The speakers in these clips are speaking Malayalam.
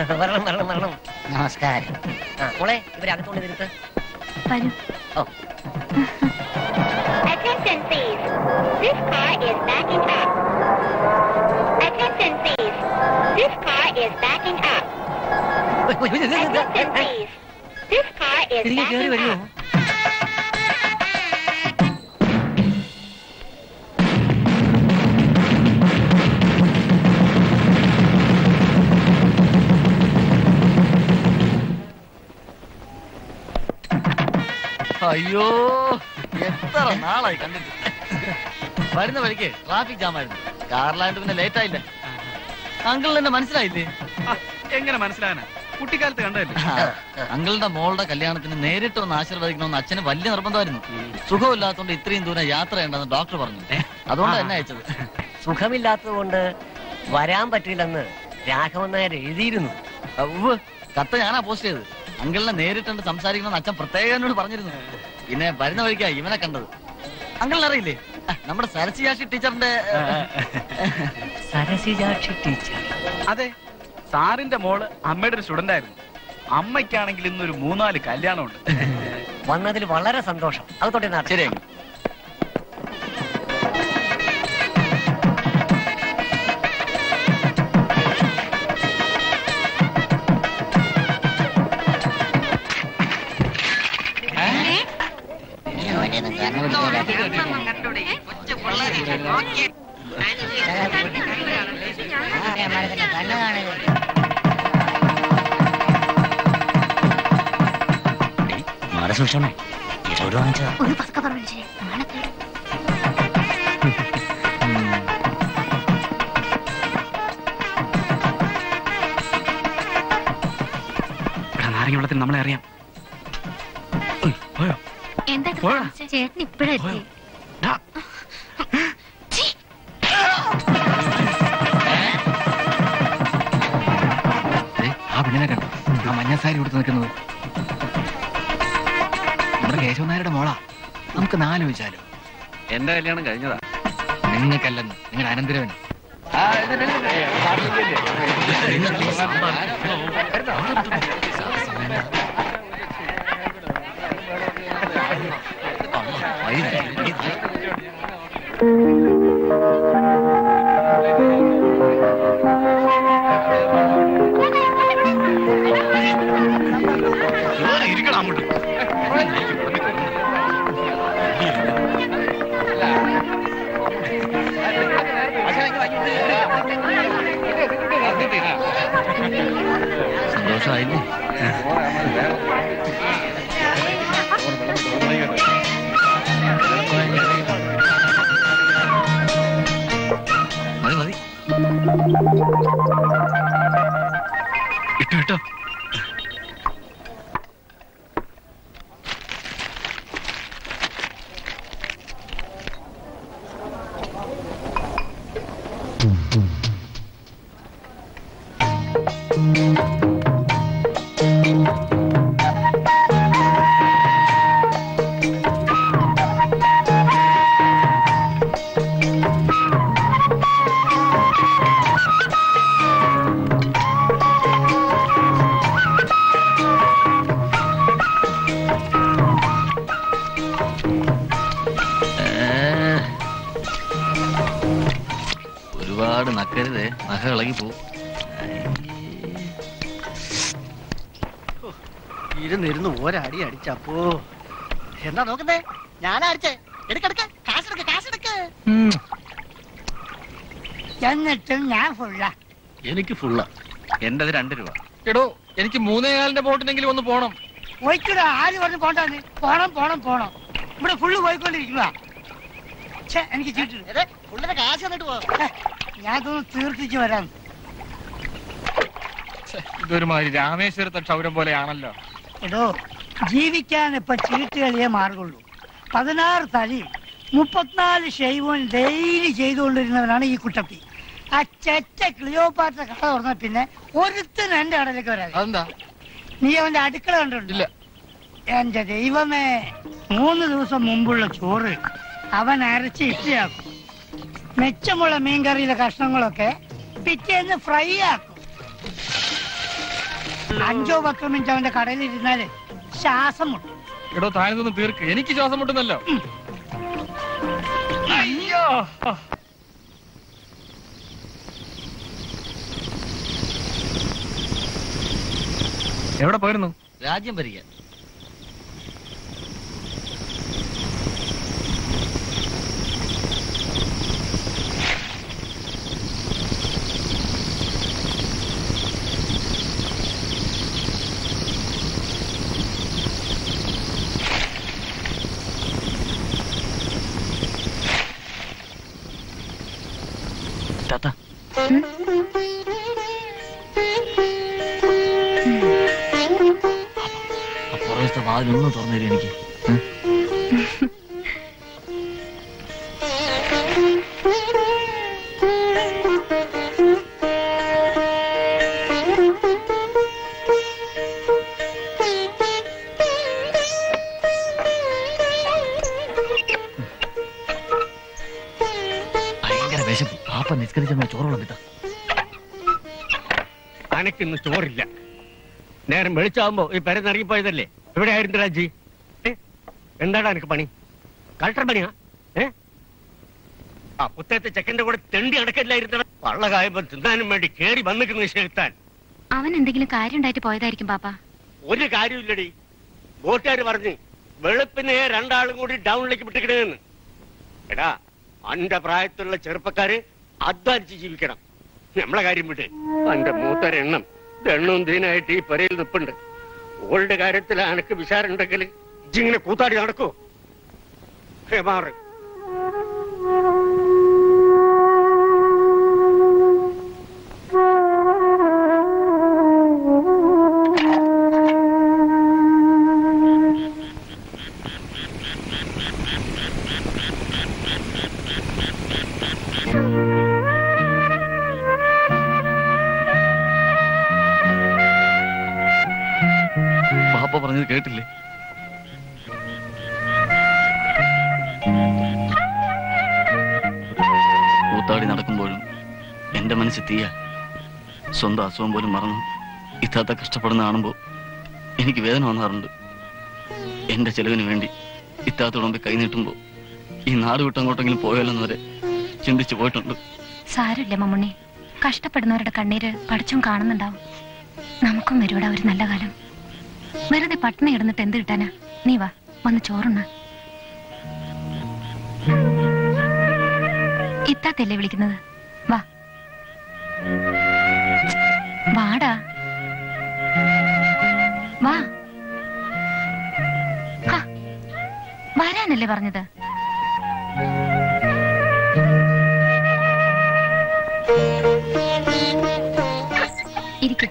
വരണം വരണം വരണം നമസ്കാരം ആ മോളെ ഇവരെ അകത്തോണ്ട് നിർത്ത് വരൂ ഓ Attention please. This car is backing up. Attention please. This car is backing up. ഉയ്, ഉയ്, ഉയ്, ഉയ്, ഉയ്, Attention ഉയ്. please. This car is തിരികെ കയറി backing വരുമോ up. അയ്യോ എത്ര നാളായി കണ്ടിട്ട് വരുന്ന വഴിക്ക് ട്രാഫിക് ജാം ആയിരുന്നു കാറിലായിട്ട് പിന്നെ ലേറ്റ് ആയില്ല അങ്കിളിന് എന്നെ മനസ്സിലായില്ലേ എങ്ങനെ മനസ്സിലാകാനാ കുട്ടിക്കാലത്ത് കണ്ടതല്ലേ അങ്കിളിന്റെ മോളുടെ കല്യാണത്തിന് നേരിട്ട് വന്ന് ആശീർവദിക്കണമെന്ന് അച്ഛന് വലിയ നിർബന്ധമായിരുന്നു സുഖമില്ലാത്തതുകൊണ്ട് ഇത്രയും ദൂരം യാത്ര ചെയ്യണ്ടെന്ന് ഡോക്ടർ പറഞ്ഞു അതുകൊണ്ട് എന്നെ അയച്ചത് സുഖമില്ലാത്തത് കൊണ്ട് വരാൻ പറ്റില്ലെന്ന് രാഘവൻ നായർ എഴുതിയിരുന്നു ഉവ്വ്, കത്ത് ഞാനാ പോസ്റ്റ് ചെയ്തത് അങ്കിളിനെ നേരിട്ട് കണ്ട് സംസാരിക്കണമെന്ന് അച്ഛൻ പ്രത്യേകം എന്നോട് പറഞ്ഞിരുന്നു പിന്നെ വരുന്ന വഴിക്കാ ഇവനെ കണ്ടത് അങ്കിളിനെ അറിയില്ലേ ആ, നമ്മുടെ സരസിയാഷി ടീച്ചറിന്റെ സരസിജാക്ഷി ടീച്ചർ അതെ സാറിന്റെ മോള് അമ്മയുടെ ഒരു സ്റ്റുഡന്റ് ആയിരുന്നു അമ്മയ്ക്കാണെങ്കിൽ ഇന്നൊരു മൂന്നാല് കല്യാണമുണ്ട് വന്നതിൽ വളരെ സന്തോഷം അത് തൊട്ടേ നാട്ടെ ശരി അങ്കിൾ അവനെയൊന്നും കണ്ണു പിടിക്കില്ല കണ്ണു കാണുക മാറി സൂക്ഷിച്ചോണേ ഇതോട് വാങ്ങിച്ചതാ ഒന്ന് പതുക്കെ പറഞ്ഞു ശരി നാളെ തേടും എടാ, നാരങ്ങ വെള്ളത്തിൽ നമ്മളെ അറിയാം ഉയ്, പോയോ എന്താ പോടാ. ചേട്ടൻ ഇപ്പഴെത്തി ഡാ, ദേ, ആ പെണ്ണിനെ കണ്ടു ആ മഞ്ഞ സാരി കൊടുത്ത് നിൽക്കുന്നത് നമ്മുടെ കേശവ നായരുടെ മോളാ നമുക്ക് നാലോചിച്ചാലോ എന്റെ കല്യാണം കഴിഞ്ഞതാ നിങ്ങൾക്കല്ലെന്ന് നിങ്ങളുടെ അനന്തരവന് ഇരിക്കണം അങ്ങോട്ട് സന്തോഷമായില്ലേ മതി മതി ഇട്ടോ ഇട്ടോ ഏ. ഒരുപാട് നക്കരുതേ നഖ ഇളകി പോവും ഇരുന്നിരുന്ന് ഒരടി അടിച്ചപ്പോ എന്താ നോക്കുന്നേ ഞാനാ അടിച്ചേ എടുക്കെടുക്ക കാശെടുക്ക കാശെടുക്ക എന്നിട്ടും ഞാൻ ഫുള്ള എനിക്ക് ഫുള്ള എന്റത് രണ്ട് രൂപ എടോ എനിക്ക് മൂന്നേകാലിന്റെ ബോട്ടിനെങ്കിലും ഒന്ന് പോണം പോയിക്കൂടാ ആര് പറഞ്ഞു പോണ്ടാന്ന് പോണം പോണം പോണം ഇവിടെ ഫുള്ള് പോയിക്കൊണ്ടിരിക്കുക എനിക്ക് ചീട്ട് ഫുള്ളിന്റെ കാശ് തന്നിട്ട് പോ ഞാൻ ഇതൊന്ന് തീർത്തിച്ച് വരാം ഛെ, ഇതൊരുമാതിരി രാമേശ്വരത്തെ ക്ഷൗരം പോലെയാണല്ലോ എടോ ജീവിക്കാൻ ഇപ്പൊ ചീട്ട് കളിയേ മാർഗുള്ളൂ പതിനാറ് തലയും മുപ്പത്തിനാല് ഷെയ്വും ഡെയിലി ചെയ്തുകൊണ്ടിരുന്നവനാണ് ഈ കുട്ടപ്പി ആ ചെറ്റ ക്ലിയോപാറ്റ കട തുറന്ന പിന്നെ ഒരുത്തൻ എന്റെ കടയിലേക്ക് വരാതെ അതെന്താ നീ അവന്റെ അടുക്കള കണ്ടിട്ടില്ല എന്റെ ദൈവമേ മൂന്ന് ദിവസം മുമ്പുള്ള ചോറ് അവൻ അരച്ച് ഇട്ടിയാക്കും മെച്ചമുള്ള മീൻകറിയിലെ കഷ്ണങ്ങളൊക്കെ പിറ്റേന്ന് ഫ്രൈ ആക്കും അഞ്ചോ പത്തോ മിനിറ്റ് അവന്റെ കടയിൽ ഇരുന്നാല് ശ്വാസം മുട്ടും എടോ താനിതൊന്ന് തീർക്ക് എനിക്ക് ശ്വാസം മുട്ടുന്നല്ലോ അയ്യോ എവിടെ പോയിരുന്നു രാജ്യം ഭരിക്കാൻ താത്ത ആ പുറകത്തെ വാതിലൊന്ന് തുറന്നു തരും എനിക്ക് ഉം. ഭയങ്കര വിശപ്പ് പാപ്പ നിസ്കരിച്ച ചോറുള്ള കിട്ടാ അനക്കിന്ന് ചോറില്ല നേരം വെളിച്ചാവുമ്പോ ഈ പെരന്നിറങ്ങിപ്പോയതല്ലേ എവിടെയായിരുന്നു രാജി ഏ? എന്താടാ എനിക്ക് പണി കളക്ടർ പണിയാ ഏ ആ പുത്തത്തെ ചെക്കന്റെ കൂടെ തെണ്ടി അടക്കല്ലായിരുന്നു വള്ള കായമ്പോ തിന്നാനും വേണ്ടി കേറി വന്നിക്കുന്ന ശേത്താൻ അവൻ എന്തെങ്കിലും കാര്യം ഉണ്ടായിട്ട് പോയതായിരിക്കും പാപ്പ ഒരു കാര്യമില്ലടി ബോട്ടുകാർ പറഞ്ഞു വെളുപ്പിനെ രണ്ടാളും കൂടി ഡൗണിലേക്ക് വിട്ടിക്കണേന്ന് എടാ അന്റെ പ്രായത്തിലുള്ള ചെറുപ്പക്കാര് അധ്വാനിച്ച് ജീവിക്കണം നമ്മളെ കാര്യം വിട്ട് അന്റെ മൂത്തൊരെണ്ണം എണ്ണവും ദീനായിട്ട് ഈ പെരയിൽ നിപ്പുണ്ട് ഓളുടെ കാര്യത്തിൽ അനക്ക് വിചാരമുണ്ടെങ്കിൽ ഇജിങ്ങനെ കൂത്താടി നടക്കൂ ഹേ, മാറ് പാപ്പ പറഞ്ഞത് കേട്ടില്ലേ കൂത്താടി നടക്കുമ്പോഴും എന്റെ മനസ്സിൽ തീയ സ്വന്തം അസുഖം പോലും മറന്നു ഇത്താത്ത കഷ്ടപ്പെടുന്ന കാണുമ്പോ എനിക്ക് വേദന വന്നാറുണ്ട് എന്റെ ചെലവിന് വേണ്ടി ഇത്താത്തോട് മുമ്പ് കൈനീട്ടുമ്പോ ഈ നാട് വിട്ടങ്ങോട്ടെങ്കിലും പോയാലെന്ന് വരെ ചിന്തിച്ചു പോയിട്ടുണ്ട് സാരമില്ല മമ്മുണ്ണി കഷ്ടപ്പെടുന്നവരുടെ കണ്ണീര് പഠിച്ചും കാണുന്നുണ്ടാവും നമുക്കും വരൂടാ ഒരു നല്ല കാലം വെറുതെ പട്ടിണി കിടന്നിട്ട് എന്ത് കിട്ടാനാ നീ വാ വന്ന് ചോറുണ്ണ ഇത്താത്തല്ലേ വിളിക്കുന്നത് വാ വാടാ വാ ഹാ, വരാനല്ലേ പറഞ്ഞത് ഇരിക്കും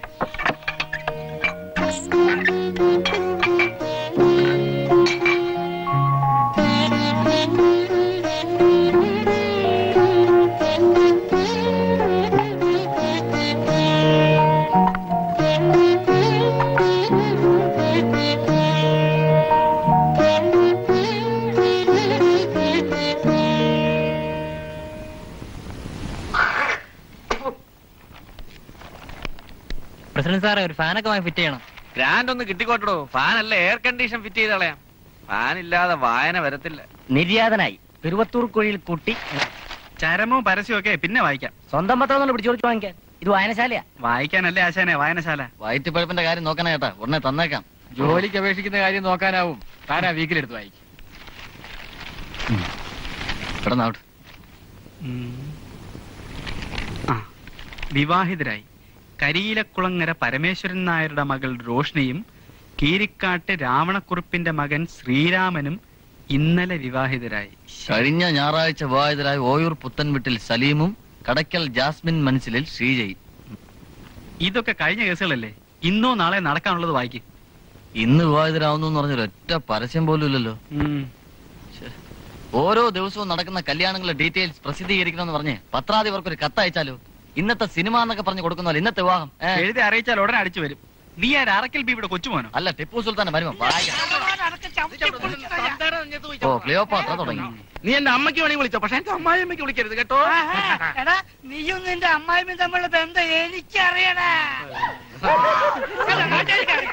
പ്രസിഡന്റ് സാറേ ഒരു ഫാനൊക്കെ വാങ്ങി ഫിറ്റ് ചെയ്യണം ഗ്രാൻഡ് ഒന്ന് കിട്ടിക്കോട്ടോ ഫാൻ അല്ല എയർ കണ്ടീഷൻ ഫിറ്റ് ചെയ്ത് കളയാം ഫാൻ ഇല്ലാതെ വായന വരത്തില്ല നിര്യാതനായി പെരുവത്തൂർ കുഴിയിൽ കുട്ടി ചരമവും പരസ്യവും ഒക്കെ പിന്നെ വായിക്കാം സ്വന്തം പത്രം ഒന്ന് പിടിച്ചു വാങ്ങിക്കാൻ ഇത് വായനശാലയാ വായിക്കാനല്ലേ ആശാനെ വായനശാല വയറ്റുപഴപ്പിന്റെ കാര്യം നോക്കണേ ചേട്ടാ ഉടനെ തന്നേക്കാം ജോലിക്ക് അപേക്ഷിക്കുന്ന കാര്യം നോക്കാനാവും താനാ വീക്കിലെടുത്ത് വായിക്കും കിടന്നാവട്ടെ ആ വിവാഹിതരായി കരിയിലക്കുളങ്ങര പരമേശ്വരൻ നായരുടെ മകൾ റോഷ്നിയും കീരിക്കാട്ട് രാവണക്കുറുപ്പിന്റെ മകൻ ശ്രീരാമനും ഇന്നലെ വിവാഹിതരായി കഴിഞ്ഞ ഞായറാഴ്ച വിവാഹിതരായ ഓയൂർ പുത്തൻവിട്ടിൽ സലീമും കടയ്ക്കൽ ജാസ്മിൻ മനസ്സിലിൽ ശ്രീജയും ഇതൊക്കെ കഴിഞ്ഞ കേസുകളല്ലേ ഇന്നോ നാളെ നടക്കാനുള്ളത് വായിക്കും ഇന്ന് വിവാഹിതരാവുന്നു എന്ന് പറഞ്ഞൊരു ഒറ്റ പരസ്യം പോലും ഇല്ലല്ലോ ഓരോ ദിവസവും നടക്കുന്ന കല്യാണങ്ങളുടെ ഡീറ്റെയിൽസ് പ്രസിദ്ധീകരിക്കണമെന്ന് പറഞ്ഞ് പത്രാധിപർക്ക് ഒരു കത്തയച്ചാലോ ഇന്നത്തെ സിനിമ എന്നൊക്കെ പറഞ്ഞു കൊടുക്കുന്ന പോലെ ഇന്നത്തെ വിവാഹം ഏ? എഴുതി അറിയിച്ചാൽ ഉടനെ അടിച്ചു വരും നീ ആ അറക്കൽ ബീബിയുടെ കൊച്ചുമോനോ അല്ല ടിപ്പു സുൽത്താൻ വരുമോ ഓ ക്ലിയോപാത്ര തുടങ്ങി നീ എന്റെ അമ്മയ്ക്ക് വേണമെങ്കിൽ വിളിച്ചോ പക്ഷെ എന്റെ അമ്മായിയമ്മയ്ക്ക് വിളിക്കരുത് കേട്ടോ എടാ നീയും നിന്റെ അമ്മായിയും തമ്മിലുള്ള ബന്ധം എനിക്കറിയണേ അല്ല, നാട്ടുകാർക്കറിയാം.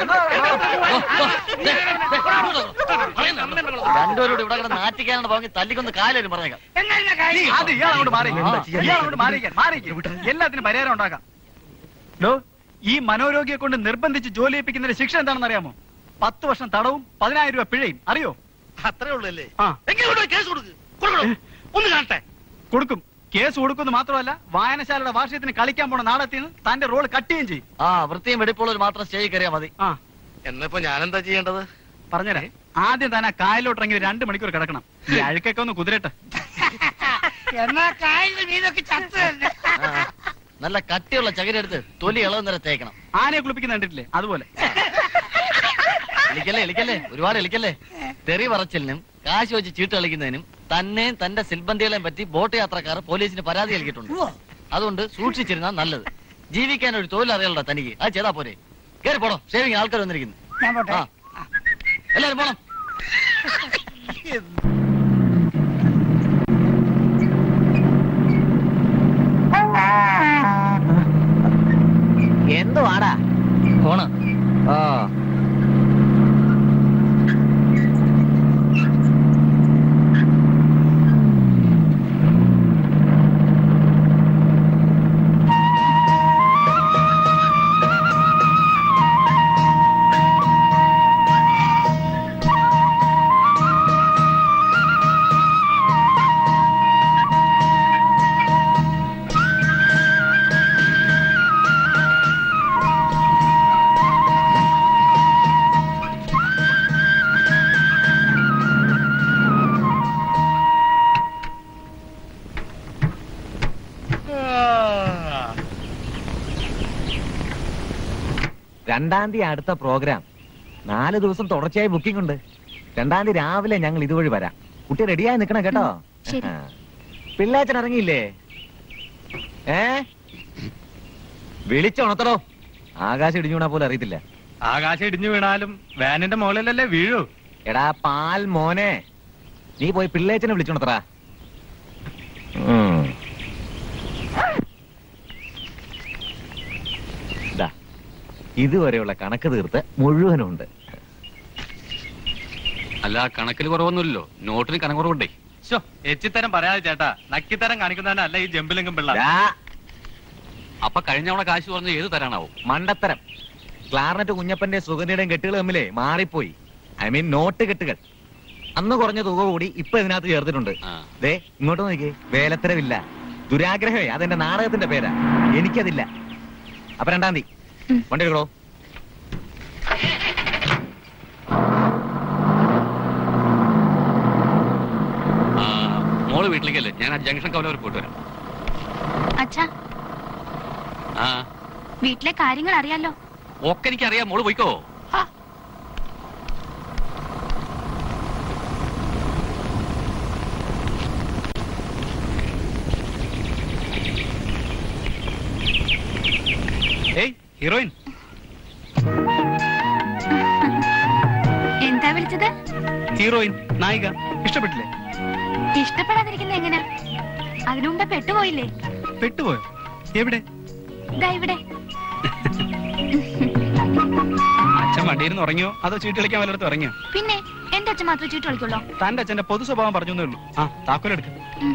രണ്ടുപേരോട് ഇവിടെ കിടന്ന് നാറ്റിക്കാനാണ് പോകി തല്ലിക്കൊന്ന് കാലും പറഞ്ഞേക്കാം എന്നാ ഇതിന്റെ കാര്യം? അത് ഇയാൾ അങ്ങോട്ട് മാറി ഇയാൾ അങ്ങോട്ട് മാറിയിരിക്കാൻ മാറിയിരിക്കാൻ എല്ലാത്തിനും പരിഹാരം ഉണ്ടാക്കാം ലോ ഈ മനോരോഗിയെ കൊണ്ട് നിർബന്ധിച്ച് ജോലി ചെയ്യിപ്പിക്കുന്നതിന്റെ ശിക്ഷ എന്താണെന്ന് അറിയാമോ പത്ത് വർഷം തടവും പതിനായിരം രൂപ പിഴയും അറിയോ അത്രേ ഉള്ളൂ അല്ലേ ആ എങ്ങനെ കേസ് കൊടുക്ക് കൊടുക്കണോ ഒന്ന് കാണട്ടെ കൊടുക്കും കേസ് കൊടുക്കുന്നത് മാത്രമല്ല വായനശാലയുടെ വാർഷികത്തിന് കളിക്കാൻ പോണ നാടകത്തിൽ നിന്ന് തന്റെ റോൾ കട്ട് ചെയ്യുകയും ചെയ്യും ആ വൃത്തിയും വെടിപ്പുള്ളവർ മാത്രം സ്റ്റേജിൽ കയറിയാൽ മതി ആ എന്നിപ്പോ ഞാനെന്താ ചെയ്യേണ്ടത് പറഞ്ഞുതരാം ആദ്യം തന്നെ ആ കായലോട്ട് ഇറങ്ങി ഒരു രണ്ട് മണിക്കൂർ കിടക്കണം ഈ അഴുക്കൊക്കെ ഒന്ന് കുതിരട്ടെ എന്നാ കായലിൽ നീതൊക്കെ ചത്തു തന്നെ ആ, നല്ല കട്ടിയുള്ള ചകിരെടുത്ത് തൊലി ഇളവ് നിര തേക്കണം ആനയെ കുളിപ്പിക്കുന്ന കണ്ടിട്ടില്ലേ അതുപോലെ ഇളിക്കല്ലേ ഇളിക്കല്ലേ ഒരുപാട് ഇളിക്കല്ലേ തെറി പറച്ചിലിനും കാശ് വെച്ച് ചീട്ട് കളിക്കുന്നതിനും തന്നെയും തന്റെ സിൽബന്ധികളെയും പറ്റി ബോട്ട് യാത്രക്കാർ പോലീസിന് പരാതി നൽകിയിട്ടുണ്ട് ഉവ്വ. അതുകൊണ്ട് സൂക്ഷിച്ചിരുന്നാൽ നല്ലത് ജീവിക്കാൻ ഒരു തൊഴിൽ അറിയാലോ തനിക്ക് അത് ചെയ്താ പോരെ കേറി പോണോ സേവിങ് ആൾക്കാർ വന്നിരിക്കുന്നു ഞാൻ പോട്ടെ ആ. എല്ലാരും പോണം എന്തുവാടാ പോണ് ഓ രണ്ടാം തീയതി അടുത്ത പ്രോഗ്രാം നാല് ദിവസം തുടർച്ചയായി ബുക്കിംഗ് ഉണ്ട് രണ്ടാം തീയതി രാവിലെ ഞങ്ങൾ ഇതുവഴി വരാം കുട്ടി റെഡിയായി നിൽക്കണം കേട്ടോ ശരി. ആ. പിള്ളേച്ചൻ ഇറങ്ങിയില്ലേ ഏ വിളിച്ചുണർത്തടോ ആകാശം ഇടിഞ്ഞു വീണാ പോലും അറിയത്തില്ല ആകാശം ഇടിഞ്ഞു വീണാലും വാനിന്റെ മുകളിലല്ലേ വീഴൂ എടാ പാൽ മോനെ നീ പോയി പിള്ളേച്ചനെ വിളിച്ചുണർത്തറ ഇതുവരെയുള്ള കണക്ക് തീർത്ത് മുഴുവനുണ്ട് അല്ല കണക്കിൽ കുറവൊന്നുമില്ലല്ലോ നോട്ടിന് കണക്ക് കുറവുണ്ടേ ശോ എച്ചിത്തരം പറയാതെ ചേട്ടാ നക്കിത്തരം കാണിക്കുന്നതല്ല ഈ ജമ്പിലെങ്കും പിള്ള ദാ, അപ്പൊ കഴിഞ്ഞ തവണ കാശ് പറഞ്ഞത് ഏത് തരാനാവും മണ്ടത്തരം ക്ലാർനറ്റ് കുഞ്ഞപ്പന്റെ സുഗന്ധിയുടെയും കെട്ടുകൾ തമ്മിലേ മാറിപ്പോയി ഐ മീൻ നോട്ട് കെട്ടുകൾ അന്ന് കുറഞ്ഞ തുക കൂടി ഇപ്പൊ ഇതിനകത്ത് ചേർത്തിട്ടുണ്ട് ആ. ദേ ഇങ്ങോട്ട് നോക്കിയേ വേലത്തരവില്ല ദുരാഗ്രഹമേ അതെന്റെ നാടകത്തിന്റെ പേരാ എനിക്കതില്ല അപ്പൊ രണ്ടാം തീയതി വണ്ടി എടുക്കണോ ആ, മോള് വീട്ടിലേക്കല്ലേ ഞാൻ ആ ജംഗ്ഷൻ കവല വരെ പോയിട്ട് വരാം അച്ഛാ ആ വീട്ടിലെ കാര്യങ്ങൾ അറിയാലോ ഒക്കെ എനിക്കറിയാം മോള് പോയിക്കോ ഏയ് ഹീറോയിൻ എന്താ വിളിച്ചത് ഹീറോയിൻ നായിക ഇഷ്ടപ്പെട്ടില്ലേ ഇഷ്ടപ്പെടാതിരിക്കുന്ന എങ്ങനെ അതിനു മുമ്പേ പെട്ടുപോയില്ലേ പെട്ടുപോയോ എവിടെ ഇതാ ഇവിടെ അച്ഛൻ വണ്ടിയിരുന്ന് ഉറങ്ങിയോ അതോ ചീട്ട് കളിക്കാൻ വല്ലയിടത്ത് ഉറങ്ങിയോ പിന്നെ എന്റെ അച്ഛൻ മാത്രമേ ചീട്ട് കളിക്കുള്ളൂ തന്റെ അച്ഛന്റെ പൊതു സ്വഭാവം പറഞ്ഞു എന്നേ ഉള്ളൂ ആ താക്കോലെടുക്ക ഉം.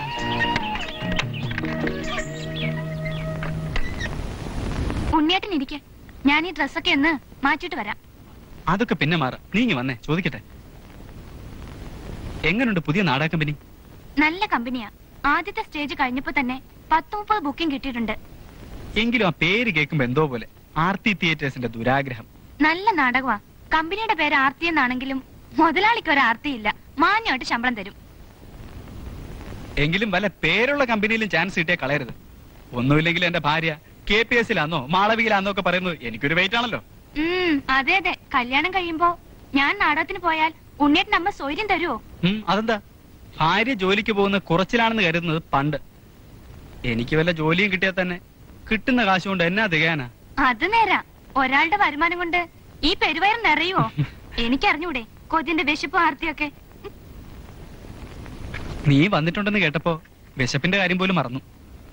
ഉണ്ണിയേട്ടൻ ഇരിക്കെ ഞാൻ ഈ ഡ്രസ്സൊക്കെ ഒന്ന് മാറ്റിയിട്ട് വരാം അതൊക്കെ പിന്നെ മാറാം നീ ഇങ്ങ് വന്നേ ചോദിക്കട്ടെ എങ്ങനെയുണ്ട് പുതിയ നാടക കമ്പനി നല്ല കമ്പനിയാ ആദ്യത്തെ സ്റ്റേജ് കഴിഞ്ഞപ്പോ തന്നെ പത്ത് മുപ്പത് ബുക്കിംഗ് കിട്ടിയിട്ടുണ്ട് എങ്കിലും ആ പേര് കേൾക്കുമ്പോ എന്തോ പോലെ ആർത്തി തിയേറ്റേഴ്സിന്റെ ദുരാഗ്രഹം നല്ല നാടകമാ കമ്പനിയുടെ പേര് ആർത്തി എന്നാണെങ്കിലും മുതലാളിക്ക് ഒരു ആർത്തിയില്ല മാന്യമായിട്ട് ശമ്പളം തരും എങ്കിലും വല്ല പേരുള്ള കമ്പനിയിലും ചാൻസ് കിട്ടിയാൽ കളയരുത് ഒന്നുമില്ലെങ്കിൽ എന്റെ ഭാര്യ കെ പി എസിലാന്നോ മാളവികയിലാന്നോ ഒക്കെ പറയുന്നത് എനിക്കൊരു വെയിറ്റ് ആണല്ലോ ഉം അതെ അതെ കല്യാണം കഴിയുമ്പോ ഞാൻ നാടകത്തിന് പോയാൽ ഉണ്ണിയേട്ടൻ അമ്മ സൗര്യം തരുമോ ഉം, അതെന്താ ഭാര്യ ജോലിക്ക് പോകുന്ന കുറച്ചിലാണെന്ന് കരുതുന്നത് പണ്ട് എനിക്ക് വല്ല ജോലിയും കിട്ടിയാൽ തന്നെ കിട്ടുന്ന കാശ് കൊണ്ട് എന്നാ തികയാനാ അത് നേരാ ഒരാളുടെ വരുമാനം കൊണ്ട് ഈ പെരുവയർ നിറയുവോ എനിക്കറിഞ്ഞൂടെ കൊതിന്റെ വിശപ്പ് ആർത്തിയൊക്കെ നീ വന്നിട്ടുണ്ടെന്ന് കേട്ടപ്പോ വിശപ്പിന്റെ കാര്യം പോലും മറന്നു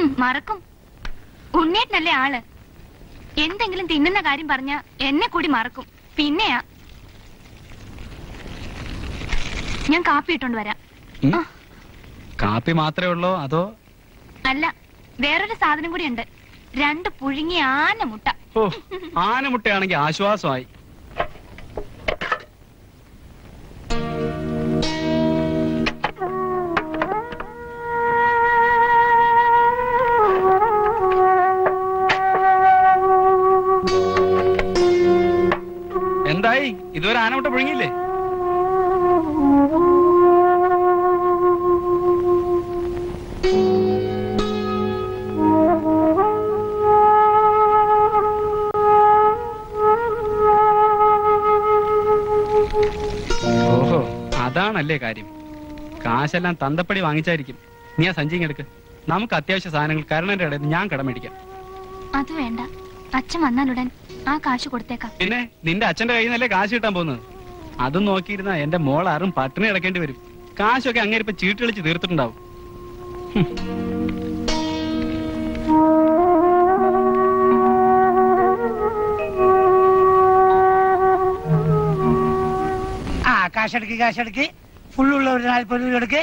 ഉം, മറക്കും ഉണ്ണേട്ടനല്ലേ ആള് എന്തെങ്കിലും തിന്നുന്ന കാര്യം പറഞ്ഞ എന്നെ കൂടി മറക്കും പിന്നെയാ ഞാൻ കാപ്പി ഇട്ടോണ്ട് വരാം ഉം? കാപ്പി മാത്രമേ ഉള്ളോ അതോ അല്ല വേറൊരു സാധനം കൂടി ഉണ്ട് രണ്ട് പുഴുങ്ങിയ ആന മുട്ട ഓ ആനമുട്ടയാണെങ്കിൽ ആശ്വാസമായി എന്തായി ഇതുവരെ ആനമുട്ട പുഴുങ്ങിയില്ലേ ഓഹോ അതാണല്ലേ കാര്യം കാശെല്ലാം തന്തപ്പടി വാങ്ങിച്ചായിരിക്കും നീ ആ സഞ്ചി ഇങ്ങ് എടുക്ക് നമുക്ക് അത്യാവശ്യ സാധനങ്ങൾ കരണന്റെ ഇടയിൽ നിന്ന് ഞാൻ കടമേടിക്കാം അത് വേണ്ട അച്ഛൻ വന്നാലുടൻ ആ കാശ് കൊടുത്തേക്കാം പിന്നെ നിന്റെ അച്ഛന്റെ കയ്യിൽ നിന്നല്ലേ കാശ് കിട്ടാൻ പോകുന്നത് അതും നോക്കിയിരുന്ന എന്റെ മോൾ ആരും പട്ടിണി കിടക്കേണ്ടി വരും കാശൊക്കെ അങ്ങനെ ഇപ്പൊ ചീട്ട് കളിച്ച് തീർത്തിട്ടുണ്ടാവും ആ കാശെടുക്ക് കാശെടുക്ക് ഫുള്ളുള്ള ഒരു നാൽപ്പത് രൂപ എടുക്ക്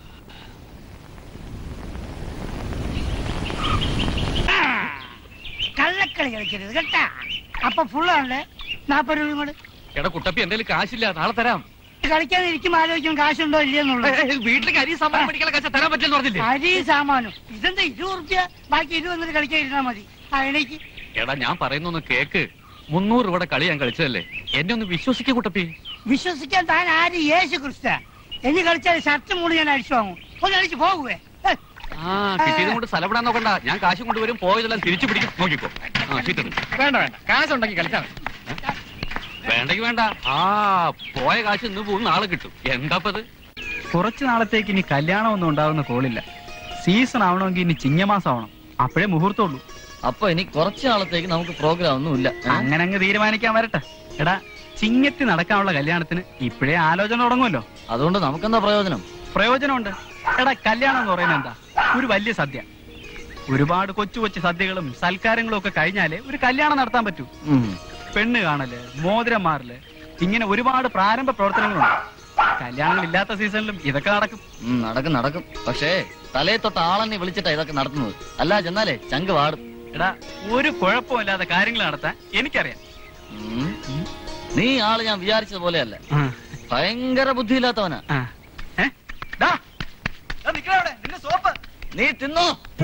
ആ, കള്ളക്കളി കളിക്കരുത് കേട്ടാ അപ്പൊ ഫുള്ളാണല്ലേ നാൽപ്പത് രൂപ കൂടെ എടാ കുട്ടപ്പി എന്റെ കാശില്ല നാളെ തരാം കളിക്കാൻ ഇരിക്കും ആലോചിക്കും കാശുണ്ടോ ഇല്ലയെന്നുള്ളത് വീട്ടിലേക്ക് അരി സാമ്പാർ മേടിക്കാൻ കാശ് തരാൻ പറ്റില്ലെന്ന് പറഞ്ഞില്ലേ അരി സാമാനം ഇതെന്താ ഇരുപത് റുപ്യ ബാക്കി ഇരുപത് വന്നിട്ട് കളിക്കാൻ ഇരുന്നാ മതി ആ എണീക്ക് എടാ ഞാൻ പറയുന്നൊന്ന് കേക്ക് മുന്നൂറ് രൂപയുടെ കളി ഞാൻ കളിച്ചതല്ലേ എന്നെ ഒന്ന് വിശ്വസിക്കൂ കുട്ടപ്പി വിശ്വസിക്കാൻ താൻ ആര് യേശു ക്രിസ്ത ഇനി കളിച്ചാൽ ഷർട്ട് മൂന്ന് ഞാൻ അടിച്ചു വാങ്ങും ഒന്ന് അടിച്ചു പോകുവേ ഹെ. ആ കിട്ടിയത് കൊണ്ട് സ്ഥലപ്പെടാൻ നോക്കണ്ട ഞാൻ കാശ് കൊണ്ടുവരും പോയതെല്ലാം തിരിച്ചു പിടിക്കും നോക്കിക്കോ ആ കിട്ടുന്നു വേണ്ട വേണ്ട കാശുണ്ടെങ്കിൽ കളിച്ചാൽ മതി വേണ്ടെങ്കി വേണ്ട ആ പോയ കാശ് ഇന്ന് പോകും നാളെ കിട്ടും എന്താപ്പത് കുറച്ചു നാളത്തേക്ക് ഇനി കല്യാണമൊന്നും ഉണ്ടാവുന്ന കോളില്ല സീസൺ ആവണമെങ്കിൽ ഇനി ചിങ്ങമാസം ആവണം അപ്പോഴേ മുഹൂർത്തമുള്ളൂ അപ്പൊ ഇനി കുറച്ചു നാളത്തേക്ക് നമുക്ക് പ്രോഗ്രാം ഒന്നും ഇല്ല ഏ? അങ്ങനെ അങ്ങ് തീരുമാനിക്കാൻ വരട്ടെ എടാ ചിങ്ങത്തി നടക്കാനുള്ള കല്യാണത്തിന് ഇപ്പോഴേ ആലോചന തുടങ്ങുമല്ലോ അതുകൊണ്ട് നമുക്കെന്താ പ്രയോജനം പ്രയോജനമുണ്ട് എടാ കല്യാണം എന്ന് പറയുന്നത് എന്താ ഒരു വലിയ സദ്യ ഒരുപാട് കൊച്ചു കൊച്ചു സദ്യകളും സൽക്കാരങ്ങളും ഒക്കെ കഴിഞ്ഞാലേ ഒരു കല്യാണം നടത്താൻ പറ്റൂ ഉം. പെണ്ണ് കാണല് മോതിരം മാറല് ഇങ്ങനെ ഒരുപാട് പ്രാരംഭ പ്രവർത്തനങ്ങളുണ്ട് കല്യാണങ്ങൾ ഇല്ലാത്ത സീസണിലും ഇതൊക്കെ നടക്കും ഉം, നടക്കും നടക്കും പക്ഷേ തലയെ തൊട്ട് ആളെന്നെ വിളിച്ചിട്ടാ ഇതൊക്കെ നടത്തുന്നത് അല്ല ചെന്നാലേ ചങ്ക് വാടും എടാ ഒരു കുഴപ്പമില്ലാത്ത കാര്യങ്ങൾ നടത്താൻ എനിക്കറിയാം ഉം. നീ ആള് ഞാൻ വിചാരിച്ചത് പോലെയല്ല ആ, ഭയങ്കര ബുദ്ധിയില്ലാത്തവനാ ആ. ഏ? ദാ, ദാ നിക്കടാ അവിടെ, നിന്റെ സോപ്പ് നീ തിന്നോ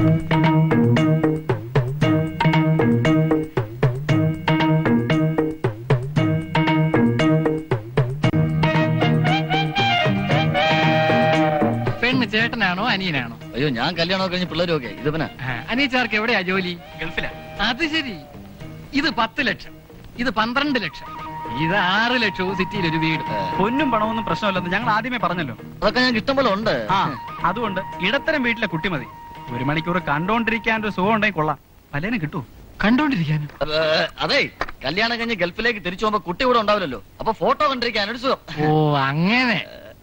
പെണ്ണ് ചേട്ടനാണോ അനിയനാണോ അയ്യോ ഞാൻ കല്യാണം കഴിഞ്ഞ് പിള്ളേരും ഒക്കെ ഇത് പിന്നെ ആ, അനിയച്ചാർക്ക് എവിടെയാ ജോലി ഗൾഫിലാ അത് ശരി ഇത് പത്ത് ലക്ഷം ഇത് പന്ത്രണ്ട് ലക്ഷം ഇത് ആറ് ലക്ഷവും സിറ്റിയിൽ ഒരു വീട് പൊന്നും പണമൊന്നും പ്രശ്നമില്ലെന്ന് ഞങ്ങൾ ആദ്യമേ പറഞ്ഞല്ലോ അതൊക്കെ ഞങ്ങൾക്ക് ഇഷ്ടം പോലെ ഉണ്ട് ആ അതുകൊണ്ട് ഇടത്തരം വീട്ടിലെ കുട്ടി മതി ഒരു മണിക്കൂർ കണ്ടോണ്ടിരിക്കാൻ ഒരു സുഖം ഉണ്ടെങ്കിൽ കൊള്ളാം പലേനും കിട്ടൂ കണ്ടോണ്ടിരിക്കാനും ഏ, അതെ കല്യാണം കഴിഞ്ഞ് ഗൾഫിലേക്ക് തിരിച്ചു പോകുമ്പോ കുട്ടി കൂടെ ഉണ്ടാവില്ലല്ലോ അപ്പൊ ഫോട്ടോ കണ്ടിരിക്കാൻ ഒരു സുഖം ഓ അങ്ങനെ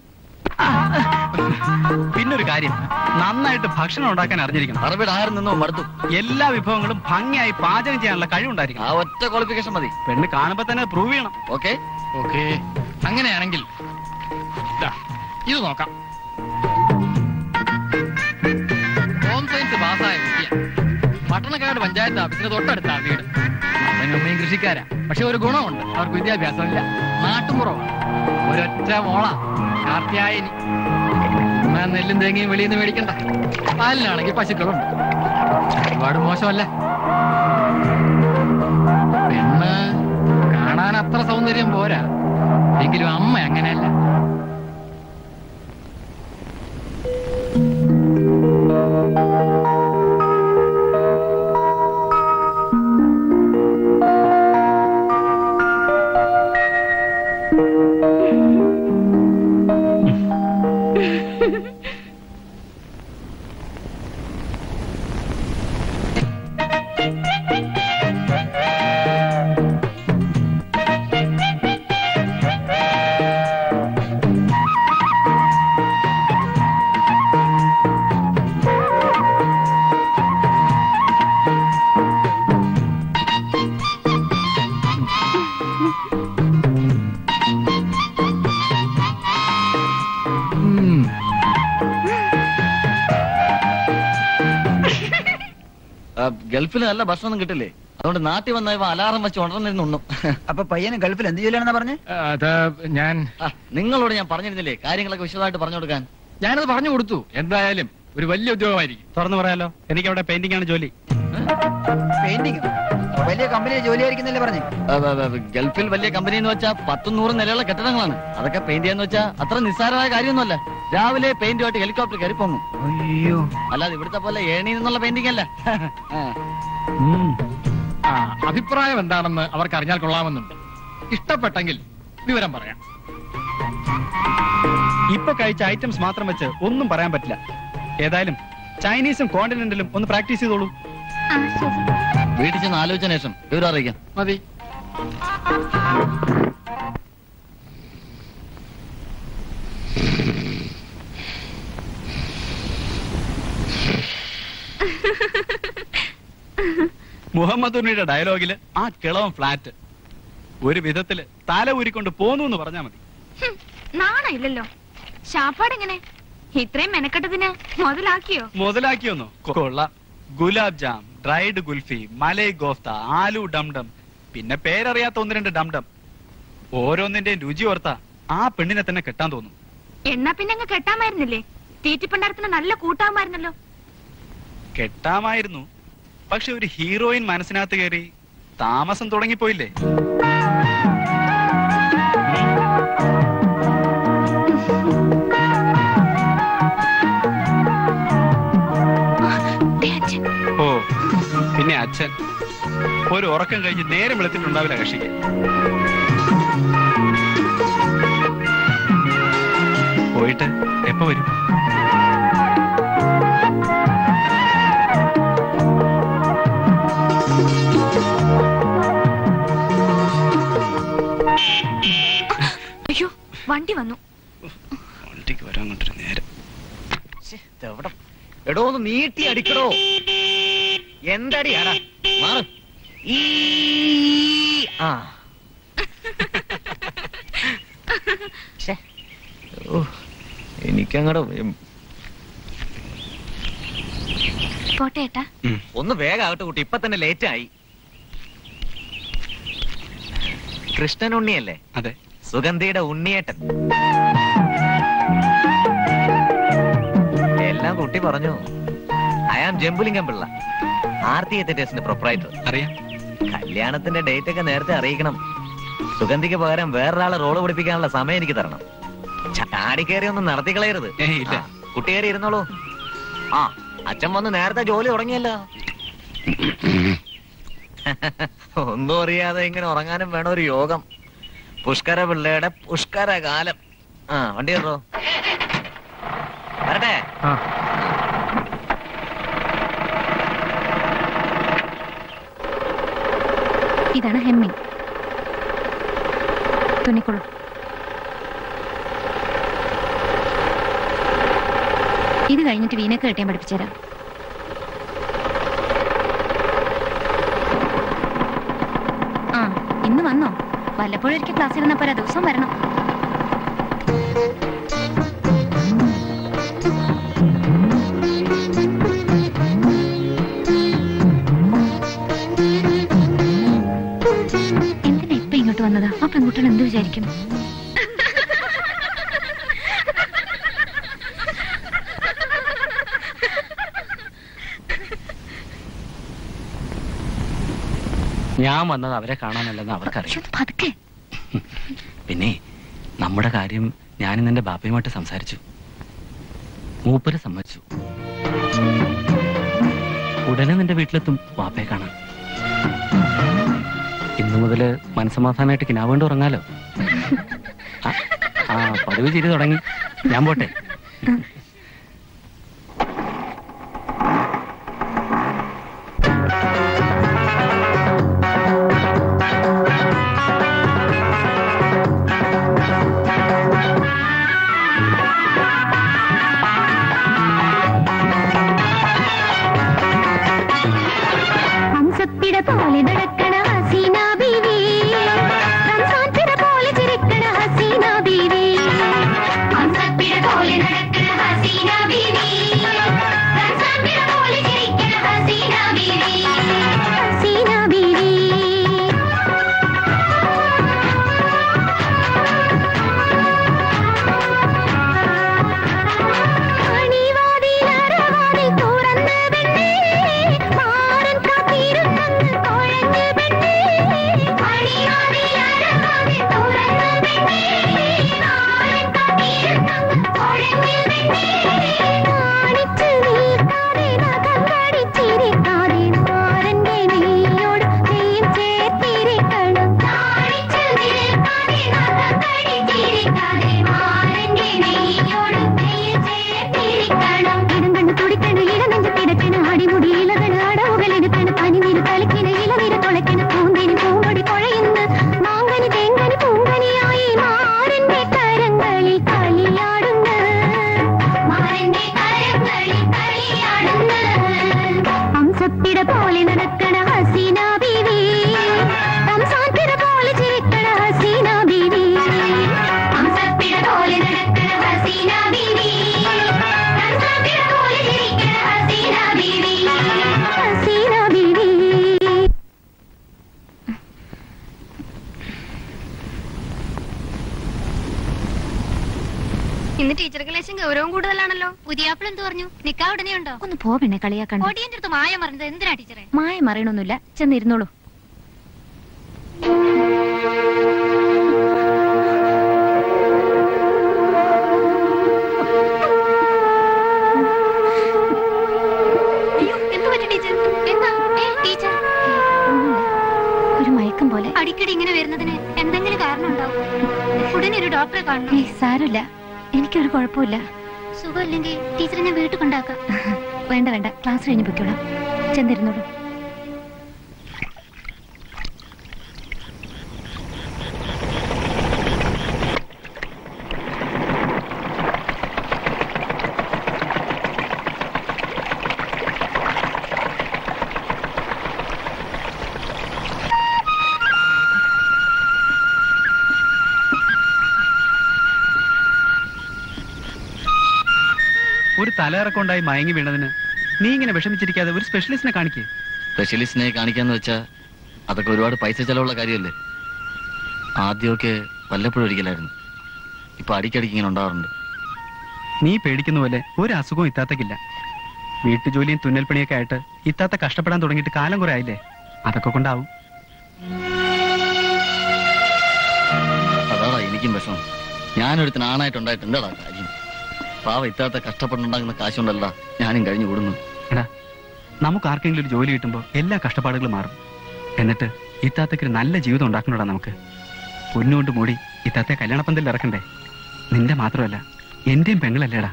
പിന്നൊരു കാര്യം നന്നായിട്ട് ഭക്ഷണം ഉണ്ടാക്കാൻ അറിഞ്ഞിരിക്കണം അറബിയുടെ ആരും നിന്നോ മടുത്തു എല്ലാ വിഭവങ്ങളും ഭംഗിയായി പാചകം ചെയ്യാനുള്ള ആ കഴിവുണ്ടായിരിക്കണം ഒറ്റ ക്വാളിഫിക്കേഷൻ മതി പെണ്ണ് കാണുമ്പോ തന്നെ പ്രൂവ് ചെയ്യണം ഓക്കെ ഓക്കെ അങ്ങനെയാണെങ്കിൽ ദാ, ഇത് നോക്കാം ഹോം സയൻസ് പാസ്സായ കുട്ടിയാ പട്ടണക്കാട് പഞ്ചായത്ത് ഓഫീസിന് തൊട്ടടുത്താ വീട് അമ്മയും അമ്മയും കൃഷിക്കാരാ പക്ഷെ ഒരു ഗുണമുണ്ട് അവർക്ക് വിദ്യാഭ്യാസമില്ല നാട്ടുമുറവാണ് ഒരൊറ്റ മോള കാർത്യായനി എന്നാ നെല്ലും തേങ്ങയും വെളിയിൽ നിന്ന് മേടിക്കണ്ട പാലിനാണെങ്കിൽ പശുക്കളുണ്ട് ഒരുപാട് മോശമല്ല പെണ്ണ് കാണാൻ അത്ര സൗന്ദര്യം പോരാ എങ്കിലും അമ്മ അങ്ങനെയല്ല ആ, ഗൾഫിൽ നല്ല ഭക്ഷണമൊന്നും കിട്ടില്ലേ അതുകൊണ്ട് നാട്ടിൽ വന്ന ഇവ അലാറം വെച്ച് ഉണർന്നിരുന്നു ഉണ്ണും അപ്പൊ പയ്യന് ഗൾഫിൽ എന്ത് ജോലിയാണെന്നാ പറഞ്ഞേ അത് ഞാൻ ആ, നിങ്ങളോട് ഞാൻ പറഞ്ഞിരുന്നില്ലേ കാര്യങ്ങളൊക്കെ വിശദമായിട്ട് പറഞ്ഞു കൊടുക്കാൻ ഞാനത് പറഞ്ഞു കൊടുത്തു എന്തായാലും ഒരു വലിയ ഉദ്യോഗമായിരിക്കും തുറന്നു പറയാലോ എനിക്ക് അവിടെ പെയിന്റിംഗ് ആണ് ജോലി പെയിന്റിംഗ് വലിയ കമ്പനിയിൽ ജോലിയായിരിക്കുന്നല്ലേ പറഞ്ഞേ ആ, ആ, ആ, ഗൾഫിൽ വലിയ കമ്പനി എന്ന് വെച്ചാൽ പത്തും നൂറും നിലയുള്ള കെട്ടിടങ്ങളാണ് അതൊക്കെ പെയിന്റ് ചെയ്യാന്ന് വെച്ചാൽ അത്ര നിസ്സാരമായ കാര്യമൊന്നുമല്ല രാവിലെ പെയിന്റുമായിട്ട് ഹെലികോപ്റ്റർ കയറി പൊങ്ങും അയ്യോ അല്ലാതെ ഇവിടുത്തെ പോലെ ഏണിയിൽ നിന്നുള്ള പെയിന്റിംഗ് അല്ല ആ. ആ അഭിപ്രായം എന്താണെന്ന് അവർക്ക് അറിഞ്ഞാൽ കൊള്ളാമെന്നുണ്ട് ഇഷ്ടപ്പെട്ടെങ്കിൽ വിവരം പറയാം ഇപ്പൊ കഴിച്ച ഐറ്റംസ് മാത്രം വെച്ച് ഒന്നും പറയാൻ പറ്റില്ല ഏതായാലും ചൈനീസും കോണ്ടിനെന്റലും ഒന്ന് പ്രാക്ടീസ് ചെയ്തോളൂ ആ ശരി വീട്ടിൽ ചെന്ന് ആലോചിച്ചതിന് ശേഷം വിവരം അറിയിക്കാം മതി മുഹമ്മദ് ഉണ്ണിയുടെ ഡയലോഗില് ആ കിളവൻ ഫ്ലാറ്റ് ഒരു വിധത്തില് തല ഊരിക്കൊണ്ട് പോന്നു എന്ന് പറഞ്ഞാ മതി ഹും, നാണം ഇല്ലല്ലോ ശാപ്പാട് എങ്ങനെ ഇത്രയും മെനക്കെട്ടതിന് മുതലാക്കിയോ മുതലാക്കിയൊന്നു കൊള്ളാം ഗുലാബ് ജാം ഡ്രൈഡ് ഗുൽഫി മലൈ ഗോഫ്ത ആലു ഡംഡം പിന്നെ പേരറിയാത്ത ഒന്ന് രണ്ട് ഡംഡം ഓരോന്നിന്റെയും രുചി ഓർത്ത ആ പെണ്ണിനെ തന്നെ കെട്ടാൻ തോന്നും എന്നാ പിന്നെ അങ്ങ് കെട്ടാമായിരുന്നില്ലേ തീറ്റിപ്പണ്ടാരത്തിന് നല്ല കൂട്ടാമായിരുന്നല്ലോ കെട്ടാമായിരുന്നു പക്ഷെ ഒരു ഹീറോയിൻ മനസ്സിനകത്ത് കയറി താമസം തുടങ്ങിപ്പോയില്ലേ ദേ അച്ഛൻ. ഓ പിന്നെ അച്ഛൻ ഒരു ഉറക്കം കഴിഞ്ഞ് നേരം വെളുത്തിട്ടുണ്ടാവില്ല കക്ഷിക്ക് പോയിട്ട് എപ്പോ വരും അയ്യോ വണ്ടി വന്നു വണ്ടിക്ക് വരാൻ കൊണ്ടൊരു നേരം ശ്ശെ, ഇതെവിടെ? എടോ ഒന്ന് നീട്ടി അടിക്കടോ എന്തടിയാടാ മാറ് ഈ ആ ശ്ശെ. ഓ, എനിക്കങ്ങടെ ഉം, പോട്ടെ ഏട്ടാ ഒന്ന് വേഗാകട്ടെ കുട്ടി ഇപ്പൊ തന്നെ ലേറ്റ് ആയി കൃഷ്ണൻ ഉണ്ണിയല്ലേ അതെ സുഗന്ധിയുടെ ഉണ്ണിയേട്ടൻ എല്ലാം കുട്ടി പറഞ്ഞു ഐ ആം ജംബുലിംഗം പിള്ള ആർത്തി തിയേറ്റേഴ്സിന്റെ പ്രൊപ്പറൈറ്റർ അറിയാം കല്യാണത്തിന്റെ ഡേറ്റ് ഒക്കെ നേരത്തെ അറിയിക്കണം സുഗന്ധിക്ക് പകരം വേറൊരാളെ റോള് പിടിപ്പിക്കാനുള്ള സമയം എനിക്ക് തരണം ചാടി കയറി ഒന്നും നടത്തി കളയരുത് ഏയ്, ഇല്ല. ആ, കുട്ടി കയറി ഇരുന്നോളൂ ആ അച്ഛൻ വന്ന് നേരത്തെ ജോലി തുടങ്ങിയല്ലോ ഒന്നും അറിയാതെ ഇങ്ങനെ ഉറങ്ങാനും വേണം ഒരു യോഗം പുഷ്കര പിള്ളയുടെ പുഷ്കര കാലം ആ വണ്ടി കയറോ വരട്ടെ ഇതാണ് ഹെമ്മിങ് തുണിക്കുള്ളൂ ഇത് കഴിഞ്ഞിട്ട് വീനക്ക് കെട്ടിയാൻ പഠിപ്പിച്ചുതരാം ആ ഇന്ന് വന്നോ വല്ലപ്പോഴും ഒരിക്കൽ ക്ലാസ്സിൽ ഇരുന്ന പോരാ ദിവസം വരണം എന്തിനാ ഇപ്പൊ ഇങ്ങോട്ട് വന്നത് ആ പെൺകുട്ടികൾ എന്ത് വിചാരിക്കും ഞാൻ വന്നത് അവരെ കാണാനല്ലെന്ന് അവർക്കറിയാം ശ്ശോ, പതുക്കെ പിന്നെ നമ്മുടെ കാര്യം ഞാൻ എന്റെ ബാപ്പയുമായിട്ട് സംസാരിച്ചു മൂപ്പര് സമ്മതിച്ചു ഉടനെ നിന്റെ വീട്ടിലെത്തും ബാപ്പയെ കാണാൻ ഇന്നു മുതല് മനസ്സമാധാനമായിട്ട് കിനാവേണ്ടി ഉറങ്ങാലോ ആ, ആ പതിവ് ചിരി തുടങ്ങി ഞാൻ പോട്ടെ ഹംസപ്പിട പോലെ നടക്കണ ഹസീന ബീവി റംസാൻ പിട പോലെ ചിരിക്കണ ഹസീന ബീവി ഹംസപ്പിട പോലെ നടക്കണ ഹസീന ബീവി റംസാൻ പിട പോലെ ചിരിക്കണ ഹസീന ബീവി ഹംസപ്പിട പോലെ നടക്കണ ഹസീന ബീവി ഹംസാൻപിട പോലെ ചിരിക്കണ ഹസീന ബീവി ഹംസപ്പിട പോലെ നടക്കണ ഹസീന ബീവി ഹംസാൻപിട പോലെ ചിരിക്കണ ഹസീന ബീവി ഹസീന ബീവി ഇന്ന് ടീച്ചർക്ക് ലേശം ഗൗരവം കൂടുതലാണല്ലോ പുതിയാപ്പിൾ എന്ത് പറഞ്ഞു നിക്കാ ഉടനെ ഉണ്ടോ ഒന്ന് പോ പെണ്ണെ കളിയാക്കണ്ട ഓടിയന്റെ അടുത്ത് മായ പറഞ്ഞത് എന്തിനാ ടീച്ചറെ മായ മറിയണൊന്നുമില്ല ചെന്നിരുന്നോളൂ അയ്യോ എന്ത് പറ്റി ടീച്ചർ എന്താ ഏ ടീച്ചർ ഒരു മയക്കം പോലെ അടിക്കടി ഇങ്ങനെ വരുന്നതിന് എന്തെങ്കിലും കാരണം ഉണ്ടാവും ഉടനെ ഒരു ഡോക്ടറെ കാണണം ഏയ് സാരമില്ല എനിക്കൊരു കുഴപ്പമില്ല സുഖമില്ലെങ്കിൽ ടീച്ചറെ ഞാൻ വീട്ടിൽ കൊണ്ടാക്കാം വേണ്ട വേണ്ട ക്ലാസ് കഴിഞ്ഞ് പൊയ്ക്കോളാം ചെന്നിരുന്നോളൂ ഒരു തലയിറക്കമുണ്ടായി മയങ്ങി വീണതിന് നീ ഇങ്ങനെ വിഷമിച്ചിരിക്കാതെ ഒരു സ്പെഷ്യലിസ്റ്റിനെ കാണിക്കേ സ്പെഷ്യലിസ്റ്റിനെ കാണിക്കാന്ന് വെച്ചാ അതൊക്കെ ഒരുപാട് പൈസ ചെലവുള്ള കാര്യമല്ലേ ആദ്യമൊക്കെ വല്ലപ്പോഴും ഒരിക്കലായിരുന്നു ഇപ്പൊ അടിക്കടിക്ക് ഇങ്ങനെ ഉണ്ടാവാറുണ്ട് നീ പേടിക്കുന്ന പോലെ ഒരു അസുഖവും ഇത്താത്തക്കില്ല വീട്ടുജോലിയും തുന്നൽപ്പണിയൊക്കെ ആയിട്ട് ഇത്താത്ത കഷ്ടപ്പെടാൻ തുടങ്ങിയിട്ട് കാലം കുറെ ആയില്ലേ അതൊക്കെ കൊണ്ടാവും അതാടാ എനിക്കും വിഷമം ഞാനൊരുത്തിന് ആണായിട്ടുണ്ടായിട്ട് എന്താടാ കാര്യം പാവ ഇത്താത്ത കഷ്ടപ്പെട്ടുണ്ടാകുന്ന കാശുകൊണ്ടല്ല ഞാനും കഴിഞ്ഞു കൂടുന്നു എടാ നമുക്ക് ആർക്കെങ്കിലും ഒരു ജോലി കിട്ടുമ്പോൾ എല്ലാ കഷ്ടപ്പാടുകളും മാറും എന്നിട്ട് ഇത്താത്തക്ക് ഒരു നല്ല ജീവിതം ഉണ്ടാക്കണോടാ നമുക്ക് പൊന്നുകൊണ്ട് മൂടി ഇത്താത്തെ കല്യാണപ്പന്തലിൽ ഇറക്കണ്ടേ നിന്റെ മാത്രമല്ല എന്റെയും പെങ്ങളല്ലേടാ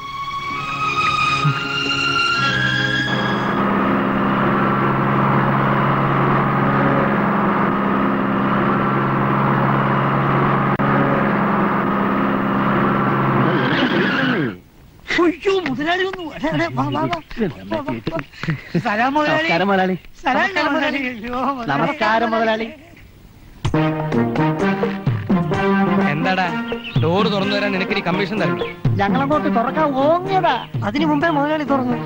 അയ്യോ മുതലാളി ഒന്ന് എടാ, എടാ, വാ, വാ, വാ. വാ, വാ, വാ. സലാം മുതലാളി നമസ്കാരം മുതലാളി സലാം മുതലാളി അയ്യോ, മുതലാളി. നമസ്കാരം മുതലാളി എന്താടാ ഡോറ് തുറന്നു തരാൻ നിനക്ക് കമ്മീഷൻ തരണം ഞങ്ങളങ്ങോട്ട് തുറക്കാൻ ഓങ്ങിയതാ അതിനു മുമ്പേ മുതലാളി തുറന്നു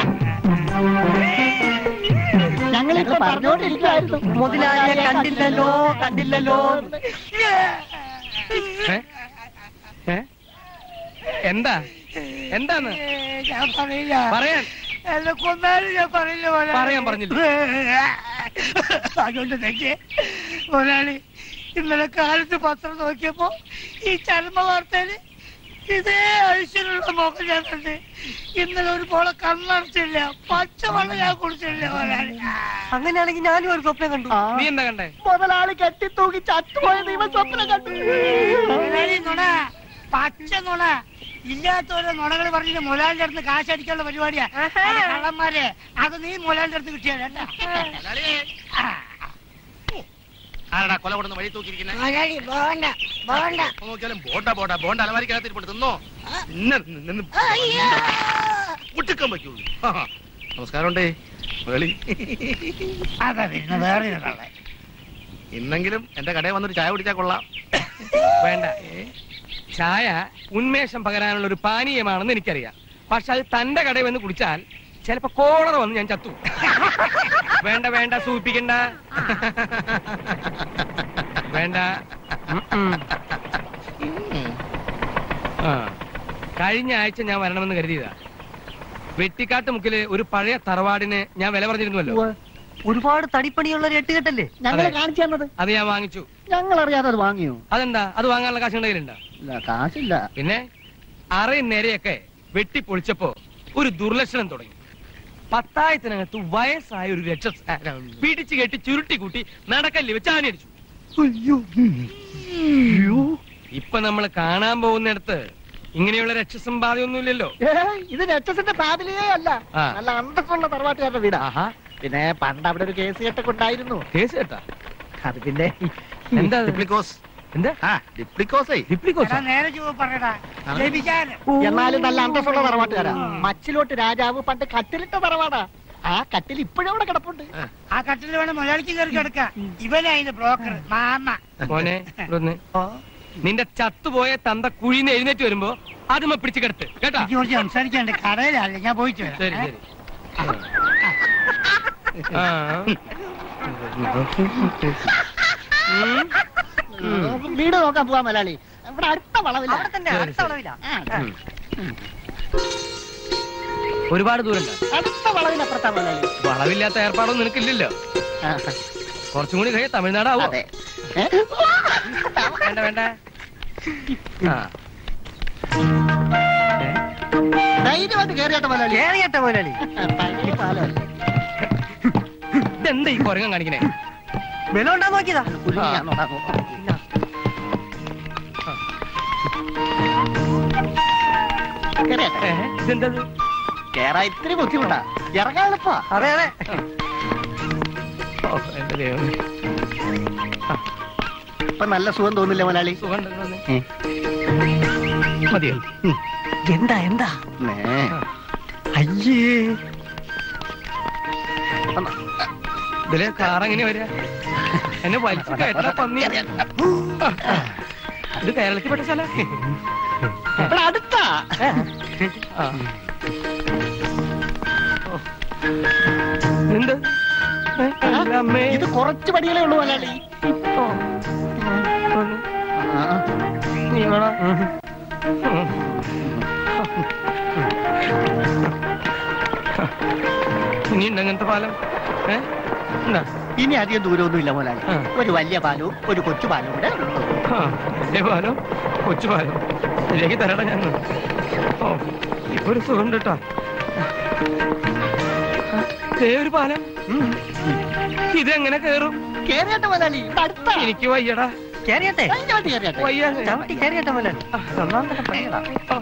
ഞങ്ങളിപ്പോ പറഞ്ഞോണ്ടിരിക്കുവായിരുന്നു മുതലാളിയെ കണ്ടില്ലല്ലോ കണ്ടില്ലല്ലോ ഏ? ഏ? എന്താ എന്താന്ന് ഞാൻ പറയില്ല പറയാൻ എന്നെ കൊന്നാലും ഞാൻ പറയില്ല മുതലാളി. പറയാൻ പറഞ്ഞില്ല. അതുകൊണ്ട് തെക്കേ മുതലാളി ഇന്നലെ കാലത്ത് പത്രം നോക്കിയപ്പോ ഈ ചർമ്മ വാർത്തയില് ഇതേ ഐശ്വര്യമുള്ള മുഖം ഞാൻ കണ്ട് ഇന്നലെ ഒരു പോളെ കണ്ണടച്ചില്ല പച്ചവെള്ളം ഞാൻ കുടിച്ചില്ല മുതലാളി അങ്ങനെയാണെങ്കിൽ ഞാനും ഒരു സ്വപ്നം കണ്ടു നീ എന്താ കണ്ടേ മുതലാളി കെട്ടിത്തൂക്കി ചത്തുപോയ ദൈവം സ്വപ്നം കണ്ടു മുതലാളി നുണ പച്ച നുണ ഇല്ലാത്തവരെ നുണകൾ പറഞ്ഞിട്ട് മുതലാളിന്റെ അടുത്ത് കാശടിക്കാനുള്ള പരിപാടിയാ അത് കള്ളന്മാരെ അത് നീ മുതലാളിന്റെ അടുത്ത് കിട്ടിയാ കേട്ടാ ആരടാ കൊല കൊടുന്ന് വഴി തൂക്കിയിരിക്കുന്നത് മുതലാളി പോണ്ട പോണ്ട നോക്കിയാലും ബോണ്ട ബോണ്ട ബോണ്ട അലമാരിക്കകത്ത് ഇരിപ്പുണ്ട് തിന്നോ ഇന്ന് നിന്ന് മുട്ടിക്കാൻ പറ്റുള്ളൂ നമസ്കാരമുണ്ടേ വേളി അതാ പിന്നെ വേറെ ഒരാളെ ഇന്നെങ്കിലും എന്റെ കടയിൽ വന്നൊരു ചായ കുടിച്ചാൽ കൊള്ളാം വേണ്ട ചായ ഉന്മേഷം പകരാനുള്ള ഒരു പാനീയമാണെന്ന് എനിക്കറിയാം പക്ഷെ അത് തന്റെ കടയിൽ വന്ന് കുടിച്ചാൽ ചിലപ്പോ കോളർ വന്ന് ഞാൻ ചത്തു വേണ്ട വേണ്ട സൂചിപ്പിക്കണ്ട വേണ്ട ഉം, ഉം. ആ കഴിഞ്ഞ ആഴ്ച ഞാൻ വരണമെന്ന് കരുതിയതാ വെട്ടിക്കാട്ട് മുക്കില് ഒരു പഴയ തറവാടിന് ഞാൻ വില പറഞ്ഞിരുന്നുവല്ലോ ഒരുപാട് തടിപ്പണിയുള്ള ഒരു എട്ടുകെട്ടല്ലേ ഞങ്ങളെ അതെ. കാണിച്ചു തന്നത് അത് ഞാൻ വാങ്ങിച്ചു ഞങ്ങൾ അറിയാതെ അത് വാങ്ങിയോ അതെന്താ അത് വാങ്ങാനുള്ള കാശ് കയ്യിലുണ്ടോ ഇല്ല കാശില്ല പിന്നെ അറയും നേരെയൊക്കെ വെട്ടിപ്പൊളിച്ചപ്പോ ഒരു ദുർലക്ഷണം തുടങ്ങി പത്തായത്തിനകത്ത് വയസ്സായ ഒരു രക്ഷ പിടിച്ചു കെട്ടി ചുരുട്ടി കൂട്ടി നടക്കല്ലി വെച്ച് ആനയടിച്ചു ഇപ്പൊ നമ്മൾ കാണാൻ പോകുന്നിടത്ത് ഇങ്ങനെയുള്ള രക്ഷസമ്പാദ്യമൊന്നുമില്ലല്ലോ ഇത് രക്ഷസിന്റെ ഫാമിലിയേ അല്ല ആ. നല്ല അന്തസ്സുള്ള തറവാട്ടുകാരുടെ വീടാ പിന്നെ പണ്ട് അവിടെ ഒരു കേസ് കെട്ടൊക്കെ ഉണ്ടായിരുന്നു കേസ് കേട്ടാ അത് പിന്നെ എന്താ ഡിപ്ലിക്കോസ് എന്താ ഡിപ്ലിക്കോസേ എടാ, നേരെ ചുവ പറയടാ ലഭിക്കാൻ എന്നാലും നല്ല അന്തസ്സുള്ള തറവാട്ടുകാരാ മച്ചിലോട്ട് രാജാവ് പണ്ട് കട്ടിലിട്ട തറവാടാ ആ കട്ടിൽ ഇപ്പോഴും അവിടെ കിടപ്പുണ്ട് ആ കട്ടിൽ വേണം മുതലാളിക്ക് കയറി കിടക്കാം ഇവനായിരുന്നു ബ്രോക്കർ മാമ മോനെ ഇവിടുന്ന്. നിന്റെ ചത്തുപോയ തന്ത കുഴിന്ന് എഴുന്നേറ്റ് വരുമ്പോ അതുമ്മ പിടിച്ചു കിടത്ത് കേട്ടാ എനിക്ക് കുറച്ച് സംസാരിക്കാണ്ട് കടയിലല്ല ഞാൻ പോയിട്ട് വരാം ശരി ഏ? ശരി ആ വീട് നോക്കാൻ പോവാ മലയാളി ഇവിടെ അടുത്ത വളവില്ല അവിടെ തന്നെ അടുത്ത വളവിലാ ഒരുപാട് ദൂരം അടുത്ത വളവിനപ്പുറത്താ മലയാളി വളവില്ലാത്ത ഏർപ്പാടൊന്നും നിനക്കില്ലല്ലോ കുറച്ചും കൂടി കഴിയ തമിഴ്നാടാവോ അതെ. വേണ്ട വേണ്ട ആ ധൈര്യമായിട്ട് കയറിയാട്ടെ മലയാളി കേറിയട്ടെ മുതലാളി പഴയ പാലമല്ലേ ഇതെന്താ ഈ കുരങ്ങൻ കാണിക്കണേ ബലം ഉണ്ടാ നോക്കിയതാ കുലുങ്ങിയാണോ? കയറിയാട്ടെ. ഇതെന്തത് കേറാൻ ഇത്തിരി ബുദ്ധിമുട്ടാ ഇറങ്ങാൻ എളുപ്പാ അതെ അതെ ഓ, എന്റെ ദൈവമേ. ഇപ്പൊ നല്ല സുഖം തോന്നില്ല മലയാളി സുഖം ഉണ്ടല്ലോ ഒന്ന്. മതിയോ എന്താ എന്താ നേ. അയ്യേ ഇതില് കാറെങ്ങനെ വരിക എന്നെ വലിച്ചു കയറ്റാ പന്നി ഇത് കേരളത്തിൽ പെട്ട സ്ഥലം ഇവിടെ അടുത്താ ആ. ഓ. എന്ത് ഏ, അല്ല, അമ്മേ. ഇത് കുറച്ച് പടികളേ ഉള്ളൂ മലയാളി ഓ. വന്നു. ആ. നീ വേണോ ഉം. ഇനിയുണ്ട് അങ്ങനത്തെ പാലം ഏ എന്താ ഇനി അധികം ദൂരമൊന്നുമില്ല മുതലാളി ആ. ഒരു വലിയ പാലവും ഒരു കൊച്ചു പാലവും കൂടെ ഉള്ളൂ. ആ, വലിയ പാലം കൊച്ചു പാലം ശരിയാക്കി തരടാ ഞാൻ ഓ ഇപ്പൊ ഒരു സുഖം കേട്ടോ ഒരു പാലം ഇതെങ്ങനെ കേറും കേറിയാട്ടെ മുതലാളി ഇവിടെ അടുത്താ എനിക്ക് വയ്യടാ കേറിയട്ടെ ചവിട്ടി കേറിയാട്ടെ വയ്യ ചവിട്ടി കേറിയട്ടെ മുതലാളി ഒന്നാമത്തെ പണികളാ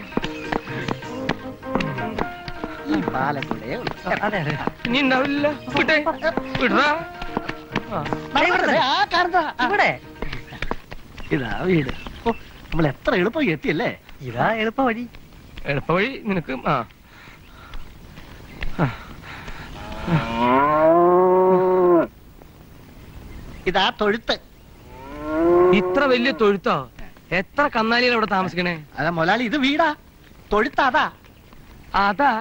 ഈ പാലം കൂടെ ഉള്ളൂ. അതെ അതെ ഇനി ഉണ്ടാവില്ല വിട്ടേ വിടറാ ദാ ഇവിടെ ദേ, ആ കാണുന്നതാ. ആ. ഇവിടെ ഇതാ വീട് ഓ നമ്മൾ എത്ര എളുപ്പം എത്തിയല്ലേ ഇതാ എളുപ്പ വഴി എളുപ്പ വഴി നിനക്ക് ആ ഇതാ തൊഴുത്ത് ഇത്ര വലിയ തൊഴുത്തോ എത്ര കന്നാലികൾ അവിടെ താമസിക്കണേ അതാ മുതലാളി ഇത് വീടാ തൊഴുത്ത് അതാ അതാ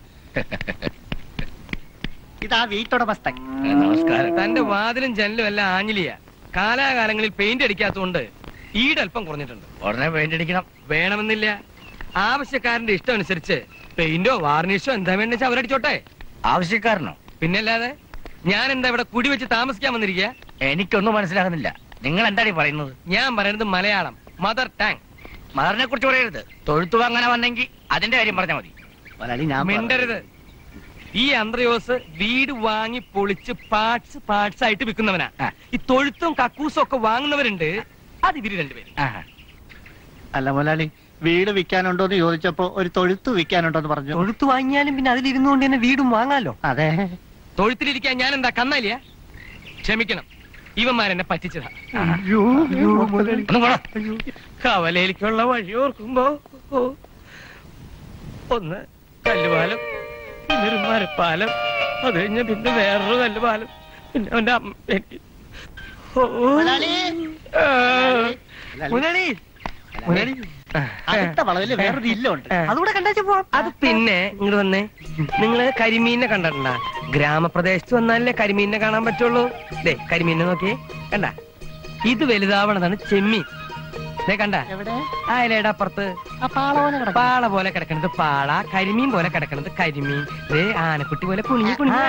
ഇതാ വീട്ടുടമസ്ഥൻ നമസ്കാരം തന്റെ വാതിലും ജനലും എല്ലാം ആഞ്ഞിലിയ കാലാകാലങ്ങളിൽ പെയിന്റ് അടിക്കാത്തതുകൊണ്ട് ഈടൽപ്പം കുറഞ്ഞിട്ടുണ്ട് ഉടനെ പെയിന്റ് അടിക്കണം വേണമെന്നില്ല ആവശ്യക്കാരന്റെ ഇഷ്ടം അനുസരിച്ച് പെയിന്റോ വാർണിഷോ എന്താ വേണ്ടെന്ന് അവരടിച്ചോട്ടെ ആവശ്യക്കാരനോ പിന്നല്ലാതെ ഞാൻ എന്താ ഇവിടെ കുടി വെച്ച് താമസിക്കാൻ വന്നിരിക്കുക എനിക്കൊന്നും മനസ്സിലാകുന്നില്ല നിങ്ങൾ എന്താണ് ഈ പറയുന്നത് ഞാൻ പറയുന്നത് മലയാളം മദർ ടാങ് മദറിനെ കുറിച്ച് പറയരുത് തൊഴുത്തു വാങ്ങാൻ വന്നെങ്കിൽ അതിന്റെ കാര്യം പറഞ്ഞാൽ മതി മുതലാളി ഞാൻ മിണ്ടരുത് ഈ അന്ത്രയോസ് വീട് വാങ്ങി പൊളിച്ച് പാർട്സ് പാർട്സ് ആയിട്ട് വിൽക്കുന്നവനാ ആ. ഈ തൊഴുത്തും കക്കൂസും ഒക്കെ വാങ്ങുന്നവരുണ്ട് അത് ഇവര് രണ്ടുപേരും ആഹാ. അല്ല മുതലാളി വീട് വിൽക്കാനുണ്ടോ എന്ന് ചോദിച്ചപ്പോ ഒരു തൊഴുത്ത് വിൽക്കാനുണ്ടോ എന്ന് പറഞ്ഞു തൊഴുത്ത് വാങ്ങിയാലും പിന്നെ അതിലിരുന്നുകൊണ്ട് തന്നെ വീടും വാങ്ങാലോ അതെ തൊഴുത്തിലിരിക്കാൻ ഞാൻ എന്താ കന്നാലിയ ക്ഷമിക്കണം ഇവന്മാരെന്നെ പറ്റിച്ചതാ ഒന്ന് പോടാ. കവലയിലേക്കുള്ള വഴി ഓർക്കുമ്പോ ഓ, ഒന്ന് കല്ലുപാലം പിന്നൊരു മരപ്പാലം അത് കഴിഞ്ഞ പിന്നെ വേറൊരു കല്ലുപാലം പിന്നെ അവന്റെ അമ്മ എനിക്ക് ഓ, മുതലാളി ആ. മുതലാളി മുതലാളി അടുത്ത വളവില് വേറൊരു ഇല്ലുണ്ട് അതുകൂടെ കണ്ടേച്ച് പോവാം അത് പിന്നെ ഇങ്ങോട്ട് വന്നേ നിങ്ങള് കരിമീനെ കണ്ടിട്ടുണ്ട ഗ്രാമപ്രദേശത്ത് വന്നാലേ കരിമീനെ കാണാൻ പറ്റുള്ളൂ ദേ കരിമീനെ നോക്കിയേ കണ്ട ഇത് വലുതാവണതാണ് ചെമ്മീൻ ദേ കണ്ട എവിടെ ആ ഇലയുടെ അപ്പുറത്ത് ആ പാളോനെ കിടക്കും പാള പോലെ കിടക്കണത് പാള കരിമീൻ പോലെ കിടക്കണത് കരിമീൻ ദേ ആനക്കുട്ടി പോലെ കുണിഞ്ഞു കുണിഞ്ഞു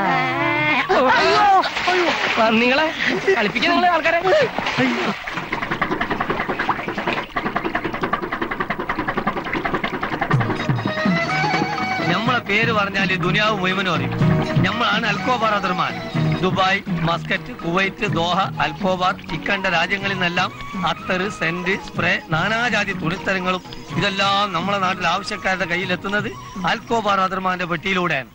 നിങ്ങളെ കളിപ്പിക്കാൻ നിങ്ങളെ ആൾക്കാരെ നമ്മളെ പേര് പറഞ്ഞാൽ ദുനിയാവ് മുഴുവനും അറിയും നമ്മളാണ് അൽക്കോബാർ അതിർമാൻ Dubai Muscat Kuwait Doha Al Khobar ഇക്കണ്ട രാജ്യങ്ങളിൽ നിന്നെല്ലാം അത്തറ് സെന്റ് സ്പ്രേ നാനാജാതി തുണിത്തരങ്ങളും ഇതെല്ലാം നമ്മളെ നാട്ടിൽ ആവശ്യക്കാരുടെ കയ്യിലെത്തുന്നത് അൽക്കോബാർ അതിർമാന്റെ പെട്ടിയിലൂടെയാണ്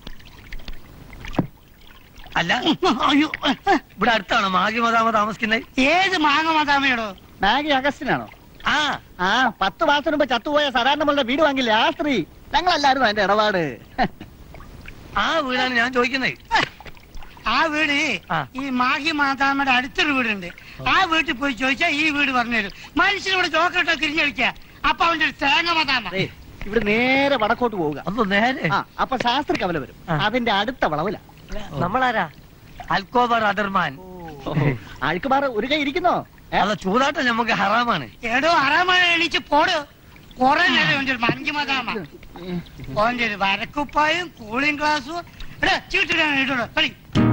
അല്ല അയ്യോ ഇവിടെ അടുത്താണ് മാഗിമതാമ താമസിക്കുന്നത് ഏത് മാങ്ങ മതാമയോടോ മാഗി അഗസ്റ്റിനാണോ ആ ആ പത്ത് മാസം മുമ്പ് ചത്തുപോയ സാധാരണ നമ്മളുടെ വീട് വാങ്ങില്ലേ ആ സ്ത്രീ ഞങ്ങളല്ലായിരുന്നു അതിന്റെ ഇടപാട് ആ വീടാണ് ഞാൻ ചോദിക്കുന്നത് ആ വീട് ഈ മാഹി മാതാമ്മയുടെ അടുത്തൊരു വീടുണ്ട് ആ വീട്ടിൽ പോയി ചോദിച്ചാൽ ഈ വീട് പറഞ്ഞു തരും മനുഷ്യനിവിടെ ചോക്ലേറ്റ് തിരിഞ്ഞടിക്കുക അപ്പൊ അവന്റെ ഒരു തേങ്ങ മാതാമ്മ ഇവിടെ നേരെ വടക്കോട്ട് പോവുക അപ്പൊ നേരെ ആ അപ്പൊ ശാസ്ത്ര കവല വരും അതിന്റെ അടുത്ത വളവില നമ്മളാരാ അൽക്കോബർ അദർമാൻ അഴുക്കുമാർ ഒരു കൈ ഇരിക്കുന്നോ അല്ല ചൂതാട്ടം നമുക്ക് ഹറാമാണ് എടോ അറമാണ് എണീച്ച് പോട് കൊറേ നേരം അവന്റെ ഒരു മഞ്ചു മാതാമ്മ അവന്റെ ഒരു വരക്കുപ്പായും കൂളിംഗ് ഗ്ലാസും എടാ ചീട്ടിടാൻ ഇട്ടോളൂ കളി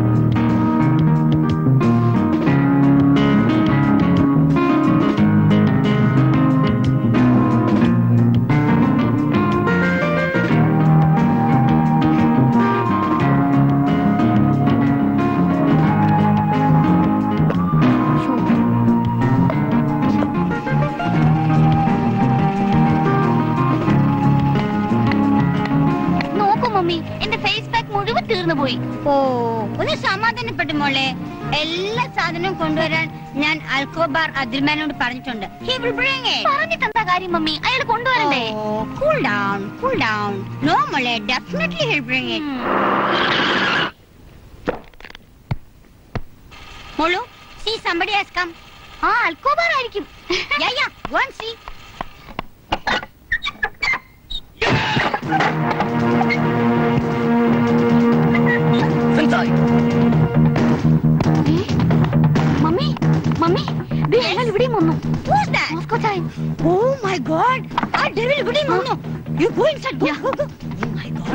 നോക്കൂ മമ്മി എന്റെ ഫേസ് പാക്ക് മുഴുവൻ തീർന്നു പോയി ഓ ഒന്ന് സമാധാനപ്പെട്ടു മോളെ എല്ലാ സാധനവും കൊണ്ടുവരാൻ ഞാൻ അൽക്കോബാർ അദ്രിമാനോട് പറഞ്ഞിട്ടുണ്ട് He will bring it. പറഞ്ഞിട്ട് എന്താ കാര്യം മമ്മി അയാൾ കൊണ്ടുവരണ്ടേ Cool down, cool down. No, മോളെ definitely he'll bring it. മോളു see somebody has come. ആ അൽക്കോബാർ ആയിരിക്കും Yeah, yeah, go and see. Mummy mummy ദേ അയാൾ ഇവിടെയും വന്നു Who's that? മോസ്കോ ചായൻ Oh my God! ആ devil ഇവിടെയും വന്നു. You go inside. Go, go, go. Oh my God.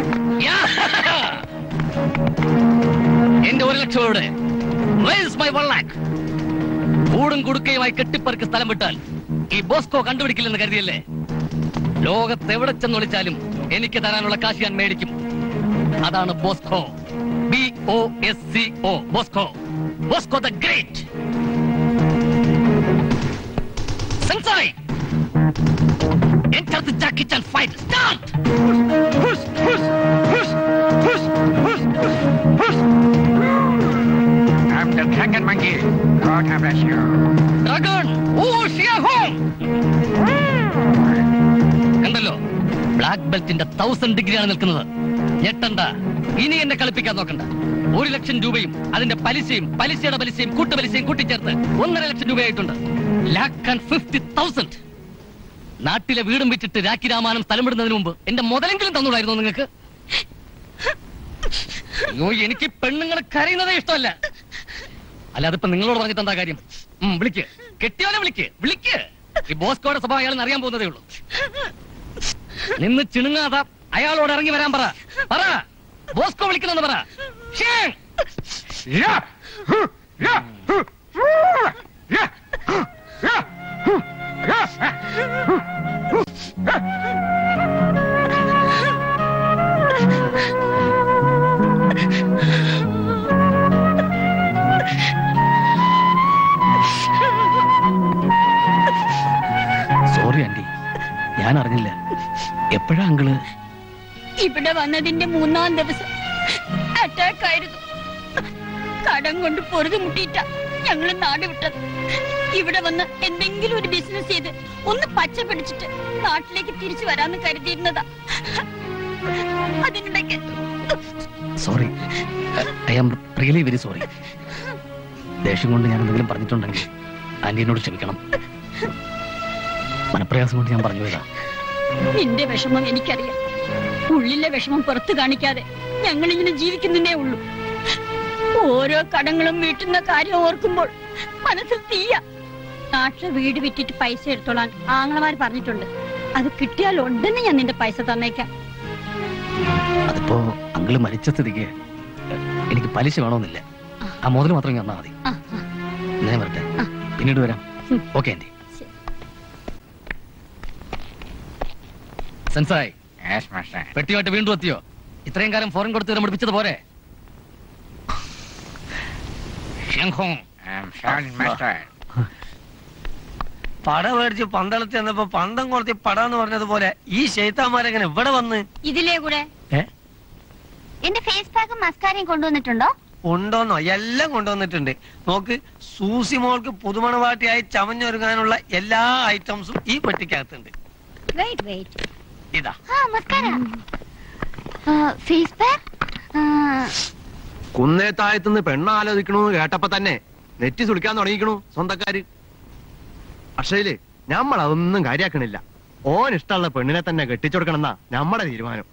എന്റെ ഒരു ലക്ഷം എവിടെ മൈ വൺ ലാക്ക് കൂടും കുടുക്കയുമായി കെട്ടിപ്പറക്ക് സ്ഥലം വിട്ടാൽ ഈ ബോസ്കോ കണ്ടുപിടിക്കില്ലെന്ന് കരുതിയല്ലേ ലോകത്ത് എവിടെ ചെന്ന് വിളിച്ചാലും എനിക്ക് തരാനുള്ള കാശ് ഞാൻ മേടിക്കും അതാണ് Bosco B O S C O Bosco Bosco the great sensei Enter the Jackie Chan fight. Start! I'm the dragon monkey. God have bless you. Dragon! Oh, Shia Hong! കണ്ടല്ലോ ബ്ലാക്ക് ബെൽറ്റിന്റെ തൗസൻഡ് ഡിഗ്രിയാണ് നിൽക്കുന്നത് ഞെട്ടണ്ട ഇനി എന്നെ കളിപ്പിക്കാൻ നോക്കണ്ട ഒരു ലക്ഷം രൂപയും അതിന്റെ പലിശയും പലിശയുടെ പലിശയും കൂട്ടുപലിശയും കൂട്ടിച്ചേർത്ത് ഒന്നര ലക്ഷം രൂപയായിട്ടുണ്ട് ലാക്ക് ആൻഡ് ഫിഫ്റ്റി തൗസൻഡ് നാട്ടിലെ വീടും വിറ്റിട്ട് രാഖി രാമാനം സ്ഥലം വിടുന്നതിന് മുമ്പ് എന്റെ മുതലെങ്കിലും തന്നൂടായിരുന്നു നിങ്ങൾക്ക് അയ്യോ എനിക്ക് പെണ്ണുങ്ങളെ കരയുന്നതേ ഇഷ്ടമല്ല അല്ല അതിപ്പോ നിങ്ങളോട് പറഞ്ഞിട്ട് എന്താ കാര്യം ഉം, വിളിക്ക് കെട്ടിയോനെ വിളിക്ക് വിളിക്ക് ഈ ബോസ്കോയുടെ സ്വഭാവം അയാൾ അറിയാൻ പോകുന്നതേ ഉള്ളൂ നിന്ന് ചിണുങ്ങാത അയാളോട് ഇറങ്ങി വരാൻ പറ പറ ബോസ്കോ വിളിക്കണമെന്ന് പറ ഷേ. സോറി ആന്റി ഞാൻ അറിഞ്ഞില്ല എപ്പോഴാ അങ്കിള് ഇവിടെ വന്നതിന്റെ മൂന്നാം ദിവസം അറ്റാക്ക് ആയിരുന്നു കടം കൊണ്ട് പൊറുതി മുട്ടിയിട്ട ഞങ്ങൾ നാട് വിട്ടത് ഇവിടെ വന്ന് എന്തെങ്കിലും ഒരു ബിസിനസ് ചെയ്ത് ഒന്ന് പച്ച പിടിച്ചിട്ട് നാട്ടിലേക്ക് തിരിച്ചു വരാന്ന് കരുതിയിരുന്നതാ അതിനിടയ്ക്ക് sorry I am really very sorry ദേഷ്യം കൊണ്ട് ഞാൻ എന്തെങ്കിലും പറഞ്ഞിട്ടുണ്ടെങ്കിൽ ആന്റി എന്നോട് ക്ഷമിക്കണം മനപ്രയാസം കൊണ്ട് ഞാൻ പറഞ്ഞു പോയതാ നിന്റെ വിഷമം എനിക്കറിയാം ഉള്ളിലെ വിഷമം പുറത്തു കാണിക്കാതെ ഞങ്ങൾ ഇങ്ങനെ ജീവിക്കുന്നേ ഉള്ളൂ ഓരോ കടങ്ങളും വീട്ടുന്ന കാര്യം ഓർക്കുമ്പോൾ മനസ്സിൽ തീയ നാട്ടിലെ വീട് വിറ്റിട്ട് പൈസ എടുത്തോളാൻ ആങ്ങളമാർ പറഞ്ഞിട്ടുണ്ട് അത് കിട്ടിയാൽ ഉടനെ ഞാൻ നിന്റെ പൈസ തന്നേക്കാം അതിപ്പോ അങ്കിള് മരിച്ച സ്ഥിതിക്ക് എനിക്ക് പലിശ വേണമെന്നില്ല ആ മുതൽ മാത്രം ഇങ്ങ് തന്നാ മതി ഞാൻ വരട്ടെ പിന്നീട് വരാം okay aunty sensei Yes, master. പെട്ടിയായിട്ട് വീണ്ടും എത്തിയോ ഇത്രയും കാലം ഫോറിൻ കൊടുത്ത് വിലമടിപ്പിച്ചത് പോരെ ഷെങ്ഹോങ് I'm sorry, master. പട മേടിച്ച് പന്തളത്ത് ചെന്നപ്പോ പന്തം കൊടുത്തി പട എന്ന് പറഞ്ഞതുപോലെ ഈ ശൈത്താന്മാരെങ്ങനെ ഇവിടെ വന്ന് ഇതിലേ കൂടെ ഏ എന്റെ ഫേസ് പാക്കും മസ്കാരയും കൊണ്ടുവന്നിട്ടുണ്ടോ ഉണ്ടോന്നോ എല്ലാം കൊണ്ടുവന്നിട്ടുണ്ട് നോക്ക് സൂസി മോൾക്ക് പുതുമണവാട്ടിയായി ചമഞ്ഞൊരുങ്ങാനുള്ള എല്ലാ ഐറ്റംസും ഈ പെട്ടിക്കകത്തുണ്ട് വെയിറ്റ് വെയിറ്റ് ഇതാ ആ മസ്കാര ഫേസ് പാക്ക് കുന്നേത്തായത്തുനിന്ന് പെണ്ണ് ആലോചിക്കണു കേട്ടപ്പോ തന്നെ നെറ്റി സുളിക്കാൻ തുടങ്ങിക്കണു സ്വന്തക്കാര് പക്ഷേല് നമ്മൾ അതൊന്നും കാര്യാക്കണില്ല ഓൻ ഇഷ്ടമുള്ള പെണ്ണിനെ തന്നെ കെട്ടിച്ചുകൊടുക്കണമെന്നാ നമ്മുടെ തീരുമാനം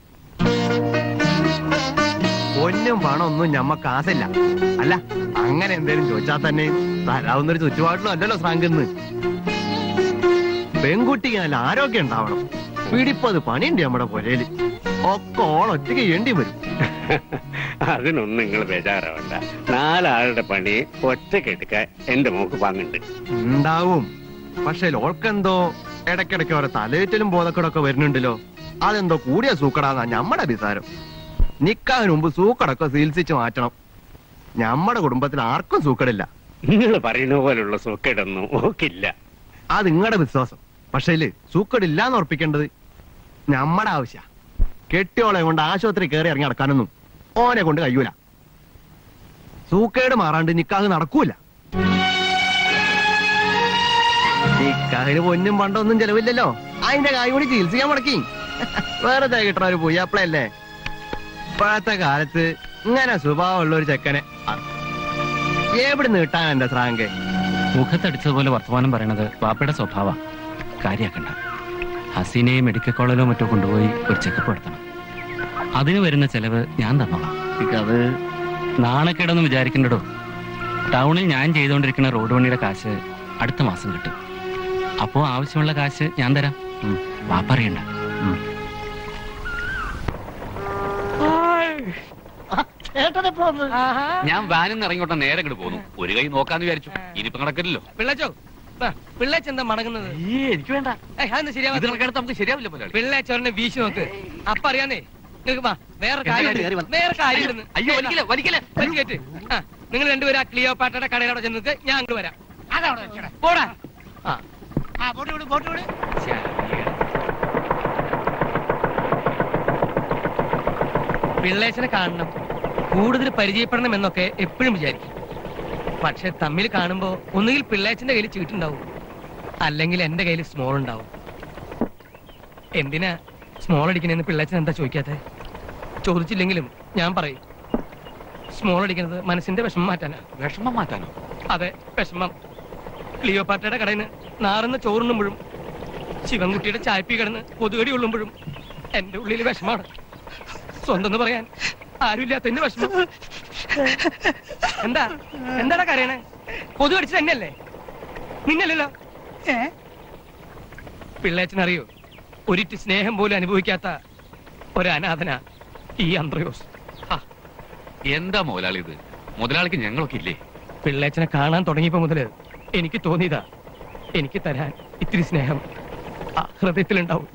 പൊന്നും പണം ഒന്നും ഞമ്മക്ക് ആശയില്ല അല്ല അങ്ങനെ എന്തേലും ചോദിച്ചാൽ തന്നെ തരാവുന്നൊരു ചുറ്റുപാടിലും അല്ലല്ലോ ശ്രാങ്കെന്ന് പെൺകുട്ടിക്ക് നല്ല ആരോഗ്യം ഉണ്ടാവണം പിടിപ്പത് പണിയുണ്ട് നമ്മുടെ പുരയില് ഒക്കെ ഓൾ ഒറ്റയ്ക്ക് ചെയ്യേണ്ടി വരും അതിനൊന്നും നിങ്ങൾ ബേജാറാവണ്ട നാലാളുടെ പണി ഒറ്റക്കെടുക്കാൻ എന്റെ മോക്ക് പങ്കുണ്ട് ഉണ്ടാവും പക്ഷെ ഓൾക്കെന്തോ ഇടയ്ക്കിടയ്ക്ക് ഓരോ തലയേറ്റലും ബോധക്കടൊക്കെ വരുന്നുണ്ടല്ലോ അതെന്തോ കൂടിയ സൂക്കടാന്നാ ഞമ്മടെ വിസാരം നിക്കാതിന് മുമ്പ് സൂക്കടൊക്കെ ചികിത്സിച്ച് മാറ്റണം ഞമ്മടെ കുടുംബത്തിൽ ആർക്കും സൂക്കടില്ല നിങ്ങൾ പറയുന്ന പോലുള്ള സുഖയിടൊന്നും ഓക്കില്ല അത് നിങ്ങളുടെ വിശ്വാസം പക്ഷേ സൂക്കടില്ല എന്ന് ഉറപ്പിക്കേണ്ടത് ഞമ്മടെ ആവശ്യ കെട്ടിയോളെ കൊണ്ട് ആശുപത്രി കയറി ഇറങ്ങി നടക്കാനൊന്നും ഓനെ കൊണ്ട് കഴിയൂല സൂക്കേട് മാറാണ്ട് നിക്കാഹ് നടക്കൂല നിക്കാഹിന് പൊന്നും പണ്ടൊന്നും ചെലവില്ലല്ലോ അതിന്റെ കായ് കൂടി ചികിത്സിക്കാൻ മുടക്കി വേറെ കിട്ടണ ഒരു പോയി അപ്പളല്ലേ ഇപ്പോഴത്തെ കാലത്ത് ഇങ്ങനെ സ്വഭാവമുള്ള ഒരു ചെക്കനെ അ- എവിടെ നീട്ടാൻ എന്റെ ശ്രാങ്കെ മുഖത്തടിച്ചതുപോലെ വർത്തമാനം പറയണത് വാപ്പയുടെ സ്വഭാവ കാര്യാക്കണ്ട ഹസീനയെ മെഡിക്കൽ കോളേജിലോ മറ്റോ കൊണ്ടുപോയി ഒരു ചെക്കപ്പ് നടത്തണം അതിന് വരുന്ന ചെലവ് ഞാൻ തന്നോളാം അത് നാണക്കേടൊന്നും വിചാരിക്കണ്ടടോ ടൗണിൽ ഞാൻ ചെയ്തുകൊണ്ടിരിക്കുന്ന റോഡ് പണിയുടെ കാശ് അടുത്ത മാസം കിട്ടും അപ്പോ ആവശ്യമുള്ള കാശ് ഞാൻ തരാം ഉം. വാപ്പ അറിയണ്ട ഉം. ചേട്ടനെപ്പോ വന്ന് ഞാൻ വാനിൽ നിന്ന് ഇറങ്ങിയോട്ടെ നേരെ ഇങ്ങോട്ട് പോന്നു ഒരു കൈ നോക്കാന്ന് വിചാരിച്ചു ഇനിയിപ്പോ നടക്കില്ലല്ലോ പിള്ളച്ചോ പിള്ളേച്ച് എന്താ മടങ്ങുന്നത് എനിക്ക് വേണ്ട അതൊന്നും ശരിയാവാ ഇത് നടക്കാത്ത നമുക്ക് ശരിയാവില്ല മുതലാളി പിള്ളേച്ചോറിനെ വീശി നോക്ക് അപ്പൊ അറിയാന്നേ നിങ്ങൾക്ക് വാ വേറെ എന്താ കാര്യം കയറി ഉണ്ട്. വന്ന്? വേറെ കാര്യം ഉണ്ടെന്ന്. അയ്യോ, വലിക്കില്ല, വലിക്കില്ല. വലിച്ച് കയറ്റ്. ആ നിങ്ങൾ രണ്ടുപേരും ആ ക്ലിയോ പാട്ടയുടെ കടയിലവിടെ ചെന്നിട്ട് ഞാൻ അങ്ങോട്ട് വരാം അതവിടെ വെച്ചോടെ പോടാ ആ ആ ബോട്ട് വിട് ബോട്ട് വിട് പിള്ളേച്ചനെ കാണണം കൂടുതൽ പരിചയപ്പെടണം എന്നൊക്കെ എപ്പോഴും വിചാരിക്കും പക്ഷെ തമ്മിൽ കാണുമ്പോ ഒന്നുകിൽ പിള്ളേച്ചന്റെ കയ്യിൽ ചീട്ടുണ്ടാവും അല്ലെങ്കിൽ എന്റെ കയ്യിൽ സ്മോൾ ഉണ്ടാവും എന്തിനാ സ്മോൾ അടിക്കണെന്ന് പിള്ളേച്ചൻ എന്താ ചോദിക്കാത്തെ ചോദിച്ചില്ലെങ്കിലും ഞാൻ പറയും സ്മോൾ അടിക്കുന്നത് മനസ്സിന്റെ വിഷമം മാറ്റാനാ വിഷമം മാറ്റാനോ അതെ വിഷമം ലിയോപാറ്റയുടെ കടയിൽ നിന്ന് നാറുന്ന ചോറുണ്ണുമ്പോഴും ശിവൻകുട്ടിയുടെ ചായപ്പി കിടന്ന് കൊതുകടി കൊള്ളുമ്പോഴും എന്റെ ഉള്ളിൽ വിഷമാണ് സ്വന്തം എന്ന് പറയാൻ ആരുമില്ലാത്തതിന്റെ വിഷമം എന്താ എന്താടാ കരയണേ കൊതു അടിച്ചത് തന്നെയല്ലേ നിന്നല്ലല്ലോ പിള്ളേച്ചനറിയോ ഒരിറ്റ് സ്നേഹം പോലും അനുഭവിക്കാത്ത ഒരനാഥന ഈ അന്ത്രയോസ് എന്താ മുതലാളി ഇത് മുതലാളിക്ക് ഞങ്ങളൊക്കെ ഇല്ലേ പിള്ളേച്ചനെ കാണാൻ തുടങ്ങിയപ്പോ മുതല് എനിക്ക് തോന്നിയതാ എനിക്ക് തരാൻ ഇത്തിരി സ്നേഹം ആ ഹൃദയത്തിലുണ്ടാവും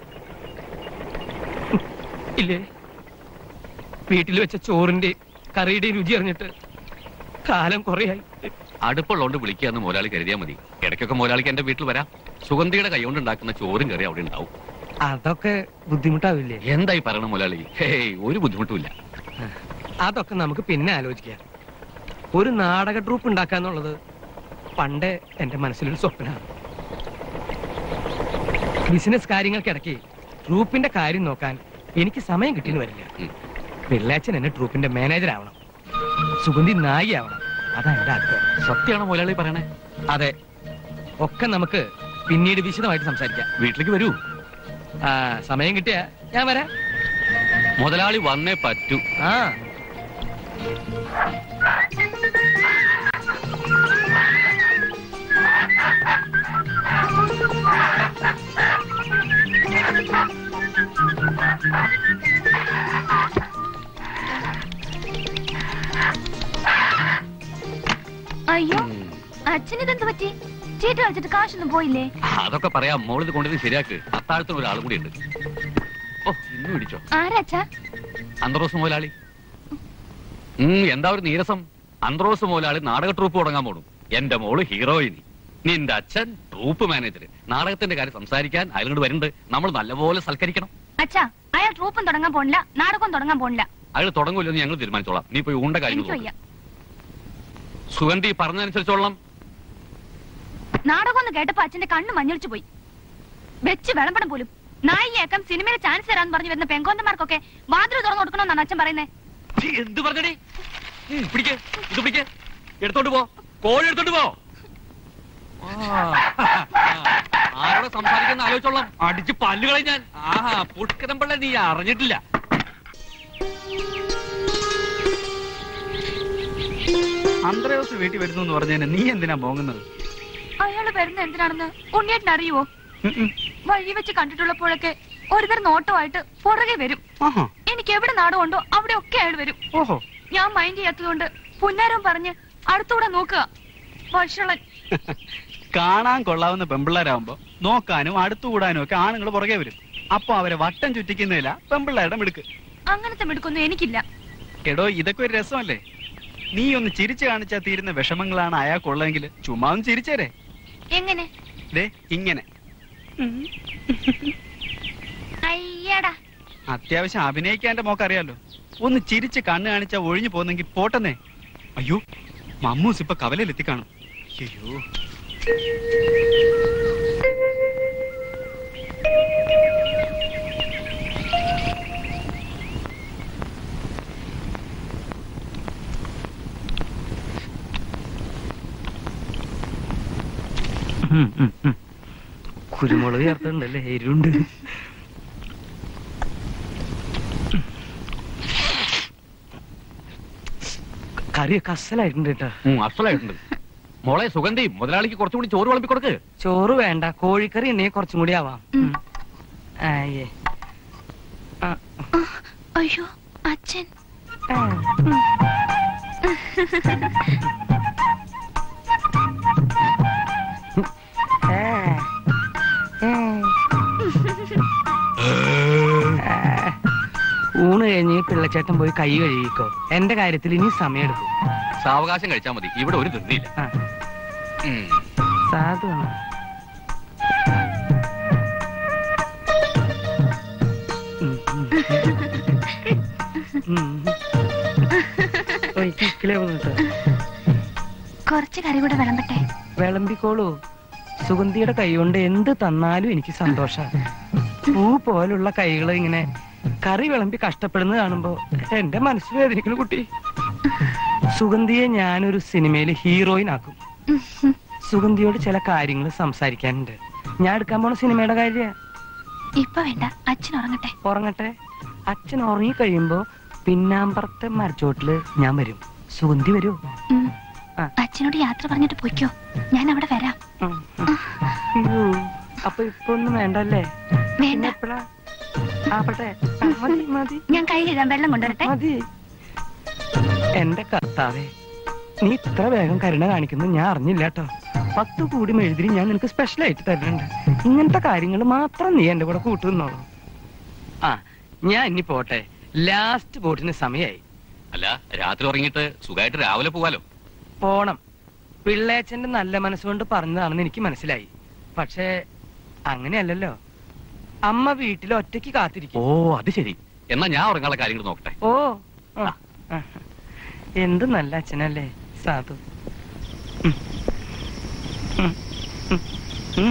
ഇല്ലേ വീട്ടിൽ വെച്ച ചോറിന്റെയും കറിയുടെയും രുചി അറിഞ്ഞിട്ട് കാലം കുറയായി അടുപ്പുള്ളതുകൊണ്ട് വിളിക്കാന്ന് മുതലാളി കരുതിയാ മതി ഇടയ്ക്കൊക്കെ മുതലാളിക്ക് എന്റെ വീട്ടിൽ വരാം സുഗന്ധിയുടെ കൈകൊണ്ട് ഉണ്ടാക്കുന്ന ചോറും കറി അവിടെ ഉണ്ടാവും അതൊക്കെ ബുദ്ധിമുട്ടാവില്ലേ എന്തായി പറയണ മുതലാളി ഹേയ് ഒരു ബുദ്ധിമുട്ടുമില്ല അതൊക്കെ നമുക്ക് പിന്നെ ആലോചിക്കാം ഒരു നാടക ട്രൂപ്പ് ഉണ്ടാക്കാന്നുള്ളത് പണ്ട് എന്റെ മനസ്സിലൊരു സ്വപ്നമാണ് ബിസിനസ് കാര്യങ്ങൾക്കിടയ്ക്ക് ട്രൂപ്പിന്റെ കാര്യം നോക്കാൻ എനിക്ക് സമയം കിട്ടിയെന്ന് വരില്ല പിള്ളാച്ചൻ എന്നെ ട്രൂപ്പിന്റെ മാനേജർ ആവണം സുഗന്ധി നായികയാവണം അതാ എന്റെ ആഗ്രഹം സത്യമാണോ മുതലാളി പറയണേ അതെ ഒക്കെ നമുക്ക് പിന്നീട് വിശദമായിട്ട് സംസാരിക്കാം വീട്ടിലേക്ക് വരൂ ആ സമയം കിട്ടിയാ ഞാൻ വരാം മുതലാളി വന്നേ പറ്റൂ ആ അയ്യോ അച്ഛനിതെന്ത് പറ്റി ചീട്ട് കളിച്ചിട്ട് കാശൊന്നും പോയില്ലേ അതൊക്കെ പറയാം മോളിത് കൊണ്ടുവന്ന് ശരിയാക്ക് അത്താഴത്തിന് ഒരാളും കൂടി ഉണ്ട് ഓ ഇന്നും ഇടിച്ചോ ആരാച്ചാ അന്ത്രോസ് മുതലാളി ഉം എന്താ ഒരു നീരസം അന്ത്രോസ് മുതലാളി നാടക ട്രൂപ്പ് തുടങ്ങാൻ പോണു എന്റെ മോള് ഹീറോയിനി നിന്റെ അച്ഛൻ ട്രൂപ്പ് മാനേജർ നാടകത്തിന്റെ കാര്യം സംസാരിക്കാൻ അയാളോട് വരുന്നുണ്ട് നമ്മൾ നല്ലപോലെ സൽക്കരിക്കണം അച്ഛാ അയാൾ ട്രൂപ്പും തുടങ്ങാൻ പോണില്ല നാടകവും തുടങ്ങാൻ പോണില്ല അയാൾ തുടങ്ങൂലെന്ന് ഞങ്ങൾ തീരുമാനിച്ചോളാം നീ പോയി ഊണ്ട കാര്യം എനിക്ക് വയ്യ സുഗന്ധി പറഞ്ഞതനുസരിച്ചോളാം നാടകം ഒന്ന് കേട്ടപ്പോ അച്ഛന്റെ കണ്ണ് മഞ്ഞളിച്ചു പോയി വെച്ച് വിളമ്പണം പോലും നായികയാക്കാം സിനിമയിൽ ചാൻസ് തരാന്ന് പറഞ്ഞു വരുന്ന പെങ്കോന്തമാർക്കൊക്കെ വാതിൽ തുറന്നു കൊടുക്കണമെന്നാണ് അച്ഛൻ പറയുന്നത് ഛീ, എന്ത് പറഞ്ഞടി ഉം, പിടിക്ക് ഇത് പിടിക്ക് എടുത്തോണ്ട് പോ കോഴി എടുത്തോണ്ട് പോ ആ, ആരോട് സംസാരിക്കുന്ന ആലോചിച്ചോളാം അടിച്ച് പല്ലുകളെ ഞാൻ ആഹാ പുഷ്കരമ്പള്ള നീ അറിഞ്ഞിട്ടില്ല അന്ത്രയോസ് വീട്ടിൽ വരുന്നു എന്ന് പറഞ്ഞതിന് നീ എന്തിനാ പോങ്ങുന്നത് അയാള് വരുന്ന എന്തിനാണെന്ന് ഉണ്ണിയേട്ടൻ അറിയുവോ വഴി വെച്ച് കണ്ടിട്ടുള്ളപ്പോഴൊക്കെ ഒരുതരം നോട്ടമായിട്ട് പുറകെ വരും എനിക്ക് എവിടെ നാടുകൊണ്ടോ അവിടെ ഒക്കെ അയാൾ വരും ഓഹോ ഞാൻ മൈൻഡ് ചെയ്യാത്തതുകൊണ്ട് പുന്നാരം പറഞ്ഞ് അടുത്തൂടെ നോക്കുക വഷളൻ കാണാൻ കൊള്ളാവുന്ന പെമ്പിള്ളേരാകുമ്പോ നോക്കാനും അടുത്തുകൂടാനും ഒക്കെ ആണുങ്ങൾ പുറകെ വരും അപ്പൊ അവരെ വട്ടം ചുറ്റിക്കുന്നില്ല പെമ്പിള്ളേരുടെ മിടുക്ക് അങ്ങനത്തെ മിടുക്കൊന്നും എനിക്കില്ല എടോ ഇതൊക്കെ ഒരു രസമല്ലേ നീ ഒന്ന് ചിരിച്ചു കാണിച്ചാ തീരുന്ന വിഷമങ്ങളാണ് അയാൾക്കുള്ളതെങ്കിൽ ചുമ്മാ ഒന്ന് ചിരിച്ചേരെ എങ്ങനെ ദേ ഇങ്ങനെ അയ്യടാ അത്യാവശ്യം അഭിനയിക്കാൻ എന്റെ മോക്കറിയാലോ ഒന്ന് ചിരിച്ച് കണ്ണ് കാണിച്ചാ ഒഴിഞ്ഞു പോന്നെങ്കിൽ പോട്ടെന്നേ അയ്യോ മമ്മൂസ് ഇപ്പൊ കവലയിൽ എത്തിക്കാണും അയ്യോ കുരുമുളക് ചേർത്തുണ്ടല്ലേ എരുണ്ട് കറിയൊക്കെ അസലായിട്ടുണ്ട് കേട്ടോ ഉം, അസലായിട്ടുണ്ട് മോളെ സുഗന്ധി മുതലാളിക്ക് കുറച്ചുകൂടി ചോറ് വിളമ്പി കൊടുക്ക് ചോറ് വേണ്ട കോഴിക്കറി ഉണ്ടെങ്കിൽ കുറച്ചും കൂടി ആവാം ഉം. ആയേ ആ, അയ്യോ അച്ഛൻ ഏ, ഏ. ആ, ഊണ് കഴിഞ്ഞ് പിള്ളച്ചേട്ടൻ പോയി കൈ കഴുകിക്കോ എന്റെ കാര്യത്തിൽ ഇനി സമയമെടുക്കും സാവകാശം കഴിച്ചാൽ മതി ഇവിടെ ഒരു ധൃതിയില്ല ആ. ഉം. സാധു വന്നോ? ഉം, ഉം. ഉം. ഓയ്, കിക്കിലേ വന്നിട്ട്. കുറച്ച് കറി കൂടെ വിളമ്പട്ടെ വിളമ്പിക്കോളൂ സുഗന്ധിയുടെ കൈ കൊണ്ട് എന്ത് തന്നാലും എനിക്ക് സന്തോഷാണ് പൂ പോലുള്ള കൈകൾ ഇങ്ങനെ കറി വിളമ്പി കഷ്ടപ്പെടുന്നത് കാണുമ്പോ എന്റെ മനസ്സ് വേദനിക്കുന്നു കുട്ടി സുഗന്ധിയെ ഞാനൊരു സിനിമയിൽ ഹീറോയിൻ ആക്കും സുഗന്ധിയോട് ചില കാര്യങ്ങൾ സംസാരിക്കാനുണ്ട് ഞാൻ എടുക്കാൻ പോണ സിനിമയുടെ കാര്യ ഇപ്പൊ വേണ്ട അച്ഛൻ ഉറങ്ങട്ടെ ഉറങ്ങട്ടെ അച്ഛൻ ഉറങ്ങി കഴിയുമ്പോ പിന്നാമ്പറത്തെ മരച്ചോട്ടില് ഞാൻ വരും സുഗന്ധി വരൂ ഉം. അച്ഛനോട് യാത്ര പറഞ്ഞിട്ട് പൊയ്ക്കോ ഞാൻ അവിടെ വരാം അയ്യോ അപ്പൊ ഇപ്പൊ ഒന്നും വേണ്ടല്ലേ വേണ്ട എപ്പോഴാ ആവട്ടെ ആ, മതി മതി ഞാൻ കൈ കഴുകാൻ വെള്ളം കൊണ്ടുവരട്ടെ മതി എന്റെ കർത്താവേ നീ ഇത്ര വേഗം കരുണ കാണിക്കുന്നത് ഞാൻ അറിഞ്ഞില്ല കേട്ടോ പത്ത് കൂടി മെഴുതിരി ഞാൻ നിനക്ക് സ്പെഷ്യൽ ആയിട്ട് തരുന്നുണ്ട് ഇങ്ങനത്തെ കാര്യങ്ങൾ മാത്രം നീ എന്റെ കൂടെ കൂട്ടുന്നോളൂ ആ ഞാൻ ഇനി പോട്ടെ ലാസ്റ്റ് ബോട്ടിന് സമയായി അല്ല രാത്രി ഉറങ്ങിയിട്ട് സുഖമായിട്ട് രാവിലെ പോവാലോ പോണം പിള്ളേച്ചന്റെ നല്ല മനസ്സുകൊണ്ട് പറഞ്ഞതാണെന്ന് എനിക്ക് മനസ്സിലായി പക്ഷേ അങ്ങനെയല്ലല്ലോ അമ്മ വീട്ടിൽ ഒറ്റയ്ക്ക് കാത്തിരിക്കും ഓ അത് ശരി എന്നാ ഞാൻ ഉറങ്ങാനുള്ള കാര്യങ്ങൾ നോക്കട്ടെ ഓ ആ, ആ. എന്ത് നല്ല അച്ഛനല്ലേ സാധു ഉം. ഉം. ഉം. ഉം.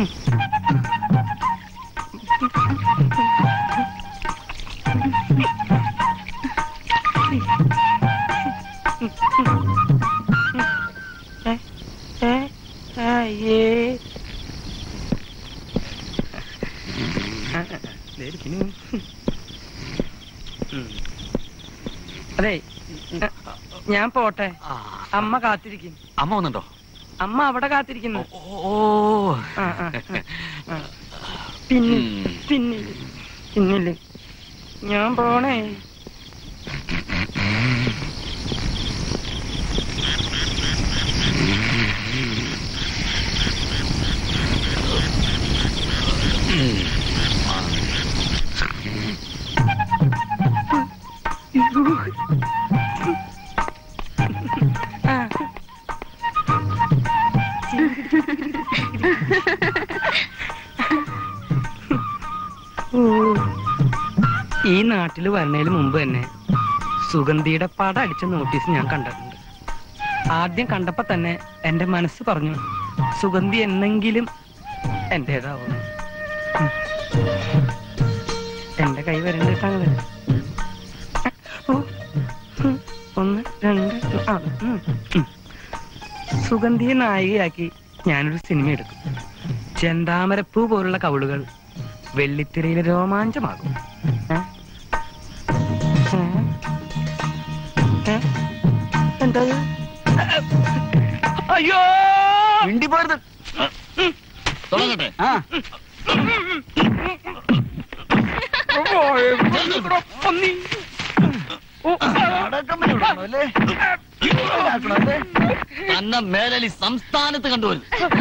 ഏ, ഏ, അയ്യേ. ആ, ദേ ഇരിക്കുന്നു. ഉം. അതെ ഞാൻ പോട്ടെ അമ്മ കാത്തിരിക്കും അമ്മ വന്നുണ്ടോ അമ്മ അവിടെ കാത്തിരിക്കുന്നു ഓ ആ, ആ, ആ, ആ. പിന്നിൽ പിന്നിൽ പിന്നില് ഞാൻ പോണേ ആ. ഓ. ഈ നാട്ടിൽ വരണതിന് മുമ്പ് തന്നെ സുഗന്ധിയുടെ പട അടിച്ച നോട്ടീസ് ഞാൻ കണ്ടിട്ടുണ്ട് ആദ്യം കണ്ടപ്പോ തന്നെ എന്റെ മനസ്സ് പറഞ്ഞു സുഗന്ധി എന്നെങ്കിലും എന്റേതാവുന്നു ഉം. എന്റെ കൈ വരണ്ടിട്ടാണ് ഓ ഉം. രണ്ട് ആ, ഉം, ഉം. സുഗന്ധിയെ നായികയാക്കി ഞാനൊരു സിനിമ എടുക്കും ചെന്താമരപ്പൂ പോലുള്ള കവിളുകൾ വെള്ളിത്തിരയിലെ രോമാഞ്ചമാകും ഏ? ഏ? ഏ? എന്താ ഇത്? അയ്യോ മിണ്ടി പോരുത് തുടങ്ങട്ടെ ആ അന്ന മേലലി സംസ്ഥാനത്ത് കണ്ടുവരും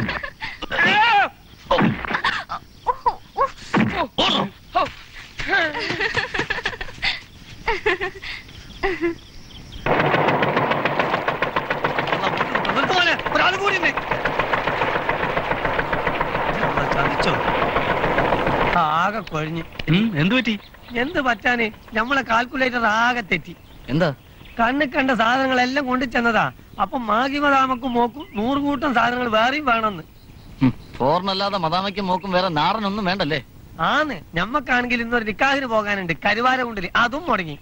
ചതിച്ചോ ആകെ കൊഴിഞ്ഞ് എന്തു പറ്റി എന്ത് പറ്റാന് നമ്മളെ കാൽക്കുലേറ്റർ ആകെ തെറ്റി എന്താ കണ്ണിൽ കണ്ട സാധനങ്ങളെല്ലാം കൊണ്ടു ചെന്നതാ അപ്പൊ മാഗിമതാമക്കും മോക്കും നൂറ് കൂട്ടം സാധനങ്ങൾ വേറെയും വേണമെന്ന് ഫോറിനല്ലാതെ മതാമയ്ക്കും മോക്കും വേറെ നാടനൊന്നും വേണ്ടല്ലേ ആന്ന് ഞമ്മക്കാണെങ്കിൽ ഇന്നൊരു നിക്കാഹിന് പോകാനുണ്ട് കരുവാരകുണ്ടില് അതും മുടങ്ങി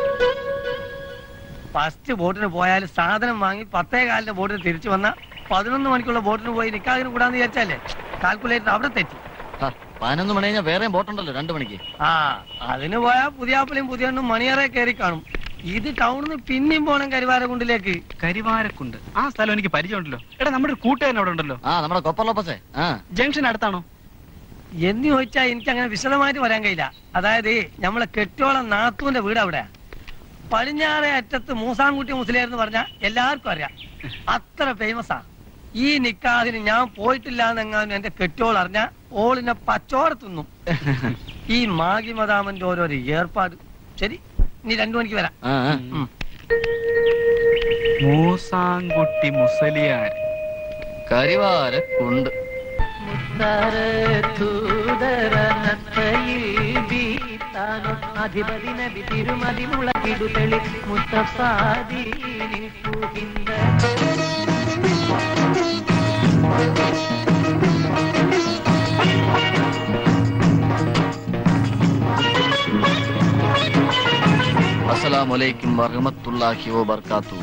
ഫസ്റ്റ് ബോട്ടിന് പോയാൽ സാധനം വാങ്ങി പത്തേ കാലിന്റെ ബോട്ടിന് തിരിച്ചു വന്ന പതിനൊന്ന് മണിക്കുള്ള ബോട്ടിന് പോയി നിക്കാഹിന് കൂടാന്ന് വിചാരിച്ചാലേ കാൽക്കുലേറ്റർ അവിടെ തെറ്റി ആ, പതിനൊന്ന് മണി കഴിഞ്ഞാൽ വേറെയും ബോട്ടുണ്ടല്ലോ രണ്ടു മണിക്ക് ആ അതിന് പോയാ പുതിയാപ്പിളിയും പുതിയണ്ണും മണിയറെ കയറി കാണും ഇത് ടൗണിൽ നിന്ന് പിന്നെയും പോണം കരുവാരകുണ്ടിലേക്ക് കരിവാരക്കുണ്ട് ആ സ്ഥലം എനിക്ക് പരിചയമുണ്ടല്ലോ എടാ നമ്മുടെ ഒരു കൂട്ടുകാരൻ അവിടെ ഉണ്ടല്ലോ ആ നമ്മുടെ കൊപ്പർലോപ്പസേ ആ ജംഗ്ഷൻ അടുത്താണോ എന്ന് ചോദിച്ചാ എനിക്ക് അങ്ങനെ വിശദമായിട്ട് പറയാൻ കഴിയില്ല അതായത് നമ്മളെ കെട്ടോളം നാത്തൂന്റെ വീട് അവിടെ പടിഞ്ഞാറേ അറ്റത്ത് മൂസാൻകുട്ടി മുസ്ലിയാർ എന്ന് പറഞ്ഞാൽ എല്ലാവർക്കും അറിയാം അത്ര ഫേമസാ ഈ നിക്കാഹിന് ഞാൻ പോയിട്ടില്ല എന്നെങ്ങാനും എന്റെ കെട്ടോൾ അറിഞ്ഞ ഓളിനെ പച്ചോടെ തിന്നും ഈ മാഗി മദാമന്റെ ഓരോരോ ഏർപ്പാട് ശരി നീ രണ്ടു മണിക്ക് വരാം ആ, ആ. ഉം. മൂസാൻകുട്ടി മുസലിയാർ കരിവാരക്കുണ്ട് അധിപതി നബി തിരുമതി മുളകിടുതെളി മുത്തഫാദീനിൽ പൂഹിന്ദ അസ്സലാമലൈക്കും വറഹമത്തുള്ളാഹി വബർക്കാത്തു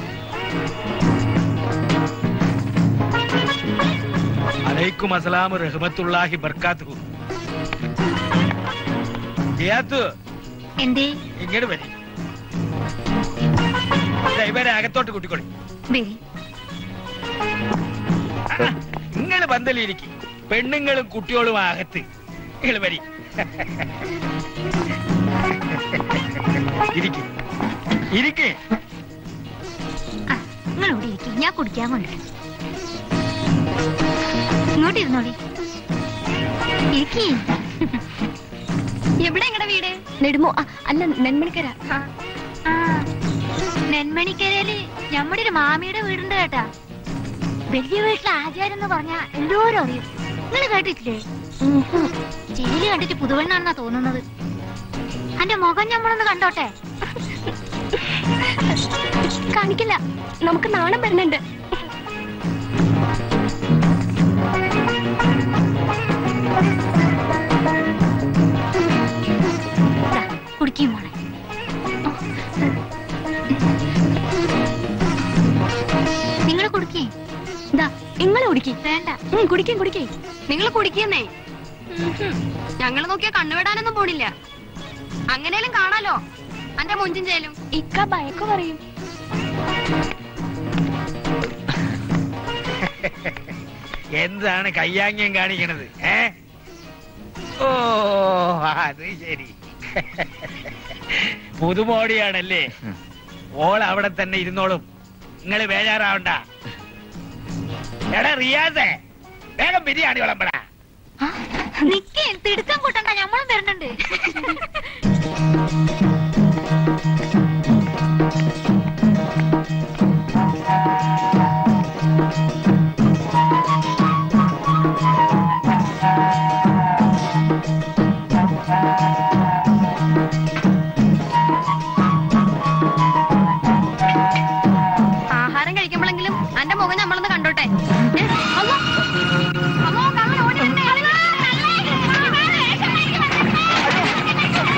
അലൈക്കും അസ്സലാം റഹ്മത്തുള്ളാഹി ബർക്കാത്തു ജിയാത്തു എന്തേ ഇങ്ങോട്ട് വരി ദാ ഇവരെ അകത്തോട്ട് കൂട്ടിക്കൊള്ളി വരി നിങ്ങൾ പന്തലിരിക്കും പെണ്ണുങ്ങളും കുട്ടികളും അകത്ത് നിങ്ങൾ വരി ഇരിക്കും ഇരിക്കേ നിങ്ങൾ ഇവിടെ ഇരിക്കും ഞാൻ കുടിക്കാൻ കൊണ്ടുവരാം ഇങ്ങോട്ട് ഇരുന്നോളി ഇരിക്കേ എവിടെ നിങ്ങളുടെ വീട് നെടുമോ ആ, അല്ല നെന്മണിക്കര നെന്മണിക്കരയില് നമ്മുടെ ഒരു മാമിയുടെ വീടുണ്ട് കേട്ടാ വലിയ വീട്ടിലെ ആചാരം എന്ന് പറഞ്ഞാ എല്ലാവരും അറിയും നിങ്ങൾ കേട്ടിട്ടില്ലേ ജയില് കണ്ടിട്ട് പുതുവണ്ണാണെന്നാ തോന്നുന്നത് എന്റെ മുഖം ഞമ്മളൊന്ന് കണ്ടോട്ടെ കാണിക്കില്ല നമുക്ക് നാണം വരുന്നുണ്ട് കുടിക്കും മോളെ നിങ്ങൾ കുടിക്കേ ഇതാ നിങ്ങൾ കുടിക്കേ വേണ്ട കുടിക്കും കുടിക്കേ നിങ്ങൾ കുടിക്കുന്നേ ഞങ്ങൾ നോക്കിയാ കണ്ണുവിടാനൊന്നും പോണില്ല അങ്ങനെയും കാണാലോ അന്റെ മുഞ്ചും ചേലും ഇക്ക ഭയക്ക് പറയും എന്താണ് കയ്യാങ്യം കാണിക്കണത് ഏ ഓ അത് ശരി പുതുമോടിയാണല്ലേ ഓൾ അവിടെ തന്നെ ഇരുന്നോളും നിങ്ങൾ ബേജാറാവണ്ട എടാ റിയാസേ വേഗം ബിരിയാണി വിളമ്പടാ നിക്കേ തിടുക്കം കൂട്ടണ്ട ഞമ്മളും വരുന്നുണ്ട് ആഹാരം കഴിക്കുമ്പോഴെങ്കിലും അന്റെ മുഖം നമ്മളൊന്ന് കണ്ടോട്ടെ ഏ, അമ്മോ. അമ്മോ, കള്ളൻ ഓടി വന്നേ.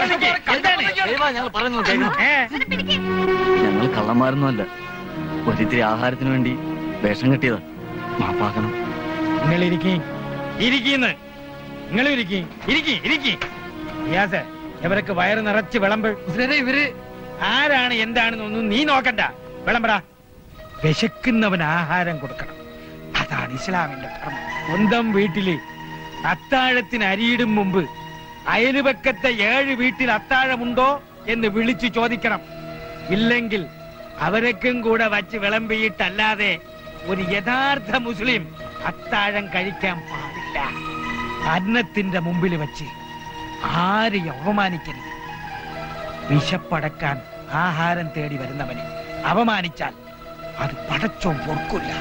ഞങ്ങൾ പറയുന്നത് കേൾക്കണം ഞങ്ങൾ കള്ളന്മാരൊന്നുമല്ല ഒരിത്തിരി ആഹാരത്തിന് വേണ്ടി വേഷം കെട്ടിയതാ മാപ്പാക്കണം നിങ്ങൾ ഇരിക്കി ഇരിക്കുന്നു നിങ്ങൾ ഇരിക്കി ഇരിക്കി ഇരിക്കി യാസെ ഇവർക്ക് വയറ് നിറച്ച് വിളമ്പ് ഇവര് ആരാണ് എന്താണെന്നൊന്നും നീ നോക്കണ്ട വിളമ്പടാ വിശക്കുന്നവൻ ആഹാരം കൊടുക്കണം അതാണ് ഇസ്ലാമിന്റെ ധർമ്മം സ്വന്തം വീട്ടില് അത്താഴത്തിന് അരിയിടും മുമ്പ് അയലുപക്കത്തെ ഏഴ് വീട്ടിൽ അത്താഴമുണ്ടോ എന്ന് വിളിച്ചു ചോദിക്കണം ഇല്ലെങ്കിൽ അവരൊക്കും കൂടെ വച്ച് വിളമ്പിയിട്ടല്ലാതെ ഒരു യഥാർത്ഥ മുസ്ലിം അത്താഴം കഴിക്കാൻ പാടില്ല അന്നത്തിന്റെ മുമ്പിൽ വച്ച് ആരെയും അവമാനിക്കരുത് വിശപ്പടക്കാൻ ആഹാരം തേടി വരുന്നവനെ അപമാനിച്ചാൽ അത് പടച്ചോൻ പൊറുക്കില്ല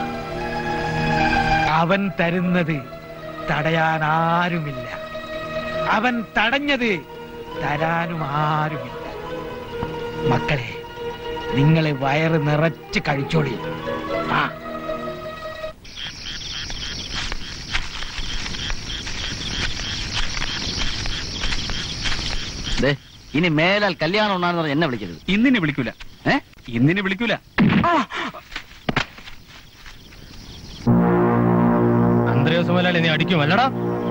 അവൻ തരുന്നത് തടയാൻ ആരുമില്ല അവൻ തടഞ്ഞത് തരാനും ആരുമില്ല മക്കളെ നിങ്ങളെ വയറ് നിറച്ച് കഴിച്ചോളി ആ ദേ ഇനി മേലാൽ കല്യാണം ഉണ്ടാകുന്ന പറഞ്ഞ് എന്നെ വിളിക്കരുത് ഇന്നിനെ വിളിക്കൂല ഏ ഇന്നിനെ വിളിക്കൂല അന്ത്രയോസ് മുതലാളി നീ അടിക്കും അല്ലടാ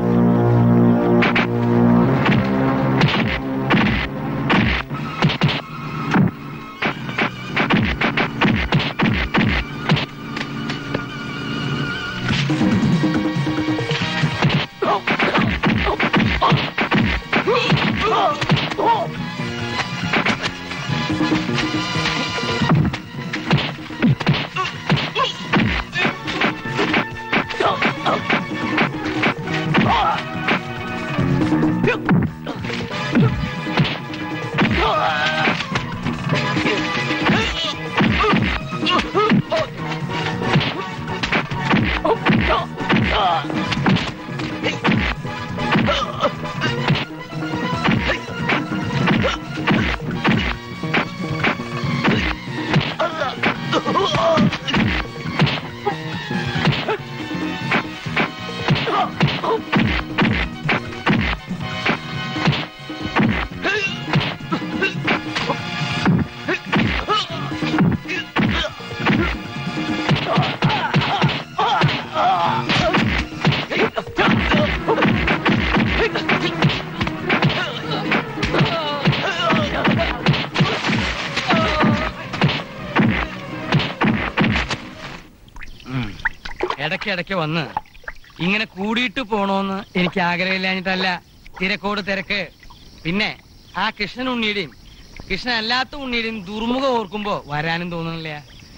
ഇടയ്ക്ക് ഇടയ്ക്ക് വന്ന് ഇങ്ങനെ കൂടിയിട്ട് പോണോന്ന് എനിക്ക് ആഗ്രഹമില്ലാഞ്ഞിട്ടല്ല തിരക്കോട് തിരക്ക് പിന്നെ ആ കൃഷ്ണൻ ഉണ്ണിയുടെയും കൃഷ്ണൻ അല്ലാത്ത ഉണ്ണിയുടെയും ദുർമുഖം ഓർക്കുമ്പോ വരാനും തോന്നുന്നില്ല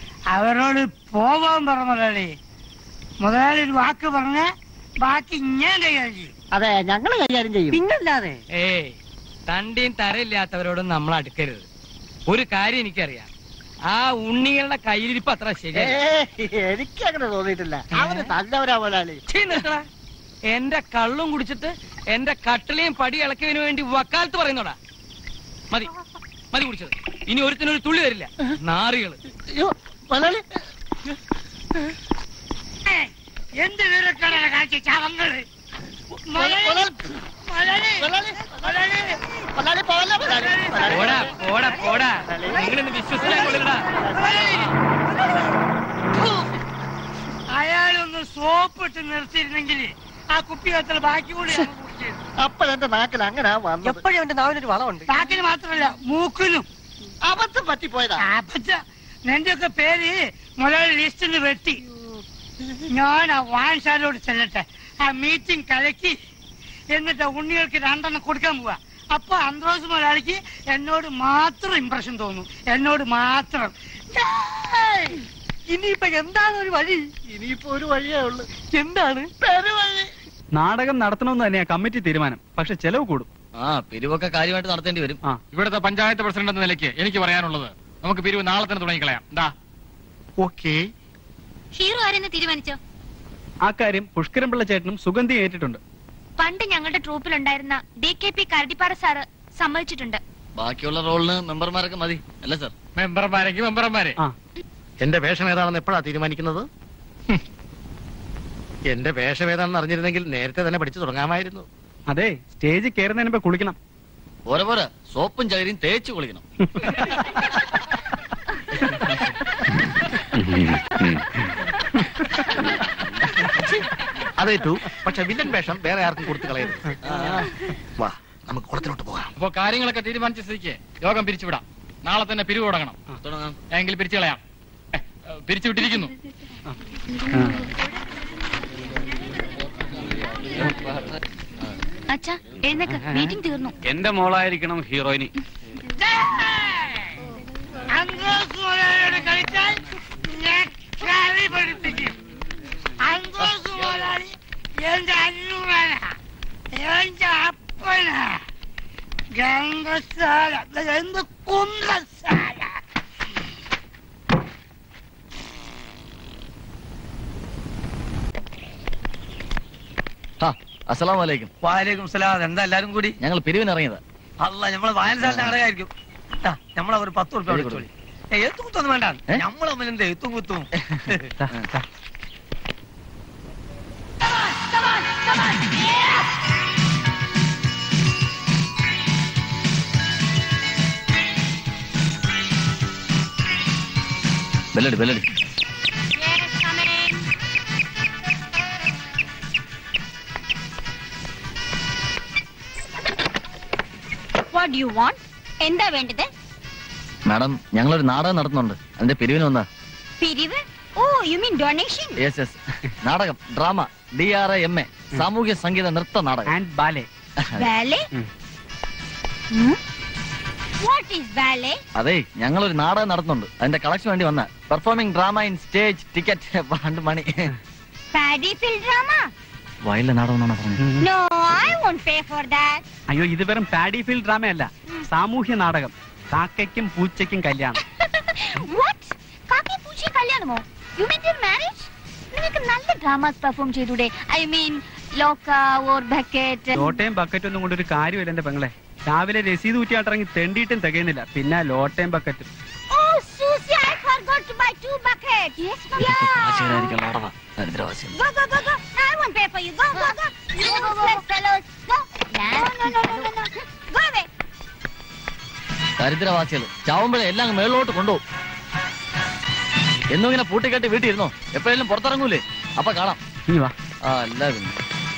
അവരോട് പോവാൻ പറ മുതലാളി മുതലാളി ഒരു വാക്ക് പറഞ്ഞ ബാക്കി ഞാൻ കൈകാര്യം ചെയ്യും അതെ ഞങ്ങള് കൈകാര്യം ചെയ്യും പിന്നല്ലാതെ ഏയ് തണ്ടിയും തരയില്ലാത്തവരോടും നമ്മൾ അടുക്കരുത് ഒരു കാര്യം എനിക്കറിയാം ആ ഉണ്ണികളുടെ കയ്യിലിരിപ്പ് അത്ര ശരിയല്ല എനിക്ക് അങ്ങനെ തോന്നിയിട്ടില്ല അവന് നല്ലവരാ മുതലാളി ഛീ, നിർത്തടാ. എന്റെ കള്ളും കുടിച്ചിട്ട് എന്റെ കട്ടിലയും പടി ഇളക്കിയതിനു വേണ്ടി വക്കാലത്ത് പറയുന്നോടാ മതി മതി കുടിച്ചത് ഇനി ഒരുത്തിനൊരു തുള്ളി തരില്ല നാറികള് മുതലാളി ഏയ്, എന്ത് വിവരക്കാരാ കാഴ്ച ചവങ്ങള് മുതലാളി, മുതലാളി, മുതലാളി, പോടാ പോടാ പോടാ നിങ്ങളിന്ന് വിശ്വസിക്കാൻ കൊള്ളില്ലടാ അയാളൊന്ന് സോപ്പ് ഇട്ട് നിർത്തിയിരുന്നെങ്കിൽ ആ കുപ്പി വെച്ചാൽ ബാക്കി കൂടി അപ്പോഴെന്റെ നാക്കിൽ അങ്ങനെ വന്നത് എപ്പോഴും എന്റെ നാവിനൊരു വളമുണ്ട് ബാക്കിന് മാത്രമല്ല മൂക്കിനും അബദ്ധം പറ്റിപ്പോയതാ അബദ്ധം നിന്റെയൊക്കെ പേര് മുതലാളി ലിസ്റ്റിൽ നിന്ന് വെട്ടി ഞാൻ ആ വാൻശാലോട് ചെല്ലട്ടെ ആ മീറ്റിംഗ് കലക്കി എന്നിട്ട് ഉണ്ണികൾക്ക് രണ്ടെണ്ണം കൊടുക്കാൻ പോവാ അപ്പൊ അന്ത്രോസ് മുതലാളിക്ക് എന്നോട് മാത്രം ഇമ്പ്രഷൻ തോന്നും എന്നോട് മാത്രം ഇനിയിപ്പൊ എന്താണ് ഒരു വഴി ഇനിയിപ്പോ ഒരു വഴിയേ ഉള്ളു എന്താണ് പെരുവഴി നാടകം നടത്തണമെന്ന് തന്നെയാ കമ്മിറ്റി തീരുമാനം പക്ഷെ ചെലവ് കൂടും ആ പിരിവൊക്കെ കാര്യമായിട്ട് നടത്തേണ്ടി വരും ആ ഇവിടുത്തെ പഞ്ചായത്ത് പ്രസിഡന്റ് എന്ന നിലയ്ക്ക് എനിക്ക് പറയാനുള്ളത് നമുക്ക് പിരിവ് നാളെ തന്നെ തുടങ്ങിക്കളയാം എന്താ ഓക്കേ ഹീറോ ആരെന്ന് തീരുമാനിച്ചോ ആ കാര്യം പുഷ്കരൻപിള്ള ചേട്ടനും സുഗന്ധി ഏറ്റിട്ടുണ്ട് പണ്ട് ഞങ്ങളുടെ ട്രൂപ്പിലുണ്ടായിരുന്ന D K P Karadippara sir സമ്മതിച്ചിട്ടുണ്ട് ബാക്കിയുള്ള റോളിന് മെമ്പർമാരൊക്കെ മതി അല്ല സർ മെമ്പർമാരെങ്കിൽ മെമ്പർമാരെ എന്റെ വേഷം ഏതാണെന്ന് എപ്പോഴാ തീരുമാനിക്കുന്നത് ഹും. എന്റെ വേഷം ഏതാണെന്ന് അറിഞ്ഞിരുന്നെങ്കിൽ നേരത്തെ തന്നെ പഠിച്ചു തുടങ്ങാമായിരുന്നു അതെ സ്റ്റേജിൽ കയറുന്നതിന് മുമ്പ് കുളിക്കണം പോരാ പോരാ സോപ്പും ചകരിയും തേച്ച് കുളിക്കണം അതേറ്റു പക്ഷെ വില്ലൻ വേഷം വേറെ ആർക്കും കൊടുത്തു കളയരുത് വാ നമുക്ക് കുളത്തിലോട്ട് പോകാം അപ്പൊ കാര്യങ്ങളൊക്കെ തീരുമാനിച്ച സ്ഥിതിക്ക് യോഗം പിരിച്ചുവിടാം നാളെ തന്നെ പിരിവ് തുടങ്ങണം എങ്കിൽ പിരിച്ചു കളയാം ഏ, ഏ, പിരിച്ചുവിട്ടിരിക്കുന്നു അച്ഛാ എഴുന്നേക്ക് മീറ്റിംഗ് തീർന്നു എന്റെ മോളായിരിക്കണം ഹീറോയിനി അങ്കോസ് മുതലാളിയോട് കളിച്ചാൽ ഞാൻ കളി പഠിപ്പിക്കും അങ്കോസ് മുതലാളി എന്റെ അന്നൂറാണ് എന്റെ അപ്പനാ ഗംഗസാല എന്ത് കുന്നസാല അസലാം വലൈക്കും വാലേക്കും സലാം എന്താ എല്ലാരും കൂടി ഞങ്ങൾ പിരിവിനിറങ്ങിയതാ അല്ല നമ്മള് വായനശാല അടകായിരിക്കും നമ്മളെ ഒരു പത്ത് ഉറുപ്പ്യ കൊടു, വിളിച്ചോളി എത്തും കുത്തൊന്നും വേണ്ട നമ്മളെ തമ്മിൽ എന്ത് എത്തും കുത്തും ബെല്ലടി ബെല്ലടി വാട്ട് യു വാണ്ട് എന്താ വേണ്ടത് മാഡം ഞങ്ങളൊരു നാടകം നടത്തുന്നുണ്ട് അതിന്റെ പിരിവിന് വന്നാ പിരിവ് oh you mean donation yes yes നാടകം drama D R A M A സാമൂഹ്യ സംഗീത നൃത്ത നാടകം and ballet ballet what is ballet അതെ ഞങ്ങളൊരു നാടകം നടത്തുന്നുണ്ട് അതിന്റെ കളക്ഷൻ വേണ്ടി വന്ന performing drama in stage ticket fund money paddy field drama വയലിലെ നാടകം എന്നാണ് പറഞ്ഞത് no I won't pay for that അയ്യോ ഇത് വെറും പാഡി ഫീൽഡ് ഡ്രാമയല്ല സാമൂഹ്യ നാടകം കാക്കയ്ക്കും പൂച്ചയ്ക്കും കല്യാണം വാട്ട് കാക്കി പൂച്ചി കല്യാണമോ യു മീൻ യുവർ മാരേജ് നിങ്ങൾക്ക് നല്ല ഡ്രാമാസ് പെർഫോം ചെയ്തൂടെ ഐ മീൻ ലോക്ക ഓർ ബക്കറ്റ് ലോട്ടയും ബക്കറ്റും ഒന്നും കൊണ്ടൊരു കാര്യമില്ല എന്റെ പെങ്ങളെ രാവിലെ രസീത് ഊറ്റിയാട്ടിറങ്ങി തെണ്ടിയിട്ടും തികയുന്നില്ല പിന്നെ ലോട്ടയും ബക്കറ്റും Oh, Susie, I forgot to buy two buckets. Yes, yeah. നാടകം ദരിദ്രവാസി Go, go, go, go. I won't pay for you. Go, go, go. You useless fellows. Go. No, no, no, no, no, no. Go away. ദരിദ്രവാസികൾ ചാവുമ്പോഴേ എല്ലാം അങ്ങ് മേളിലോട്ട് കൊണ്ടുപോകും എന്നും ഇങ്ങനെ പൂട്ടിക്കെട്ടി വീട്ടിൽ ഇരുന്നോ എപ്പോഴെങ്കിലും പുറത്തിറങ്ങൂലേ അപ്പൊ കാണാം ഇനി വാ ആ അല്ല പിന്നെ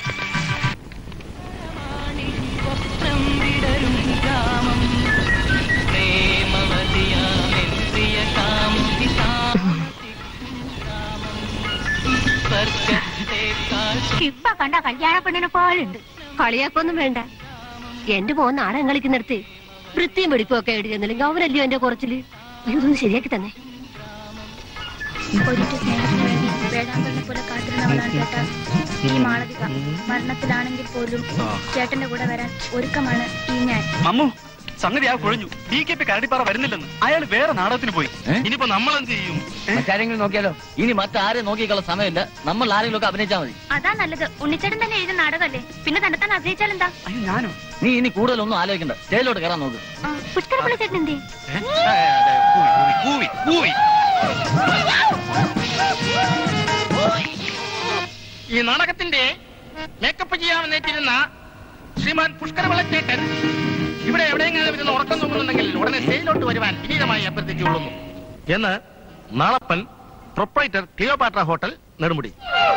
ഇപ്പൊ കണ്ട കല്യാണ പെണ്ണിനെ പോലുണ്ട് കളിയാക്കൊന്നും വേണ്ട എന്റെ മോൻ നാടകം കളിക്കുന്നിടത്ത് വൃത്തിയും വെടിപ്പും ഒക്കെ ആയിട്ട് ചെന്നില്ലെങ്കിൽ അവനല്ലയോ എന്റെ കുറച്ചില് ഇതൊന്ന് ശരിയാക്കി തന്നെ ഒരിക്കൽ സ്നേഹത്തിന് വേണ്ടി വേടാമ്പലിനെ പോലെ കാത്തിരുന്നവളാണ് ചേട്ടാ ഈ മാളവിക മരണത്തിലാണെങ്കിൽ പോലും ചേട്ടന്റെ കൂടെ വരാൻ ഒരുക്കമാണ് ഈ ഞാൻ മമ്മു സംഗതി ആ കുഴഞ്ഞു ഡി കെ പി കരടിപ്പാറ വരുന്നില്ലെന്ന് അയാൾ വേറെ നാടകത്തിന് പോയി ഇനിയിപ്പോ നമ്മൾ എന്ത് ചെയ്യും മറ്റാരെങ്കിലും നോക്കിയാലോ ഇനി മറ്റാരെ നോക്കിക്കള സമയമില്ല നമ്മൾ ആരെങ്കിലും ഒക്കെ അഭിനയിച്ചാൽ മതി അതാ നല്ലത് ഉണ്ണിച്ചേട്ടൻ തന്നെ എഴുതുന്ന നാടകമല്ലേ പിന്നെ തന്നെ തന്നെ അഭിനയിച്ചാൽ എന്താ ഞാനോ നീ ഇനി കൂടുതലൊന്നും ആലോചിക്കണ്ട സ്റ്റേജിലോട്ട് കയറാൻ നോക്ക് പുഷ്കരപ്പുള്ള ചേട്ടൻ എന്തേ കൂവി കൂവി ഈ നാടകത്തിന്റെ മേക്കപ്പ് ചെയ്യാമെന്ന് ഏറ്റിരുന്ന ശ്രീമാൻ പുഷ്കര വെള്ളച്ചേട്ടൻ ഇവിടെ എവിടെയെങ്കിലും ഇരുന്ന് ഉറക്കം തൂങ്ങുന്നുണ്ടെങ്കിൽ ഉടനെ സ്റ്റേജിലോട്ട് വരുവാൻ വിനീതമായി അഭ്യർത്ഥിച്ചുകൊള്ളുന്നു എന്ന് Nalappan proprietor Cleopatra hotel Nedumudi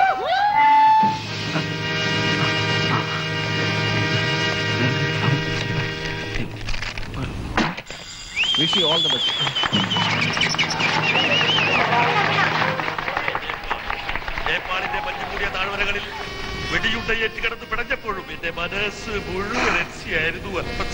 wish you all the best നേപ്പാളിന്റെ മഞ്ഞുകൂടിയ താഴ്വരകളിൽ വെടിയുണ്ടയേറ്റ് കിടന്ന് പിടഞ്ഞപ്പോഴും എന്റെ മനസ്സ് മുഴുവൻ എൽസിയായിരുന്നു അൽഫൻസ.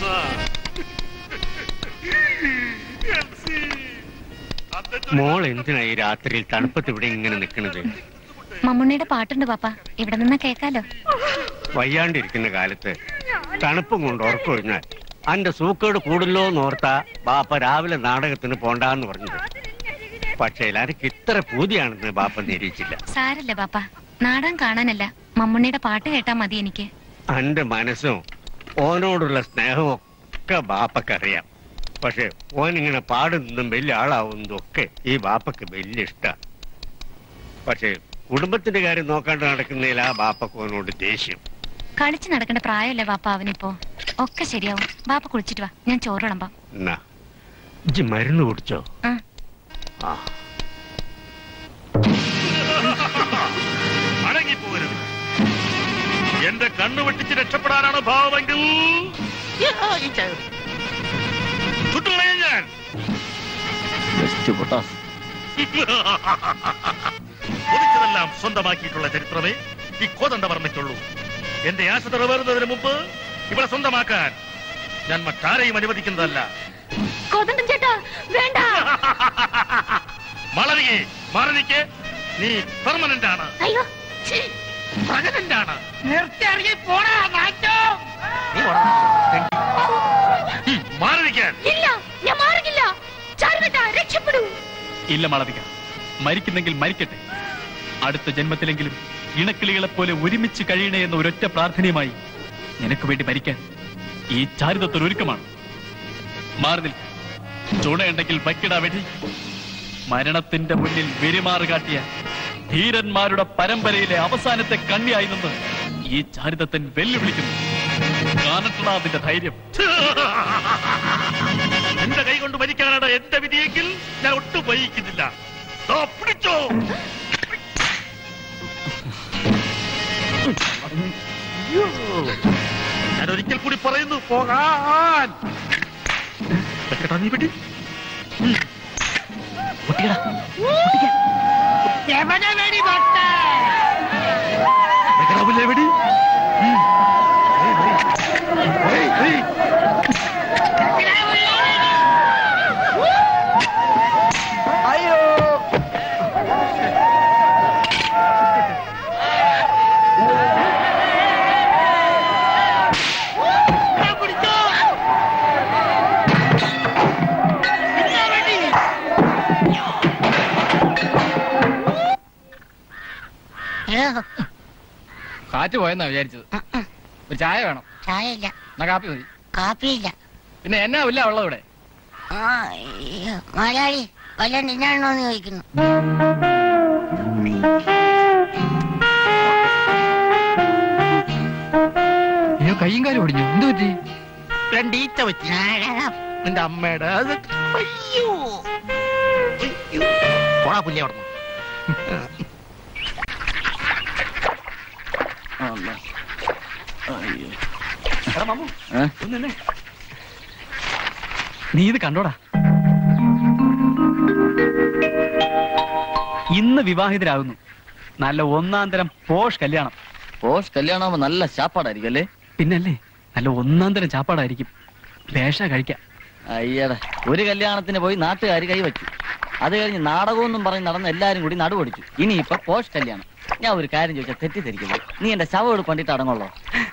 എൽസി. മോൾ എന്തിനാ ഈ രാത്രിയിൽ തണുപ്പത്ത് ഇവിടെ ഇങ്ങനെ നിൽക്കുന്നത് മമ്മൂണിയുടെ പാട്ടുണ്ട് പാപ്പ ഇവിടെ നിന്നാ കേക്കാലോ വയ്യാണ്ടിരിക്കുന്ന കാലത്ത് തണുപ്പും കൊണ്ട് ഉറക്കൊഴിഞ്ഞാൽ അന്റെ സൂക്കേട് കൂടല്ലോ എന്നോർത്താ ബാപ്പ രാവിലെ നാടകത്തിന് പോണ്ടാന്ന് പറഞ്ഞത് പക്ഷേ എനിക്ക് ഇത്ര പൂതിയാണെന്ന് ബാപ്പ നിരീക്ഷിച്ചില്ല സാരല്ല പാപ്പ നാടകം കാണാനല്ല മമ്മൂണിയുടെ പാട്ട് കേട്ടാ മതി എനിക്ക് അന്റെ മനസ്സും ഓനോടുള്ള സ്നേഹവും ഒക്കെ ബാപ്പക്കറിയാം പക്ഷെ ഓൻ ഇങ്ങനെ പാടുന്നതും വലിയ ആളാവുന്നതും ഒക്കെ ഈ ബാപ്പക്ക് വലിയ ഇഷ്ട പക്ഷെ കുടുംബത്തിന്റെ കാര്യം നോക്കാണ്ട് നടക്കുന്നതിൽ ആ ബാപ്പക്ക് ഓനോട് ദേഷ്യം കളിച്ചു നടക്കേണ്ട പ്രായമല്ലേ വാപ്പ അവനിപ്പോ ഒക്കെ ശരിയാവും വാപ്പ കുളിച്ചിട്ട് വാ ഞാൻ ചോറ് വിളമ്പാം എന്നാ ഇജ്ജ് മരുന്ന് കുടിച്ചോ ആ. ആ അടങ്ങിപ്പോകരുത് എന്റെ കണ്ണു വെട്ടിച്ച് രക്ഷപ്പെടാനാണ് ഭാവമെങ്കിൽ ചുട്ടുകളയും ഞാൻ ഒതിച്ചതെല്ലാം സ്വന്തമാക്കിയിട്ടുള്ള ചരിത്രമേ ഈ കോതണ്ടവർമ്മയ്ക്കുള്ളൂ എന്റെ ആശ നിറവേറുന്നതിന് മുമ്പ് ഇവിടെ സ്വന്തമാക്കാൻ ഞാൻ മറ്റാരെയും അനുവദിക്കുന്നതല്ല കോതണ്ടൻ ചേട്ടാ വേണ്ട മാളവികെ മാളവിക്ക് നീ പെർമനന്റ് ആണ് അയ്യോ പ്രകടന്റ് ആണ് നിർത്തി ഇറങ്ങി പോടാ നാറ്റോ മാളവിക്കാൻ ഇല്ല ഞാൻ മാറുകില്ല ചാരുകേട്ടാ രക്ഷപ്പെടൂ ഇല്ല മാളവിക മരിക്കുന്നെങ്കിൽ മരിക്കട്ടെ അടുത്ത ജന്മത്തിലെങ്കിലും ഇണക്കിളികളെ പോലെ ഒരുമിച്ച് കഴിയണേ എന്ന ഒരൊറ്റ പ്രാർത്ഥനയുമായി നിനക്ക് വേണ്ടി മരിക്കാൻ ഈ ചാരിതത്വം ഒരുക്കമാണ് മാറി നിൽക്ക് ചുണയുണ്ടെങ്കിൽ വയ്ക്കിട വെടി മരണത്തിന്റെ മുന്നിൽ വെരിമാറ് കാട്ടിയ ധീരന്മാരുടെ പരമ്പരയിലെ അവസാനത്തെ കണ്ണിയായി നിന്ന് ഈ ചാരിതത്തൻ വെല്ലുവിളിക്കുന്നു കാണട്ടണ അതിന്റെ ധൈര്യം എന്റെ കൈ കൊണ്ട് മരിക്കാനാണ് എന്റെ വിധിയെങ്കിൽ ഞാൻ ഒട്ടും വൈകിക്കുന്നില്ല ദാ പിടിച്ചോ ഞാൻ ഒരിക്കൽ കൂടി പറയുന്നു പോകാൻ വെക്കട്ടാ നീ പിടി എവിടെ വേടി പൊട്ട വെക്കടാവില്ലേ വെടി അയ്യോ കാറ്റ് പോയെന്നാ വിചാരിച്ചത് ഒരു ചായ വേണം ചായ ഇല്ല എന്നാ കാപ്പി മതി കാപ്പിയില്ല പിന്നെ എന്നാ ഇല്ല ഉള്ളത് ഇവിടെ ആ അയ്യോ. മലയാളി വല്ല നിന്നാണോ എന്ന് ചോദിക്കുന്നു അയ്യോ കയ്യും കാലും ഒടിഞ്ഞു എന്ത് പറ്റി രണ്ടീച്ച വെച്ച് നിന്റെ അമ്മയുടെ അത് അയ്യോ അയ്യോ. പോടാ പുല്ലേ അവിടെ നീ ഇത് കണ്ടോടാ ഇന്ന് വിവാഹിതരാകുന്നു നല്ല ഒന്നാം തരം പോഷ് കല്യാണം പോഷ് കല്യാണമാകുമ്പോ നല്ല ശാപ്പാടായിരിക്കും അല്ലേ പിന്നല്ലേ നല്ല ഒന്നാം തരം ചാപ്പാടായിരിക്കും പേഷ കഴിക്കാം അയ്യടാ ഒരു കല്യാണത്തിന് പോയി നാട്ടുകാർ കൈവച്ചു അത് കഴിഞ്ഞ് നാടകമൊന്നും പറഞ്ഞ് നടന്ന് എല്ലാരും കൂടി നടുപൊടിച്ചു ഇനി ഇപ്പൊ പോഷ് കല്യാണം ഞാൻ ഒരു കാര്യം ചോദിച്ചാൽ തെറ്റിദ്ധരിക്കുന്നു നീ എന്റെ ശവം എടുക്കൊണ്ടിട്ട് അടങ്ങുള്ളോ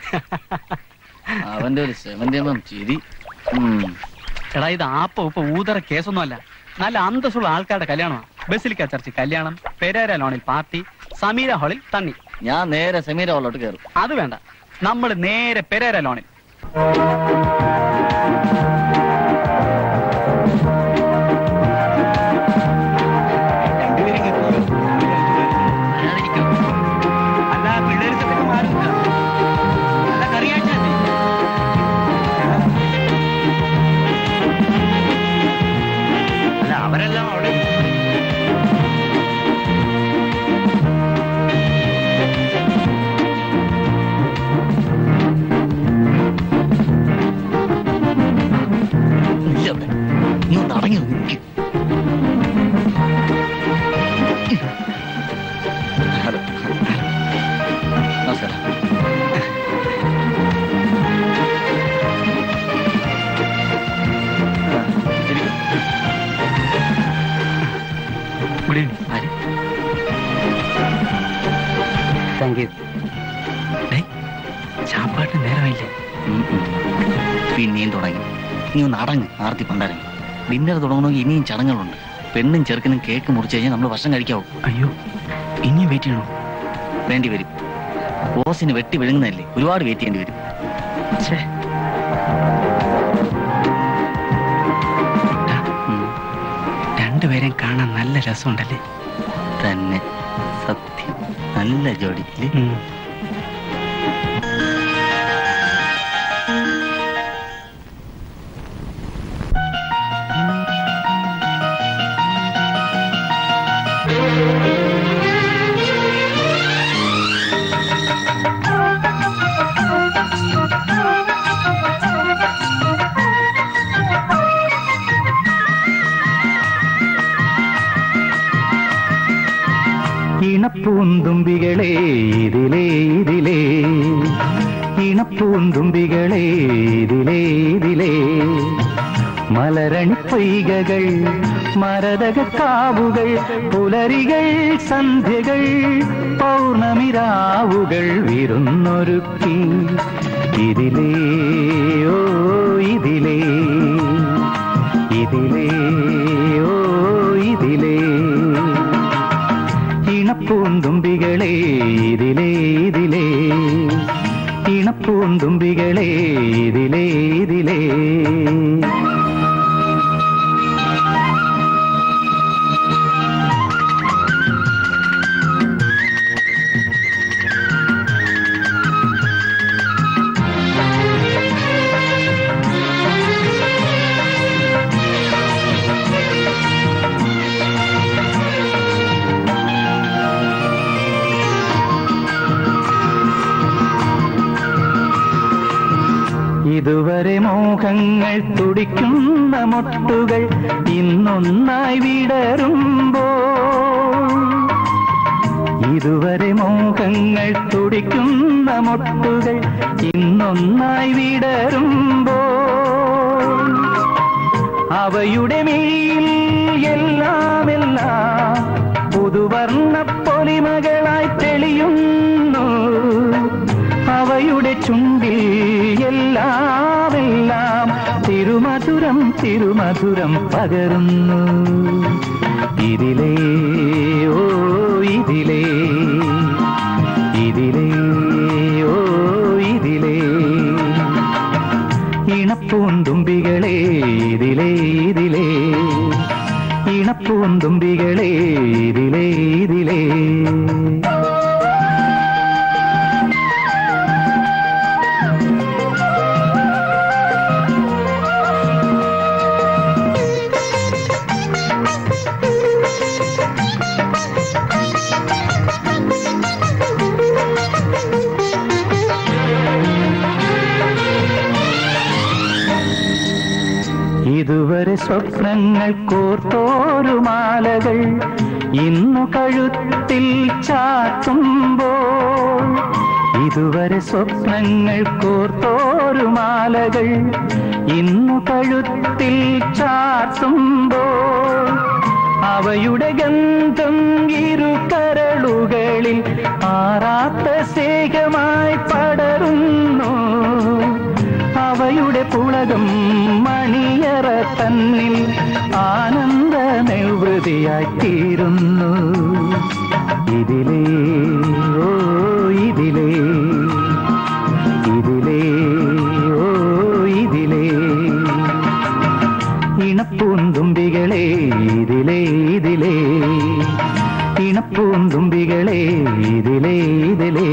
അവന്റെ ഒരു സെവന്റിയമ്മം ചിരി ഉം. എടാ ഇത് ആപ്പ ഉപ്പ ഊതറ കേസൊന്നും അല്ല നല്ല അന്തസ്സുള്ള ആൾക്കാരുടെ കല്യാണമാണ് ബസിലിക്ക ചർച്ച് കല്യാണം പെരേര ലോണിൽ പാർട്ടി സമീര ഹാളിൽ തണ്ണി ഞാൻ നേരെ സമീര ഹോളിലോട്ട് കയറും അത് വേണ്ട നമ്മൾ നേരെ പെരേര ലോണിൽ അല്ല പിള്ളേർ സെപ്പറേറ്റ് മാറില്ല അല്ല കറിയാച്ചല്ലേ അല്ല അവരെല്ലാം അവിടെ ഇല്ല അവിടെ നീ ഒന്ന് അടങ്ങി നിൽക്കും നമസ്കാരം ഗുഡ് ഈവനിങ് ആര് താങ്ക് യു ചാപ്പാട്ടിന് നേരമായില്ലേ പിന്നെയും തുടങ്ങി നീ ഒന്ന് അടങ്ങ് ആർത്തി പണ്ടാരങ്ങി ഡിന്നർ തുടങ്ങണമെങ്കിൽ ഇനിയും ചടങ്ങുകളുണ്ട് പെണ്ണും ചെറുക്കനും കേക്ക് മുറിച്ച് കഴിഞ്ഞാൽ നമ്മൾ ഭക്ഷണം കഴിക്കാവൂ അയ്യോ ഇനിയും വെയിറ്റ് ചെയ്യണോ വേണ്ടി വരും ബോസിന് വെട്ടി വിഴുങ്ങുന്നതല്ലേ ഒരുപാട് വെയിറ്റ് ചെയ്യേണ്ടി വരും ഛേ രണ്ടുപേരെയും കാണാൻ നല്ല രസമുണ്ടല്ലേ തന്നെ സത്യം നല്ല ജോഡി ഇല്ലേ? ഇണപ്പൂന്തുമ്പികളെ ഇതിലേ ഇതിലേ ഇണപ്പൂന്തുമ്പികളെ ഇതിലേ ഇതിലേ മലരണി പൊയ്കകൾ മരതക കാവുകൾ പുലരികൾ സന്ധ്യകൾ പൗർണമിരാവുകൾ വിരുന്നൊരുക്കി ഇതിലേ ഓ ഇതിലേ ഇതിലേ ഓ ഇതിലേ ഇണപ്പൂന്തുമ്പികളെ ഇതിലേ ഇതിലേ ഇണപ്പൂന്തുമ്പികളെ ഇതിലേ ഇതിലേ ഇതുവരെ മോഹങ്ങൾ തുടിക്കുന്ന മൊട്ടുകൾ ഇന്നൊന്നായി വിടരുമ്പോൾ ഇതുവരെ മോഹങ്ങൾ തുടിക്കുന്ന മൊട്ടുകൾ ഇന്നൊന്നായി വിടരുമ്പോൾ അവയുടെ മിഴിയിൽ എല്ലാം എല്ലാം പുതുവർണ്ണ പൊലിമകളായി തെളിയുന്നു അവയുടെ ചുണ്ടിൽ എല്ലാം എല്ലാം തിരുമധുരം തിരുമധുരം പകരുന്നു ഇതിലേ ഓ ഇതിലേ ഇതിലേ ഓ ഇതിലേ ഇണപ്പൂന്തുമ്പികളെ ഇതിലേ ഇതിലേ ഇണപ്പൂന്തുമ്പികളെ ഇതിലേ ഇതിലേ ഇതുവരെ സ്വപ്നങ്ങൾ കോർത്തോരു മാലകൾ ഇന്നു കഴുത്തിൽ ചാത്തുമ്പോൾ ഇതുവരെ സ്വപ്നങ്ങൾ കോർത്തോരു മാലകൾ ഇന്നു കഴുത്തിൽ ചാത്തുമ്പോൾ അവയുടെ ഗന്ധം ഇരുകരളുകളിൽ ആറാത്ത സ്നേഹമായി പടരുന്നു അവയുടെ പുളകം മണിയറ തന്നിൽ ആനന്ദ നിർവൃതിയായി തീരുന്നു ഇതിലേ ഓ ഇതിലേ ഇതിലേ ഓ ഇതിലേ ഇണപ്പൂന്തുമ്പികളെ ഇതിലേ ഇതിലേ ഇണപ്പൂന്തുമ്പികളെ ഇതിലേ ഇതിലേ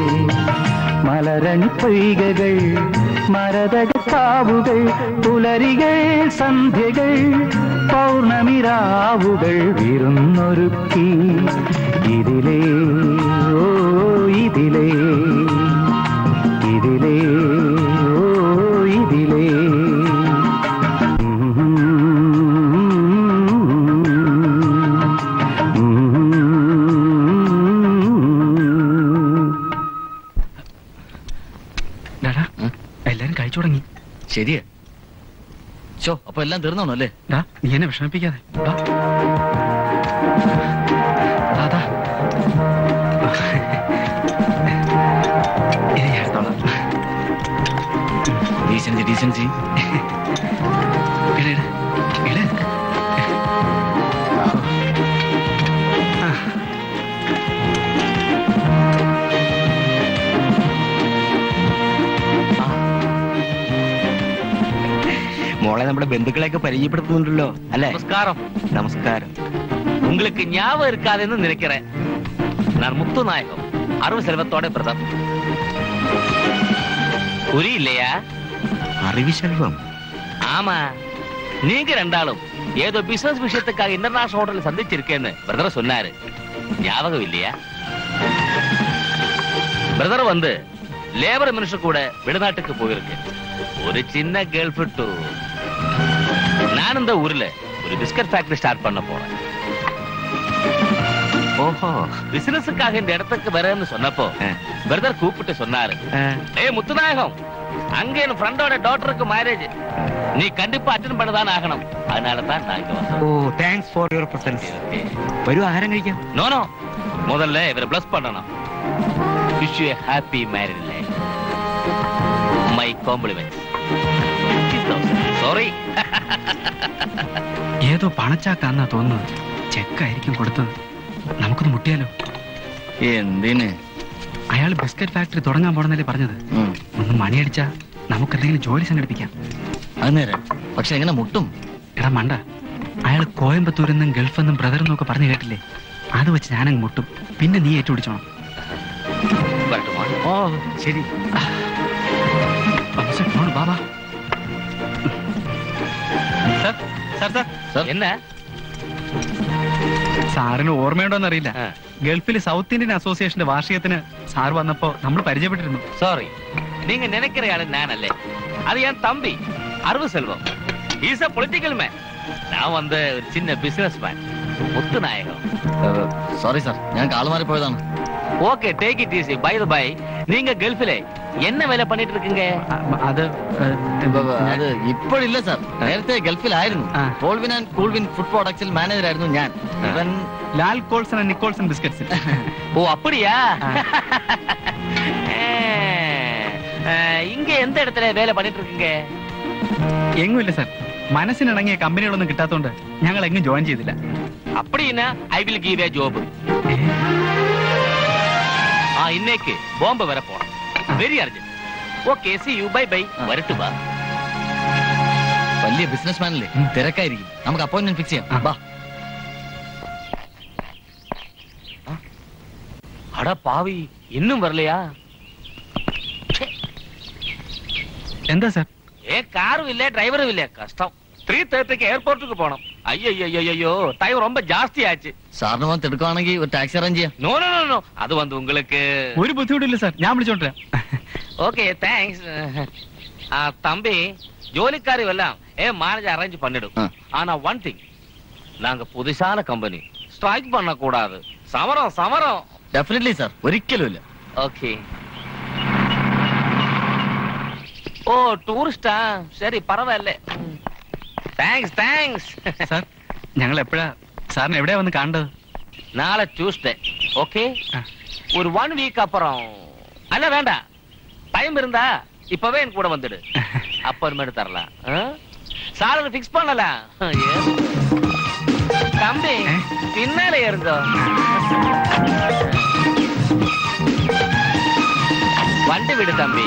മലരണി പൊയ്കകൾ മരതക കാവുകൾ പുലരികൾ സന്ധ്യകൾ പൗർണമിരാവുകൾ വിരുന്നൊരുക്കി ഇതിലേ ഓ ഇതിലേ ഇതിലേ ഓ ഇതിലേ ഡാടാ എല്ലാരും കഴിച്ചു തുടങ്ങി ശരിയാ ചോ അപ്പൊ എല്ലാം തീർന്നാണോ അല്ലേ ഡാ നീ എന്നെ വിഷമിപ്പിക്കാതെ ഡാ. ദാ, ദാ. ഇത് ഞാൻ എടുത്തോളാം. ഡീസൻസി ഡീസൻസി ഇട്, ഇട്. ഇട്. ആ. മോളെ നമ്മുടെ ബന്ധുക്കളെയൊക്കെ പരിചയപ്പെടുത്തുന്നുണ്ടല്ലോ അല്ലേ நமஸ்காரம் നമസ്കാരം உங்களுக்கு ஞாபகம் இருக்காதுன்னு நினைக்கிறேன் நான் முத்து நாயகம் அருள் செல்வத்தோட பிரதம் புரியலையா അറിവിശെൽവം ஆமா நீங்க ரெண்டாலும் ஏதோ பிசினஸ் விஷயத்துக்காக இன்டர்நேஷனல் ஹோட்டல் சந்திச்சிருக்கேன்னு பிரதர் சொன்னாரு ஞாபகம் இல்லையா பிரதர் வந்து லேபர் மினிஸ்டர் கூட வெளிநாட்டுக்கு போயிருக்கு ஒரு சின்ன கேர்ள் ஃபிட் நான் இந்த ஊர்ல ஒரு பிஸ்கட் ஃபேக்டரி ஸ்டார்ட் பண்ண போறேன் ஓஹோ பிசினஸுக்காக இந்த இடத்துக்கு வரேன்னு சொன்னப்போ பிரதர் கூப்பிட்டு சொன்னாரு ஏய் முத்துநாயகம் அங்க என் ஃப்ரெண்டோட டாட்டருக்கு மேரேஜ் நீ கண்டிப்பா அட்டென்ட் பண்ணதான் ஆகணும் அதனால தான் நான் இங்க வந்தேன் oh thanks for your presence വരൂ ആഹാരം കഴിക്കാം நோ நோ முதல்ல இவரை பிளஸ் பண்ணணும் wish you happy married life my compliment sorry ഏതോ പണച്ചാക്കാന്നാ തോന്നുന്നത് ചെക്കായിരിക്കും കൊടുത്തത് നമുക്കൊന്ന് മുട്ടിയാലോ എന്തിന് അയാൾ ബിസ്ക്കറ്റ് ഫാക്ടറി തുടങ്ങാൻ പോണെന്നല്ലേ പറഞ്ഞത് ഒന്ന് മണിയടിച്ചാ നമുക്ക് എന്തെങ്കിലും ജോലി സംഘടിപ്പിക്കാം അത് നേരെ പക്ഷെ എങ്ങനെ മുട്ടും എടാ മണ്ട അയാൾ കോയമ്പത്തൂരിൽ നിന്നും ഗൾഫിൽ നിന്നും ബ്രദർ എന്നൊക്കെ പറഞ്ഞു കേട്ടില്ലേ അത് വെച്ച് ഞാനങ്ങ് മുട്ടും പിന്നെ നീ ഏറ്റുപിടിച്ചോണം ഓ ശരി ഫോൺ ബാബാ സാർ സാർ എന്നാ സാറിന് ഓർമ്മയുണ്ടോന്ന് അറിയില്ല ഗൾഫിൽ സൗത്ത് ഇന്ത്യൻ അസോസിയേഷന്റെ വാർഷികത്തിന് സാർ വന്നപ്പോ നമ്മൾ പരിചയപ്പെട്ടിരുന്നു சாரி நீங்க நினைக்கிற ஆளு நான் அல்ல அது என் தம்பி அருவு Selvam is a political man நான் வந்து ஒரு சின்ன business man Muthunayagam sorry sir ഞാൻ കാള് മാറിപ്പോയതാണ് okay take it easy by the by நீங்க கல்ஃபில என்ன வேலை பண்ணிட்டு இருக்கீங்க അത് അത് ഇപ്പോഴില്ല സാർ നേരത്തെ ഗൾഫിലായിരുന്നു കോൾവിൻ ആൻഡ് കൂൾവിൻ ഫുഡ് പ്രോഡക്ട്സിൽ മാനേജർ ആയിരുന്നു ഞാൻ ഇവൻ Lal Colson and Nicholson biscuits oh அப்படியா அஹ், இங்க எந்த இடத்துல வேலை பண்ணிட்டு இருக்கீங்க എങ്ങുമില്ല സാർ മനസ്സിനിണങ്ങിയ കമ്പനികളൊന്നും കിട്ടാത്തോണ്ട് ഞങ്ങൾ എങ്ങും ജോയിൻ ചെയ്തില്ല அப்படின்னா ஐ வில் கிவ் ஏ ஜோப் ஆ இன்னைக்கு பாம்பே வர போறோம் very urgent okay see you bye bye வரட்டுமா വലിയ ബിസിനസ് മാനല്ലേ തിരക്കായിരിക്കും നമുക്ക് അപ്പോയിന്റ്മെന്റ് ഫിക്സ് ചെയ്യാം ബാ அட பாவி இன்னும் வரலையா എന്താ സാർ ஏ காரும் இல்ல டிரைவரும் இல்ல கஷ்டம் த்ரீ தேர்ட்டிக்கு ஏர்போர்ட்டுக்கு போனோம் ஐயோ ஐயோ டைம் ரொம்ப ஜாஸ்தி ஆச்சு സാറിന് വന്ന് തിടുക്കുകയാണെങ്കിൽ ഒരു ടാക്സി അറേഞ്ച് ചെയ്യാം நோ நோ நோ அது வந்து உங்களுக்கு ഒരു ബുദ്ധിമുട്ടില്ല സാർ ഞാൻ വിളിച്ചോണ്ടേ ஓகே தேங்க்ஸ் தம்பி ஜோலிக்காரி எல்லாம் ஏ மேனேஜர் அரேஞ்ச் பண்ணிடும் ஆனா ஒன் திங் நாங்க புதுசான கம்பெனி ஸ்ட்ரைக் பண்ண கூடாது சமரம் சமரம் ഡെഫിനറ്റ്ലി സാർ ഒരിക്കലും ഇല്ല ஓகே ஓ டூரிஸ்டா சரி பரவாயில்ல தேங்க்ஸ் தேங்க்ஸ் സാർ ഞങ്ങൾ എപ്പോഴാ സാറിന് എവിടെയാ വന്ന് കാണേണ്ടത് நாளை டியூஸ்டே ஓகே ஒரு ஒன் வீக் அப்புறம் அல்ல வேண்டாம் டைம் இருந்தா இப்பவே என் கூட வந்துடு அப்பாயின்மெண்ட் தரலாம் சாலரி பிக்ஸ் பண்ணலாம் Yes. தம்பி பின்னாலே இருந்தோ வண்டி விடு தம்பி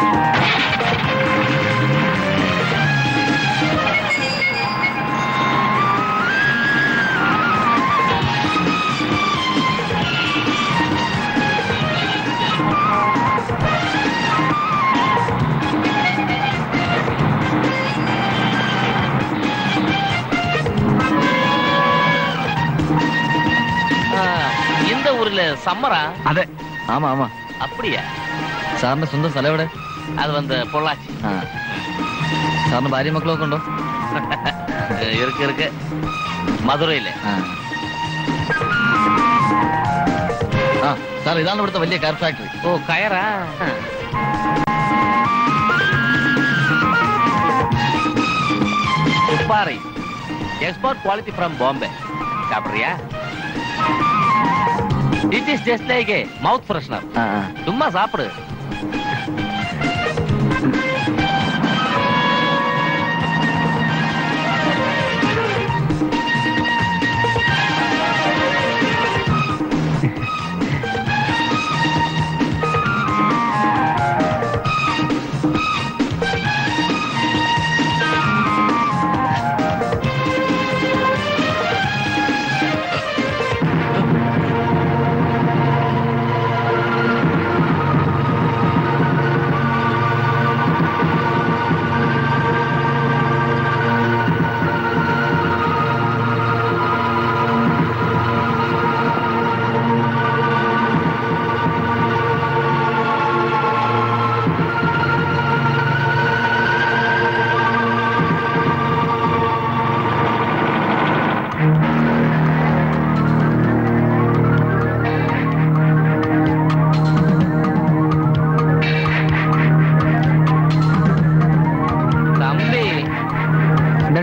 ஆ, இந்த ஊர்ல சம்மரா അതെ ആമാ ആമാ அப்படியா സാറിന്റെ സ്വന്തം സ്ഥലം എവിടെ அது வந்து பொள்ளாச்சி ആ സാറിന് ഭാര്യ മക്കളൊക്കെ ഉണ്ടോ இருக்கு இருக்கு மதுரையில ആ സാർ ഇതാണ് ഇവിടുത്തെ വലിയ കാർ ഫാക്ടറി ஓ கயரா துப்பாரி எக்ஸ்போர்ட் குவாலிட்டி ஃப்ரம் பாம்பே சாப்பிடுறியா it is just like a mouth freshener சும்மா சாப்பிடு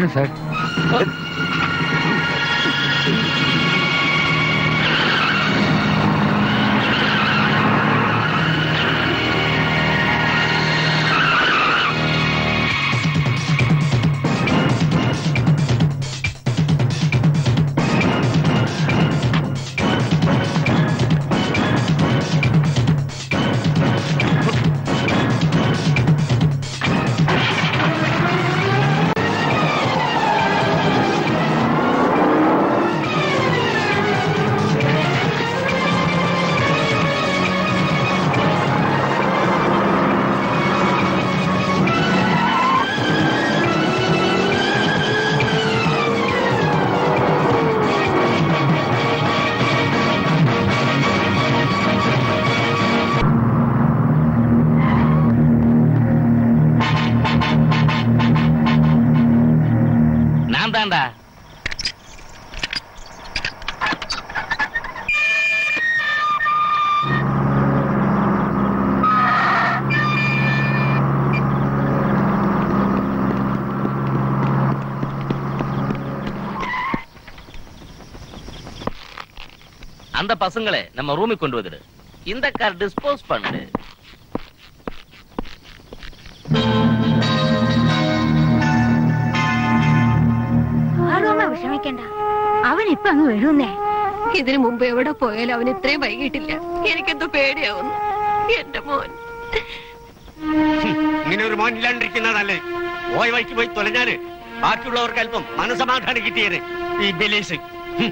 വേണം സാർ நான் தான்டா அந்த பசங்களை நம்ம ரூமுக்கு கொண்டு வந்துடு இந்த கார் டிஸ்போஸ் பண்ணு ആരോമ വിഷമിക്കണ്ട അവൻ ഇപ്പൊ അങ്ങ് വരുന്നേ ഇതിനു മുമ്പ് എവിടെ പോയാലും അവൻ ഇത്രയും വൈകിട്ടില്ല എനിക്കെന്തോ പേടിയാവുന്നു എന്റെ മോൻ ഇങ്ങനെ ഒരു മോൻ ഇല്ലാണ്ടിരിക്കുന്നതല്ലേ പോയി വഴിക്ക് പോയി തൊലഞ്ഞാല് ബാക്കിയുള്ളവർക്ക് അല്പം മനസമാധാനം കിട്ടിയത് ഈ ബെലീസ് ഹും.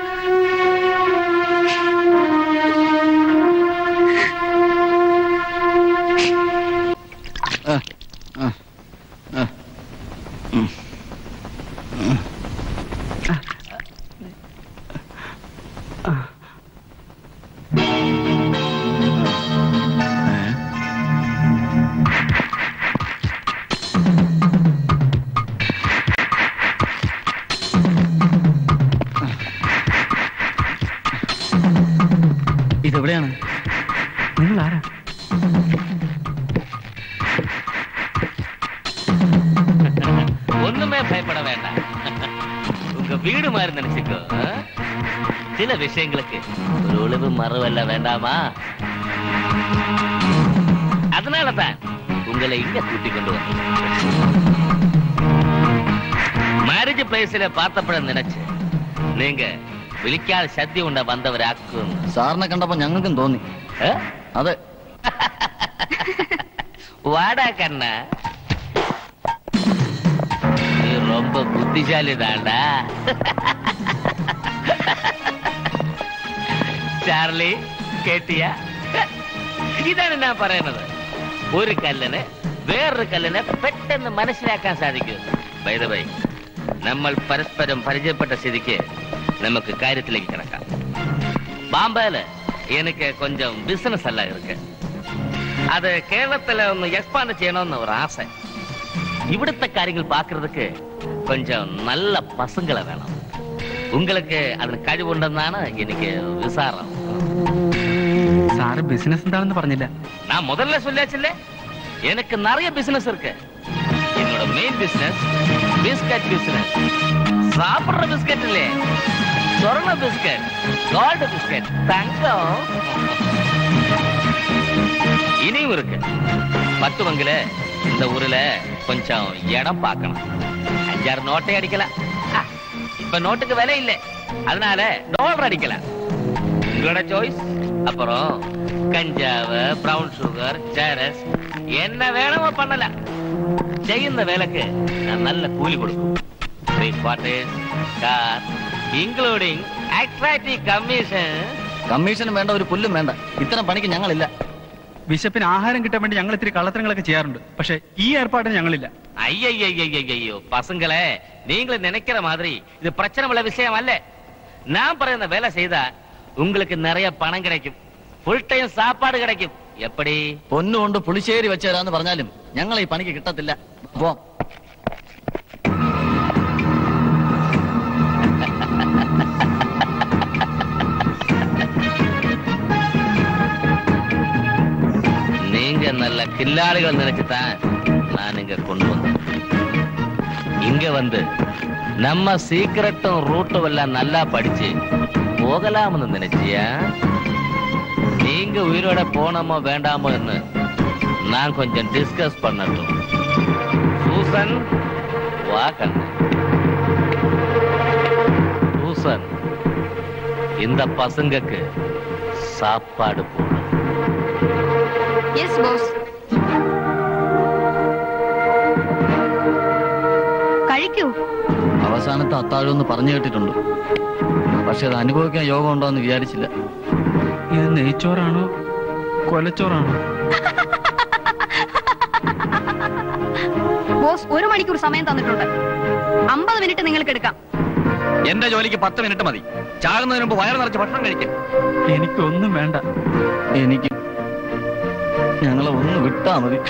ഇതെവിടെയാണ് നിങ്ങൾ ആരാ ஒண்ணுமே பயப்பட வேண்டாம் உங்க வீடு மாதிரி நினைச்சுக்கோ ஆ? சில விஷயங்களுக்கு ஒரு ஒளிவு மறவல்ல வேண்டாமா அதனாலதான் உங்களை இங்க கூட்டி கொண்டு வந்தேன் மேரேஜ் பிளேஸ்ல பார்த்தப்பட நினைச்சு நீங்க വിളിക്കാതെ ശക്തി കൊണ്ട് വന്നവരാക്കും സാറിനെ കണ്ടപ്പോ ഞങ്ങൾക്കും തോന്നി അതെ வாடா கண்ணா நீ ரொம்ப புத்திசாலி தாண்டா ചാർലി കേട്ടിയ ഇതാണ് ഞാൻ പറയുന്നത് ഒരു കല്ലിന് വേറൊരു കല്ലിനെ പെട്ടെന്ന് മനസ്സിലാക്കാൻ സാധിക്കും ബൈ നമ്മൾ പരസ്പരം പരിചയപ്പെട്ട സ്ഥിതിക്ക് നമുക്ക് കാര്യത്തിലേക്ക് കിടക്കാം பாம்பேல எனக்கு கொஞ்சம் பிசினஸ் எல்லாம் இருக்கு அது கேரளத்துல ஒன்னு எக்ஸ்பாண்ட் செய்யணும்னு ஒரு ஆசை இവിടുത്തെ കാര്യങ്ങൾ பாக்குறதுக்கு கொஞ்சம் நல்ல பசங்களை வேணும் உங்களுக்கு അതിന് കഴിവുണ്ടെന്നാണ് എനിക്ക് വിസാരം സാറ് ബിസിനസ് എന്താണെന്ന് പറഞ്ഞില്ല நான் முதல்ல சொல்லியாச்சுல்ல எனக்கு நிறைய பிசினஸ் இருக்கு என்னோட மெயின் பிசினஸ் பிஸ்கட் பிசினஸ் சாப்பிடுற பிஸ்கட் இல்ல சொர்ண பிஸ்கட் கோல்டு பிஸ்கட் தங்கம் இனியும் இருக்கு பத்து வங்குல இந்த ஊர்ல கொஞ்சம் இடம் பார்க்கணும் அஞ்சாறு நோட்டை அடிக்கலாம் ஆ, இப்ப நோட்டுக்கு விலை இல்லை அதனால டாலர் அடிக்கலாம் உங்களோட சாய்ஸ் அப்புறம் கஞ்சாவு பிரவுன் சுகர் சேரஸ் என்ன வேணுமோ பண்ணலாம் ചെയ്യുന്ന വേലക്ക് ഞാൻ നല്ല കൂലി കൊടുക്കും three quarters car including attractive commission കമ്മീഷനും വേണ്ട ഒരു പുല്ലും വേണ്ട ഇത്തരം പണിക്ക് ഞങ്ങളില്ല വിശപ്പിന് ആഹാരം കിട്ടാൻ വേണ്ടി ഞങ്ങൾ ഇത്തിരി കള്ളത്തരങ്ങളൊക്കെ ചെയ്യാറുണ്ട് പക്ഷെ ഈ ഏർപ്പാടിന് ഞങ്ങളില്ല ஐயோ பசங்களே நீங்களும் நினைக்கிற மாதிரி இது பிரச்சனை உள்ள விஷயம் அல்ல நான் പറയുന്ന வேலை செய்தா உங்களுக்கு நிறைய பணம் கிடைக்கும் ഫുൾ ടൈം സാപ്പാട് கிடைக்கும் எப்படி പൊന്നുകൊണ്ട് പുളിശ്ശേരി വെച്ചുതരാന്ന് പറഞ്ഞാലും ഞങ്ങൾ ഈ പണിക്ക് കിട്ടത്തില്ല പോ நீங்க நல்ல கில்லாடிகள் நினைச்சுதான் நான் இங்க கொண்டு வந்தேன் இங்க வந்து நம்ம சீக்கிரட்டும் ரூட்டும் எல்லாம் நல்லா படிச்சு போகலாம்னு நினைச்சியா நீங்க உயிரோட போனோமோ வேண்டாமோன்னு நான் கொஞ்சம் டிஸ்கஸ் பண்ணட்டும் சூசன் வா கண்ணு சூசன் இந்த பசங்களுக்கு சாப்பாடு போடு യെസ് ബോസ് കഴിക്കൂ അവസാനത്തെ അത്താഴം എന്ന് പറഞ്ഞു കേട്ടിട്ടുണ്ട് പക്ഷെ അത് അനുഭവിക്കാൻ യോഗം ഉണ്ടോ എന്ന് വിചാരിച്ചില്ല ഇത് നെയ്ച്ചോറാണോ കൊലച്ചോറാണോ ബോസ് ഒരു മണിക്കൂർ സമയം തന്നിട്ടുണ്ട് അമ്പത് മിനിറ്റ് നിങ്ങൾക്ക് എടുക്കാം എന്റെ ജോലിക്ക് പത്ത് മിനിറ്റ് മതി ചാകുന്നതിന് മുമ്പ് വയറ് നിറച്ച് ഭക്ഷണം കഴിക്കാം എനിക്കൊന്നും വേണ്ട എനിക്ക് ഞങ്ങളെ ഒന്ന് വിട്ടാ മതി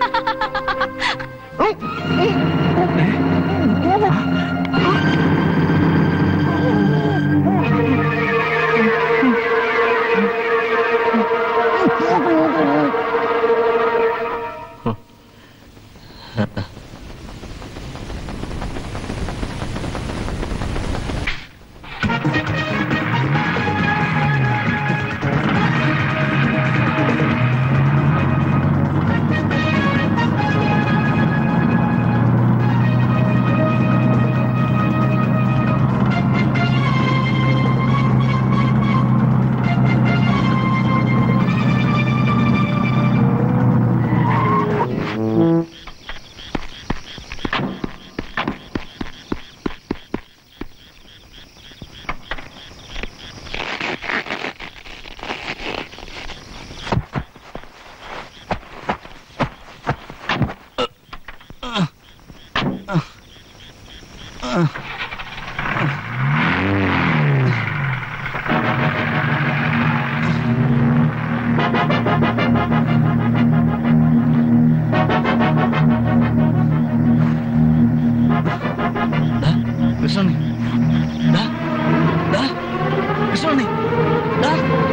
കൃഷ്ണണ്ണി ദാ, ദാ, കൃഷ്ണണ്ണി ദാ.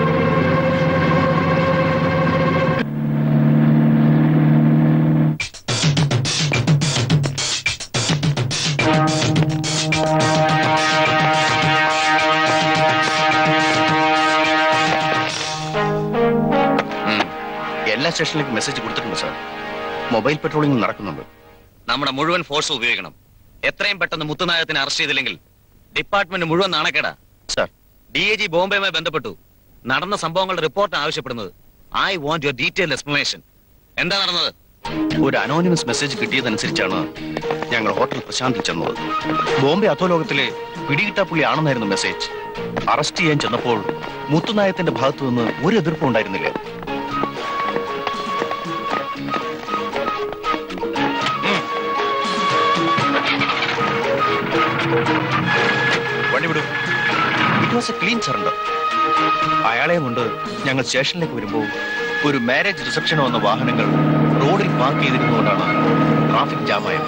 എല്ലാ സ്റ്റേഷനിലേക്കും മെസ്സേജ് കൊടുത്തിട്ടുണ്ട് സാർ മൊബൈൽ പെട്രോളിംഗ് നടക്കുന്നുണ്ട് നമ്മുടെ മുഴുവൻ ഫോഴ്സ് ഉപയോഗിക്കണം എത്രയും പെട്ടെന്ന് മുത്തുനായകത്തിനെ അറസ്റ്റ് ചെയ്തില്ലെങ്കിൽ ഡിപ്പാർട്ട്മെന്റ് മുഴുവൻ നാണക്കേടാ സാർ ഡി എ ജി ബോംബെയുമായി ബന്ധപ്പെട്ടു നടന്ന സംഭവങ്ങളുടെ റിപ്പോർട്ട് ആവശ്യപ്പെടുന്നത് I want your detail explanation എന്താ നടന്നത് ഒരു അനോണിമസ് മെസ്സേജ് കിട്ടിയതനുസരിച്ചാണ് ഞങ്ങൾ ഹോട്ടൽ പ്രശാന്തിൽ ചെന്നത് ബോംബെ അധോലോകത്തിലെ പിടികിട്ടാപ്പുള്ളി ആണെന്നായിരുന്നു മെസ്സേജ് അറസ്റ്റ് ചെയ്യാൻ ചെന്നപ്പോൾ മുത്തുനായത്തിന്റെ ഭാഗത്തു നിന്ന് ഒരു എതിർപ്പും ഉണ്ടായിരുന്നില്ല വണ്ടി വിടും it was a clean surrender അയാളെ കൊണ്ട് ഞങ്ങൾ സ്റ്റേഷനിലേക്ക് വരുമ്പോൾ ഒരു മാരേജ് റിസപ്ഷന് വന്ന വാഹനങ്ങൾ റോഡിൽ പാർക്ക് ചെയ്തിരുന്നുകൊണ്ടാണ് ട്രാഫിക് ജാമായത്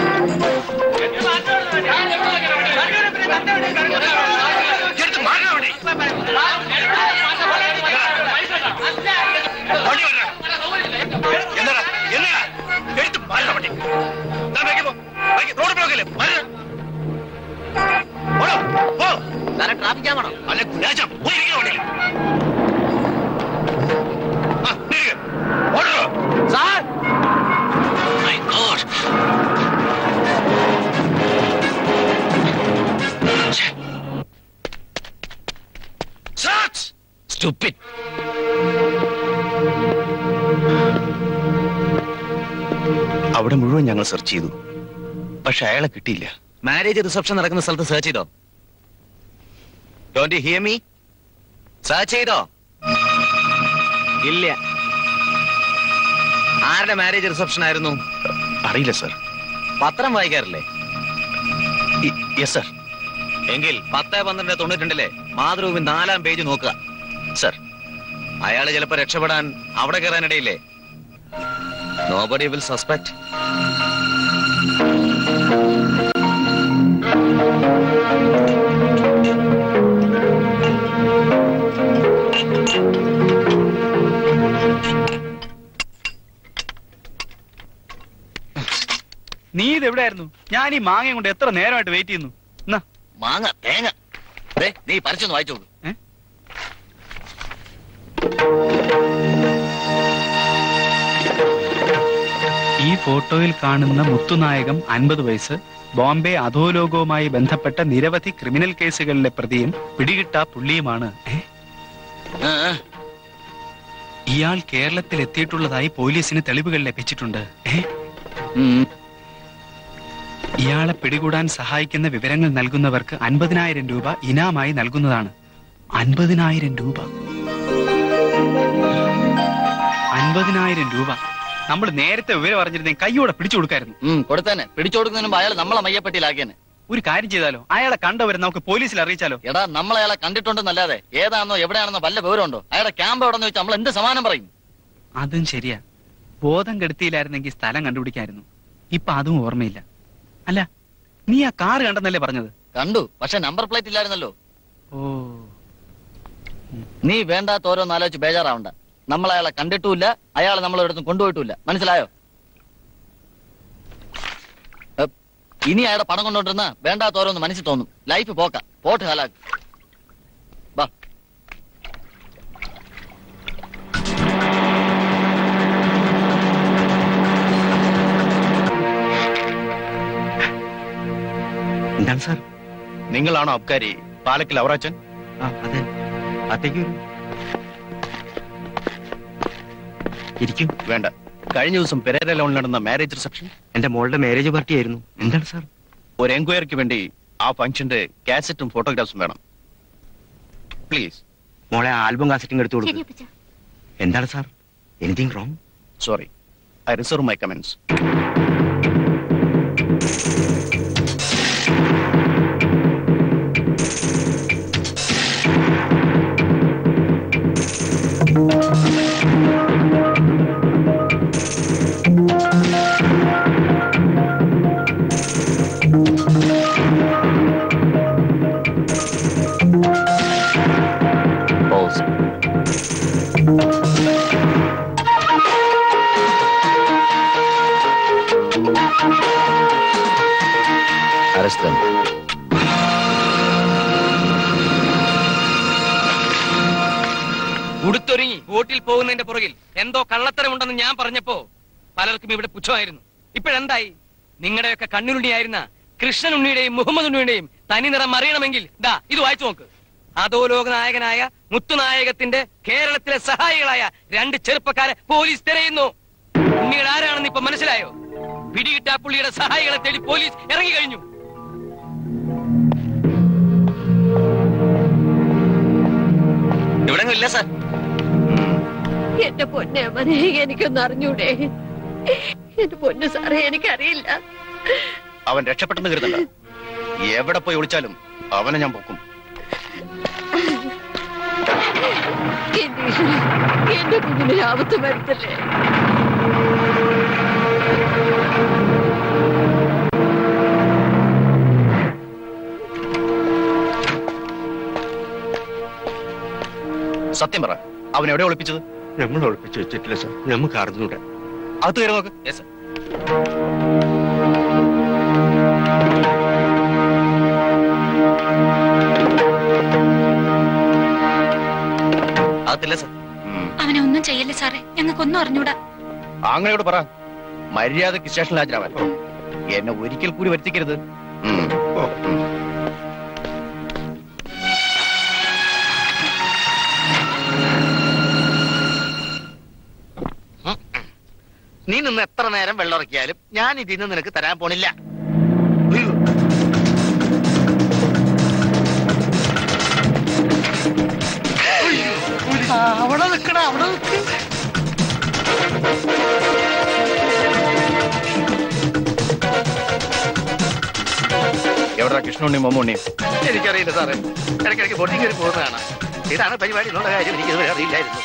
ട്രാഫിക് ജാമാണോ അല്ല ഗുലാജം വണ്ടിയിൽ sir My God. Search! Stupid. അവിടെ മുഴുവൻ ഞങ്ങൾ സെർച്ച് ചെയ്തു പക്ഷെ അയാളെ കിട്ടിയില്ല മാരേജ് റിസപ്ഷൻ നടക്കുന്ന സ്ഥലത്ത് സെർച്ച് ചെയ്തോ don't you hear me search ചെയ്തോ ഇല്ല ആരുടെ മാരേജ് റിസപ്ഷൻ ആയിരുന്നു അറിയില്ല സർ പത്രം വായിക്കാറില്ലേ യെസ് സർ എങ്കിൽ പത്ത് പന്ത്രണ്ട് തൊണ്ണൂറ്റിരണ്ടിലെ മാതൃഭൂമി നാലാം പേജ് നോക്കുക സർ അയാള് ചിലപ്പോ രക്ഷപ്പെടാൻ അവിടെ കയറാനിടയില്ലേ നോബഡി വിൽ സസ്പെക്ട് നീ ഇത് ഇത് എവിടെയായിരുന്നു ഞാൻ ഈ മാങ്ങയും കൊണ്ട് എത്ര നേരമായിട്ട് വെയിറ്റ് ചെയ്യുന്നു എന്നാ മാങ്ങ തേങ്ങ ദേ, നീ പറിച്ചൊന്ന് വായിച്ചു നോക്ക് ഈ ഫോട്ടോയിൽ കാണുന്ന മുത്തുനായകം അൻപത് വയസ്സ് ബോംബെ അധോലോകവുമായി ബന്ധപ്പെട്ട നിരവധി ക്രിമിനൽ കേസുകളിലെ പ്രതിയും പിടികിട്ടാ പുള്ളിയുമാണ് ഏ? ഇയാൾ കേരളത്തിൽ എത്തിയിട്ടുള്ളതായി പോലീസിന് തെളിവുകൾ ലഭിച്ചിട്ടുണ്ട് ഏ? ഇയാളെ പിടികൂടാൻ സഹായിക്കുന്ന വിവരങ്ങൾ നൽകുന്നവർക്ക് അൻപതിനായിരം രൂപ ഇനാമായി നൽകുന്നതാണ് അൻപതിനായിരം രൂപ അൻപതിനായിരം രൂപ നമ്മൾ നേരത്തെ വിവരം അറിഞ്ഞിരുന്നെങ്കിൽ കൈയോടെ പിടിച്ചു കൊടുക്കായിരുന്നു ഉം, കൊടുത്തേനെ പിടിച്ചു കൊടുക്കുന്നതിന് മുമ്പ് അയാൾ നമ്മളെ മയ്യപ്പെട്ടിയിലാക്കിയേനെ ഒരു കാര്യം ചെയ്താലോ അയാളെ കണ്ടവരെ നമുക്ക് പോലീസിൽ അറിയിച്ചാലോ എടാ നമ്മൾ അയാളെ കണ്ടിട്ടുണ്ടെന്നല്ലാതെ ഏതാണെന്നോ എവിടെയാണെന്നോ വല്ല വിവരമുണ്ടോ അയാളുടെ ക്യാമ്പ് എവിടെന്ന് വെച്ചാൽ നമ്മൾ എന്ത് സമാനം പറയും അതും ശരിയാ ബോധം കെടുത്തിയില്ലായിരുന്നെങ്കിൽ സ്ഥലം കണ്ടുപിടിക്കായിരുന്നു ഇപ്പൊ അതും ഓർമ്മയില്ല അല്ല നീ ആ കാറ് കണ്ടെന്നല്ലേ പറഞ്ഞത് കണ്ടു പക്ഷെ നമ്പർ പ്ലേറ്റ് ഇല്ലായിരുന്നല്ലോ ഓ നീ വേണ്ടാത്ത ഓരോന്ന് ആലോചിച്ച് ബേജാറാവണ്ട നമ്മൾ അയാളെ കണ്ടിട്ടുമില്ല അയാളെ നമ്മളൊരിടത്തും കൊണ്ടുപോയിട്ടുമില്ല മനസ്സിലായോ എ, ഇനി അയാളുടെ പണം കൊണ്ടുകൊണ്ടിരുന്ന വേണ്ടാത്ത ഓരോന്ന് മനസ്സിൽ തോന്നും ലൈഫ് പോക്ക പോട്ട് ഹാലാക്ക് വാ എന്താണ് സാർ നിങ്ങളാണോ അബ്കാരി പാലക്കിൽ അവറാച്ചൻ ആ അതെ അത്തേക്ക് വരൂ. ഇരിക്കും വേണ്ട കഴിഞ്ഞ ദിവസം പെരേര ലോണിൽ നടന്ന മാരേജ് റിസപ്ഷൻ എന്റെ മോളുടെ മാരേജ് പാർട്ടി ആയിരുന്നു എന്താണ് സാർ ഒരു എൻക്വയറിക്ക് വേണ്ടി ആ ഫംഗ്ഷന്റെ കാസറ്റും ഫോട്ടോഗ്രാഫ്സും വേണം പ്ലീസ് മോളെ ആൽബം കാസറ്റിംഗ് എടുത്തു ശരി കൊടുക്കും അപ്പച്ച എന്താണ് sir anything wrong sorry I reserve my comments Pause. Arrest them. ഉടുത്തൊരുങ്ങി ബോട്ടിൽ പോകുന്നതിന്റെ പുറകിൽ എന്തോ കള്ളത്തരമുണ്ടെന്ന് ഞാൻ പറഞ്ഞപ്പോ പലർക്കും ഇവിടെ പുച്ഛമായിരുന്നു ഇപ്പോഴെന്തായി നിങ്ങളുടെയൊക്കെ കണ്ണുരുണിയായിരുന്ന കൃഷ്ണൻ ഉണ്ണിയുടെയും മുഹമ്മദ് ഉണ്ണിയുടെയും തനി നിറം അറിയണമെങ്കിൽ ദാ ഇത് വായിച്ചു നോക്ക് അധോലോക നായകനായ മുത്തുനായകത്തിന്റെ കേരളത്തിലെ സഹായികളായ രണ്ട് ചെറുപ്പക്കാരെ പോലീസ് തിരയുന്നു ഉണ്ണിയുടെ ആരാണെന്ന് ഇപ്പൊ മനസ്സിലായോ പിടികിട്ടാ പുള്ളിയുടെ സഹായികളെ തേടി പോലീസ് ഇറങ്ങി കഴിഞ്ഞു ഇവിടെ ഇല്ല സാർ എന്റെ പൊന്നെ മനെ എനിക്കൊന്ന് അറിഞ്ഞൂടെ എന്റെ പൊന്നു സാറേ എനിക്കറിയില്ല അവൻ രക്ഷപ്പെട്ടെന്ന് കരുതണ്ട എവിടെ പോയി ഒളിച്ചാലും അവനെ ഞാൻ പൊക്കും എന്റെ ഈശ്വരാ, എന്റെ കുഞ്ഞിന് ആപത്ത് വരുത്തല്ലേ സത്യം പറ അവൻ എവിടെ ഒളിപ്പിച്ചത് നമ്മൾ ഒളിപ്പിച്ചു വെച്ചിട്ടില്ല സാർ നമുക്ക് അറിഞ്ഞൂടെ അകത്ത് കയറി നോക്ക് യെസ് സർ അകത്തില്ല സർ അവനെ ഒന്നും ചെയ്യല്ലേ സാറേ ഞങ്ങൾക്കൊന്നും അറിഞ്ഞൂടാ ആങ്ങളയോട് പറ മര്യാദക്ക് സ്റ്റേഷനിൽ ഹാജരാവാൻ എന്നെ ഒരിക്കൽ കൂടി വരുത്തിക്കരുത് ഉം. ഉം. നീ നിന്ന് എത്ര നേരം വെള്ളമിറക്കിയാലും ഞാൻ ഇതിന്ന് നിനക്ക് തരാൻ പോണില്ല ഉയ്യോ. ആ, അവിടെ നിക്കടാ അവിടെ നിക്ക് എവിടാ കൃഷ്ണുണ്ണി മമ്മൂണ്ണി എനിക്കറിയില്ല സാറേ ഇടയ്ക്കിടയ്ക്ക് ബോട്ടിൽ കയറി പോകുന്നതാണ് ഇതാണ് പരിപാടി എന്നുള്ള കാര്യം എനിക്ക് ഇതുവരെ അറിയില്ലായിരുന്നു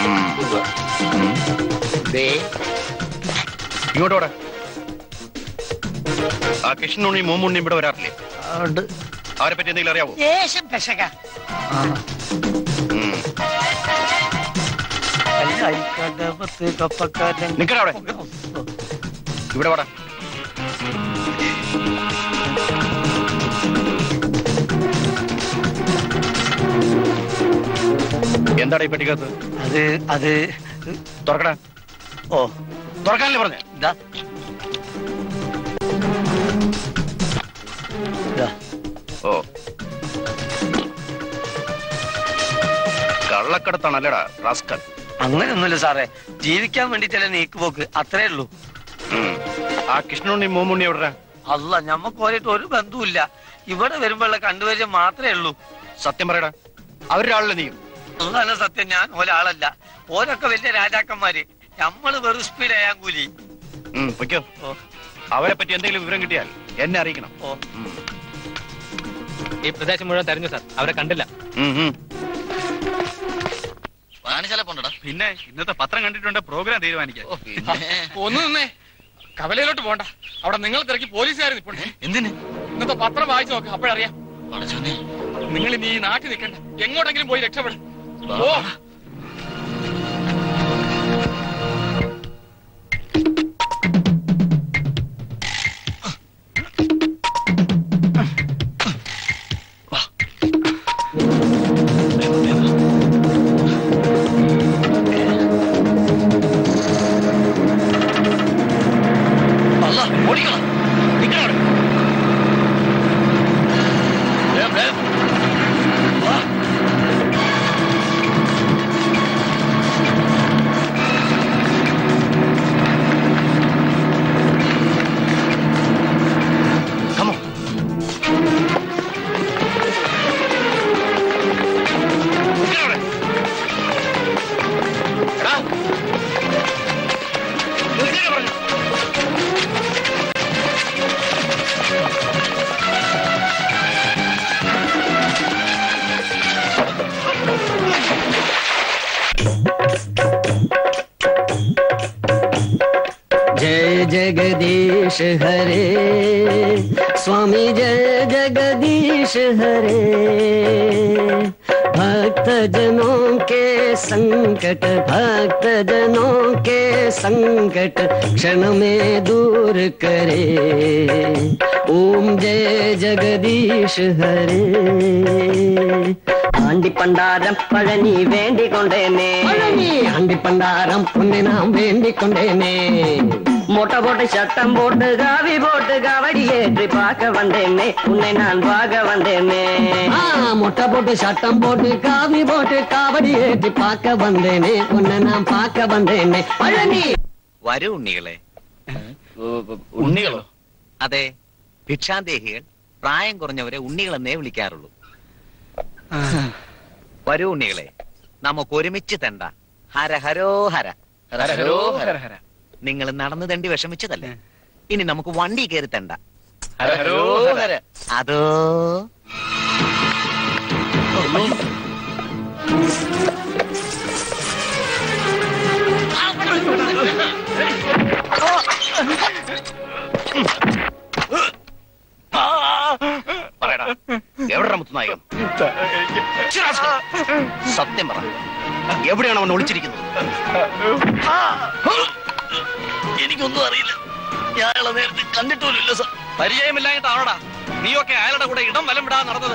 ദേ ഇങ്ങോട്ടോടെ ആ കൃഷ്ണുണ്ണി മമ്മൂണ്ണി ഇവിടെ വരാറില്ലേ ഉണ്ട് അവരെ പറ്റി എന്തെങ്കിലും അറിയാവോ ലേശം പെശക ഉം. കപ്പക്കാരൻ നിക്കടാ അവിടെ ഇവിടെ വാടാ എന്താണ് ഈ പെട്ടിക്കകത്ത് അത് അത് തുറക്കടാ ഓ തുറക്കാനല്ലേ പറഞ്ഞേ ഇതാ ഇതാ ഓ കള്ളക്കടത്താണല്ലടാ റാസ്കൽ അങ്ങനെയൊന്നുമില്ല സാറേ ജീവിക്കാൻ വേണ്ടിട്ടല്ലേ നീക്കുപോക്ക് അത്രേ ഉള്ളൂ ആ കൃഷ്ണുണ്ണി മോമുണ്ണി എവിടെ അല്ല ഞമ്മക്ക് ഓരായിട്ട് ഒരു ബന്ധവുമില്ല ഇവിടെ വരുമ്പോഴുള്ള കണ്ടുപരിചയം മാത്രമേ ഉള്ളൂ സത്യം പറയടാ അവരുടെ ആളല്ലേ നീയും അതാണ് സത്യം ഞാൻ ഒരാളല്ല ഓരൊക്കെ വലിയ രാജാക്കന്മാര് നമ്മള് വെറും സ്പീഡ് അയാൻ കൂലി ഉം, പൊയ്ക്കോ അവരെ പറ്റി എന്തെങ്കിലും വിവരം കിട്ടിയാൽ എന്നെ അറിയിക്കണം ഓ ഈ പ്രദേശം മുഴുവൻ തെരഞ്ഞു സാർ അവരെ കണ്ടില്ല വായനശാല പോണ്ടടാ പിന്നെ ഇന്നത്തെ പത്രം കണ്ടിട്ടുണ്ട് പ്രോഗ്രാം തീരുമാനിക്കാൻ ഒന്ന് നിന്നേ കവലയിലോട്ട് പോണ്ട അവിടെ നിങ്ങൾ തിരക്കി പോലീസുകാർ നിൽപ്പുണ്ട് എന്തിന് ഇന്നത്തെ പത്രം വായിച്ചു നോക്ക് അപ്പോഴറിയാം നിങ്ങൾ ഇനി ഈ നാട്ടിൽ നിൽക്കണ്ട എങ്ങോട്ടെങ്കിലും പോയി രക്ഷപ്പെടും ഓ അല്ല ഓടിക്കണം നിൽക്കണം വേഗം വേഗം വാ Come on. നിൽക്കണം അവിടെ. എടാ. നിൽക്കാൻ പറഞ്ഞു जय जगदीश हरे स्वामी जय जगदीश हरे भक्त जनों के संकट भक्त जनों के संकट क्षण में दूर करे ओम जय जगदीश हरे ആണ്ടി പണ്ടാരം പഴനി വേണ്ടിക്കൊണ്ടേനെ പഴനി ആണ്ടി പണ്ടാരം പൊന്നെ നാം വേണ്ടിക്കൊണ്ടേനെ மொட்டை போட்டு சட்டம் போட்டு காவி போட்டு காவடி ஏற்றி பார்க்க வந்தேனே உன்னை நான் பார்க்க வந்தேனே மொட்டை போட்டு சட்டம் போட்டு காவி போட்டு காவடி ஏற்றி பார்க்க வந்தேனே உன்னை நான் பார்க்க வந்தேனே பழனி വരൂ ഉണ്ണികളെ ഉണ്ണികളോ അതെ ഭിക്ഷാന്തേഹികൾ പ്രായം കുറഞ്ഞവരെ ഉണ്ണികളെന്നേ വിളിക്കാറുള്ളൂ വരൂ ഉണ്ണികളെ നമുക്ക് ഒരുമിച്ച് തെണ്ട ഹര ഹരോ ഹര ഹര ഹരോ ഹര ഹര. നിങ്ങൾ നടന്നു തണ്ടി വിഷമിച്ചതല്ലേ ഇനി നമുക്ക് വണ്ടി കയറി തെണ്ട ഹര ഹരോ ഹര. അതോ പറയടാ എവിടെ മുത്തുനായകൻ സത്യം പറ എവിടെയാണ് അവൻ ഒളിച്ചിരിക്കുന്നത് എനിക്കൊന്നും അറിയില്ല ഞാൻ അയാളെ നേരത്തെ കണ്ടിട്ടില്ല സാർ പരിചയമില്ലായിട്ടാണോടാ നീയൊക്കെ അയാളുടെ കൂടെ ഇടം വലം വിടാൻ നടന്നത്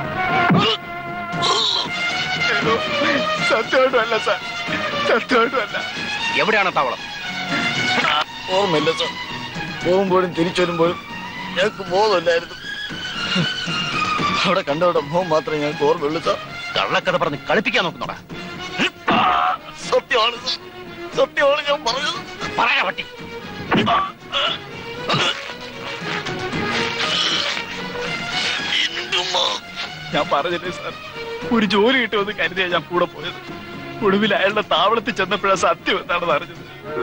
സത്യമായിട്ടുമല്ല സാർ സത്യമായിട്ടുമല്ല എവിടെയാണ് താവളം ഓർമ്മയില്ല സാർ പോകുമ്പോഴും തിരിച്ചു വരുമ്പോഴും ഞങ്ങൾക്ക് ബോധമില്ലായിരുന്നു അവിടെ കണ്ടവിടെ മോഹം മാത്രമേ ഞങ്ങൾക്ക് ഓർമ്മയുള്ളൂ സാർ കള്ളക്കഥ പറഞ്ഞ് കളിപ്പിക്കാൻ നോക്കുന്നോടാ സത്യമാണ് സാർ സത്യമാണ് ഞാൻ പറഞ്ഞത് പറയാ പട്ടി ഞാൻ പറഞ്ഞില്ലേ സാർ ഒരു ജോലി കിട്ടുമെന്ന് കരുതിയാ ഞാൻ കൂടെ പോയത് ഒടുവിൽ അയാളുടെ താവളത്തിൽ ചെന്നപ്പോഴാ സത്യം എന്താണെന്ന് അറിഞ്ഞത്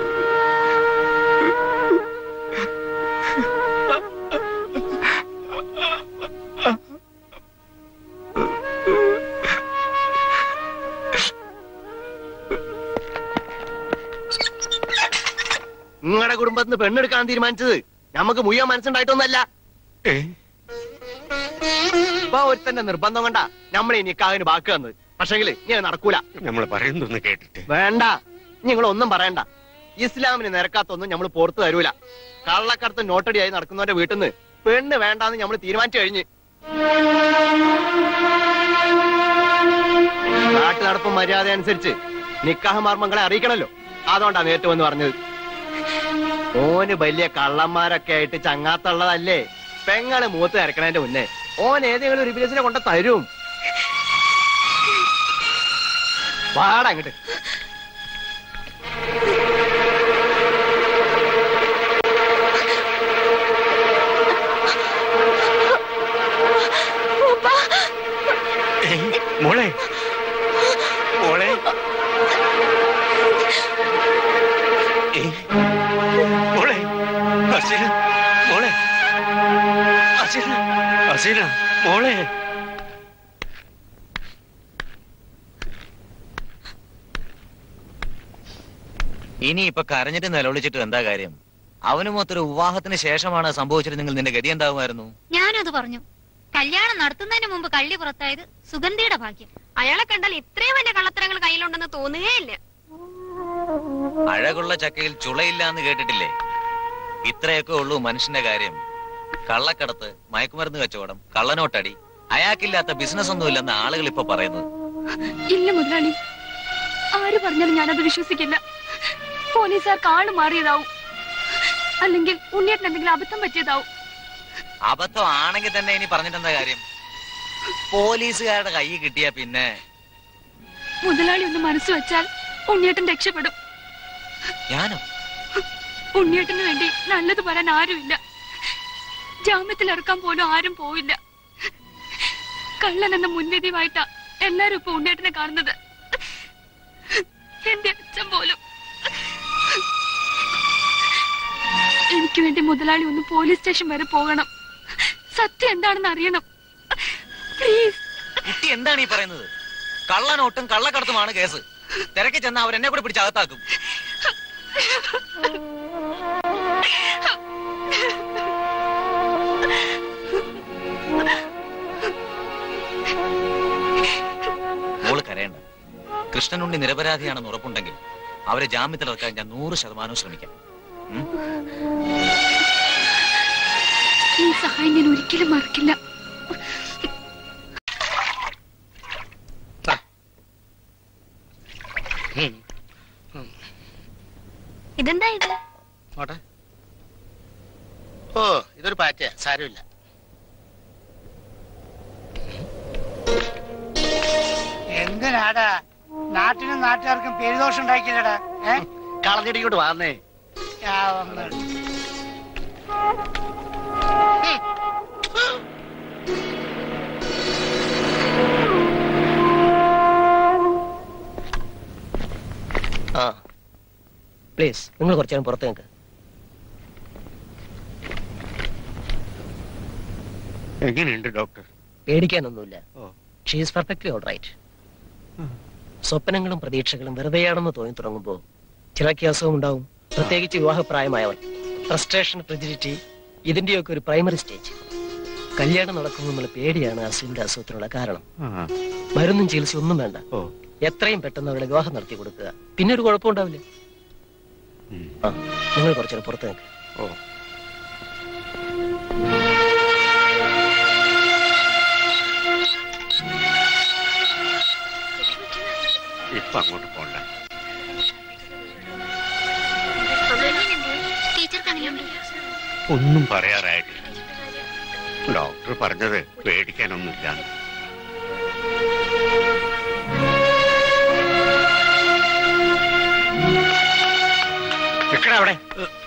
നിങ്ങളുടെ കുടുംബത്തിന് പെണ്ണെടുക്കാൻ തീരുമാനിച്ചത് നമുക്ക് മുയ്യാൻ മനസ്സുണ്ടായിട്ടൊന്നല്ല ഇപ്പൊ ഒരുത്തന്റെ നിർബന്ധം കൊണ്ടാ നമ്മളെ ഈ നിക്കാവിന് ബാക്ക് തന്നത് പക്ഷെങ്കില് ഇനി അത് നടക്കൂല നമ്മൾ പറയുന്നൊന്ന് കേട്ടിട്ട് വേണ്ട നിങ്ങൾ ഒന്നും പറയണ്ട ഇസ്ലാമിന് നിരക്കാത്തൊന്നും നമ്മൾ പുറത്തു തരൂല കള്ളക്കടത്ത് നോട്ടടിയായി നടക്കുന്നവന്റെ വീട്ടിൽ നിന്ന് പെണ്ണ് വേണ്ടാന്ന് നമ്മൾ തീരുമാനിച്ചു കഴിഞ്ഞ് നാട്ടു നടപ്പും മര്യാദ അനുസരിച്ച് നിക്കാഹ് മർമ്മങ്ങളെ അറിയിക്കണല്ലോ അതുകൊണ്ടാ നേരിട്ട് വന്ന് പറഞ്ഞത് ഓന് വലിയ കള്ളന്മാരൊക്കെ ആയിട്ട് ചങ്ങാത്തുള്ളതല്ലേ പെങ്ങളെ മൂത്ത് ഇറക്കണതിന്റെ മുന്നേ ഓൻ ഏതെങ്കിലും ഒരു ബിസിനെ കൊണ്ട് തരും വാടാ അങ്ങോട്ട് മോളെ മോളെ ഏയ്, മോളെ ഹസീന മോളെ ഹസീന ഹസീന മോളെ ഇനി ഇപ്പൊ കരഞ്ഞിട്ട് നിലവിളിച്ചിട്ട് എന്താ കാര്യം അവനുമൊത്തൊരു വിവാഹത്തിന് ശേഷമാണ് സംഭവിച്ചിരുന്നെങ്കിൽ നിന്റെ ഗതി എന്താകുമായിരുന്നു ഞാനത് പറഞ്ഞു കല്യാണം നടത്തുന്നതിന് മുമ്പ് കള്ളി പുറത്തായത് സുഗന്ധിയുടെ ഭാഗ്യം അയാളെ കണ്ടാൽ ഇത്രയും വലിയ കള്ളത്തരങ്ങൾ കയ്യിലുണ്ടെന്ന് തോന്നുകയില്ല അഴകുള്ള ചക്കയിൽ ചുളയില്ല എന്ന് കേട്ടിട്ടില്ലേ ഇത്രയൊക്കെ ഉള്ളൂ മനുഷ്യന്റെ കാര്യം കള്ളക്കടത്ത് മയക്കുമരുന്ന് കച്ചവടം കള്ളനോട്ടടി അയാൾക്കില്ലാത്ത ബിസിനസ് ഒന്നുമില്ലെന്ന് ആളുകൾ ഇപ്പൊ പറയുന്നത് ഇല്ല മുതലാളി ആര് പറഞ്ഞാലും ഞാനത് വിശ്വസിക്കില്ല പോലീസുകാർക്ക് ആള് മാറിയതാവും അല്ലെങ്കിൽ ഉണ്ണിയേട്ടൻ എന്തെങ്കിലും അബദ്ധം പറ്റിയതാവും അബദ്ധം ആണെങ്കിൽ തന്നെ ഇനി പറഞ്ഞിട്ടെന്താ കാര്യം പോലീസുകാരുടെ കൈ കിട്ടിയാ പിന്നെ മുതലാളി ഒന്ന് മനസ്സ് വെച്ചാൽ ഉണ്ണിയേട്ടൻ രക്ഷപ്പെടും ഞാനോ ഉണ്ണിയേട്ടന് വേണ്ടി നല്ലത് പറയാൻ ആരുമില്ല ജാമ്യത്തിൽ ഇറക്കാൻ പോലും ആരും പോവില്ല കള്ളൻ എന്ന മുൻവിധിയുമായിട്ടാ എല്ലാരും ഇപ്പൊ ഉണ്ണിയേട്ടനെ കാണുന്നത് എന്റെ അച്ഛൻ പോലും എനിക്ക് വേണ്ടി മുതലാളി ഒന്ന് പോലീസ് സ്റ്റേഷൻ വരെ പോകണം സത്യം എന്താണെന്ന് അറിയണം പ്ലീസ് കുട്ടി എന്താണ് ഈ പറയുന്നത് കള്ളനോട്ടും കള്ളക്കടത്തുമാണ് കേസ് തിരക്കി ചെന്ന അവരെന്നെ കൂടെ പിടിച്ച് അകത്താക്കും മോള് കരയണ്ട കൃഷ്ണനുണ്ണി നിരപരാധിയാണെന്ന് ഉറപ്പുണ്ടെങ്കിൽ അവരെ ജാമ്യത്തിലിറക്കാൻ ഞാൻ നൂറ് ശതമാനവും ശ്രമിക്കാം ഉം? ഈ സഹായം ഞാൻ ഒരിക്കലും മറക്കില്ല ഇതെന്താ ഇത് നോട്ടെ ഓ ഇതൊരു പാറ്റ സാരമില്ല എന്തിനാടാ നാട്ടിനും നാട്ടുകാർക്കും പേരുദോഷം ഉണ്ടാക്കിയില്ലടാ ഏ കളഞ്ഞിടിക്കോട്ട് വാന്നേ ചാവങ്ങൾ. ആ പ്ലീസ് നിങ്ങൾ കുറച്ചു നേരം പുറത്ത് നിൽക്ക് എങ്ങനെയുണ്ട് ഡോക്ടർ പേടിക്കാനൊന്നുമില്ല ഷീസ് പെർഫെക്റ്റ്ലി ഓൾ റൈറ്റ് സ്വപ്നങ്ങളും പ്രതീക്ഷകളും വെറുതെയാണെന്ന് തോന്നി തുടങ്ങുമ്പോൾ ചിലക്ക് അസുഖം ഉണ്ടാവും പ്രത്യേകിച്ച് വിവാഹപ്രായമായവർ ഫ്രസ്ട്രേഷൻ ഫ്രിജിഡിറ്റി ഇതിന്റെയൊക്കെ ഒരു പ്രൈമറി സ്റ്റേജ് കല്യാണം നടക്കുമെന്നുള്ള പേടിയാണ് അസുവിന്റെ അസുഖത്തിനുള്ള കാരണം മരുന്നും ചികിത്സ ഒന്നും വേണ്ട എത്രയും പെട്ടെന്ന് അവരുടെ വിവാഹം നടത്തി കൊടുക്കുക പിന്നെ ഒരു കുഴപ്പമുണ്ടാവില്ല ആ നിങ്ങൾ കുറച്ചുകൂടെ പുറത്ത് നിൽക്ക് ഓ ഇപ്പൊ അങ്ങോട്ട് പോണ്ട ഒന്നും പറയാറായിട്ടില്ല ഡോക്ടർ പറഞ്ഞത് പേടിക്കാനൊന്നുമില്ല നിക്കടാ അവിടെ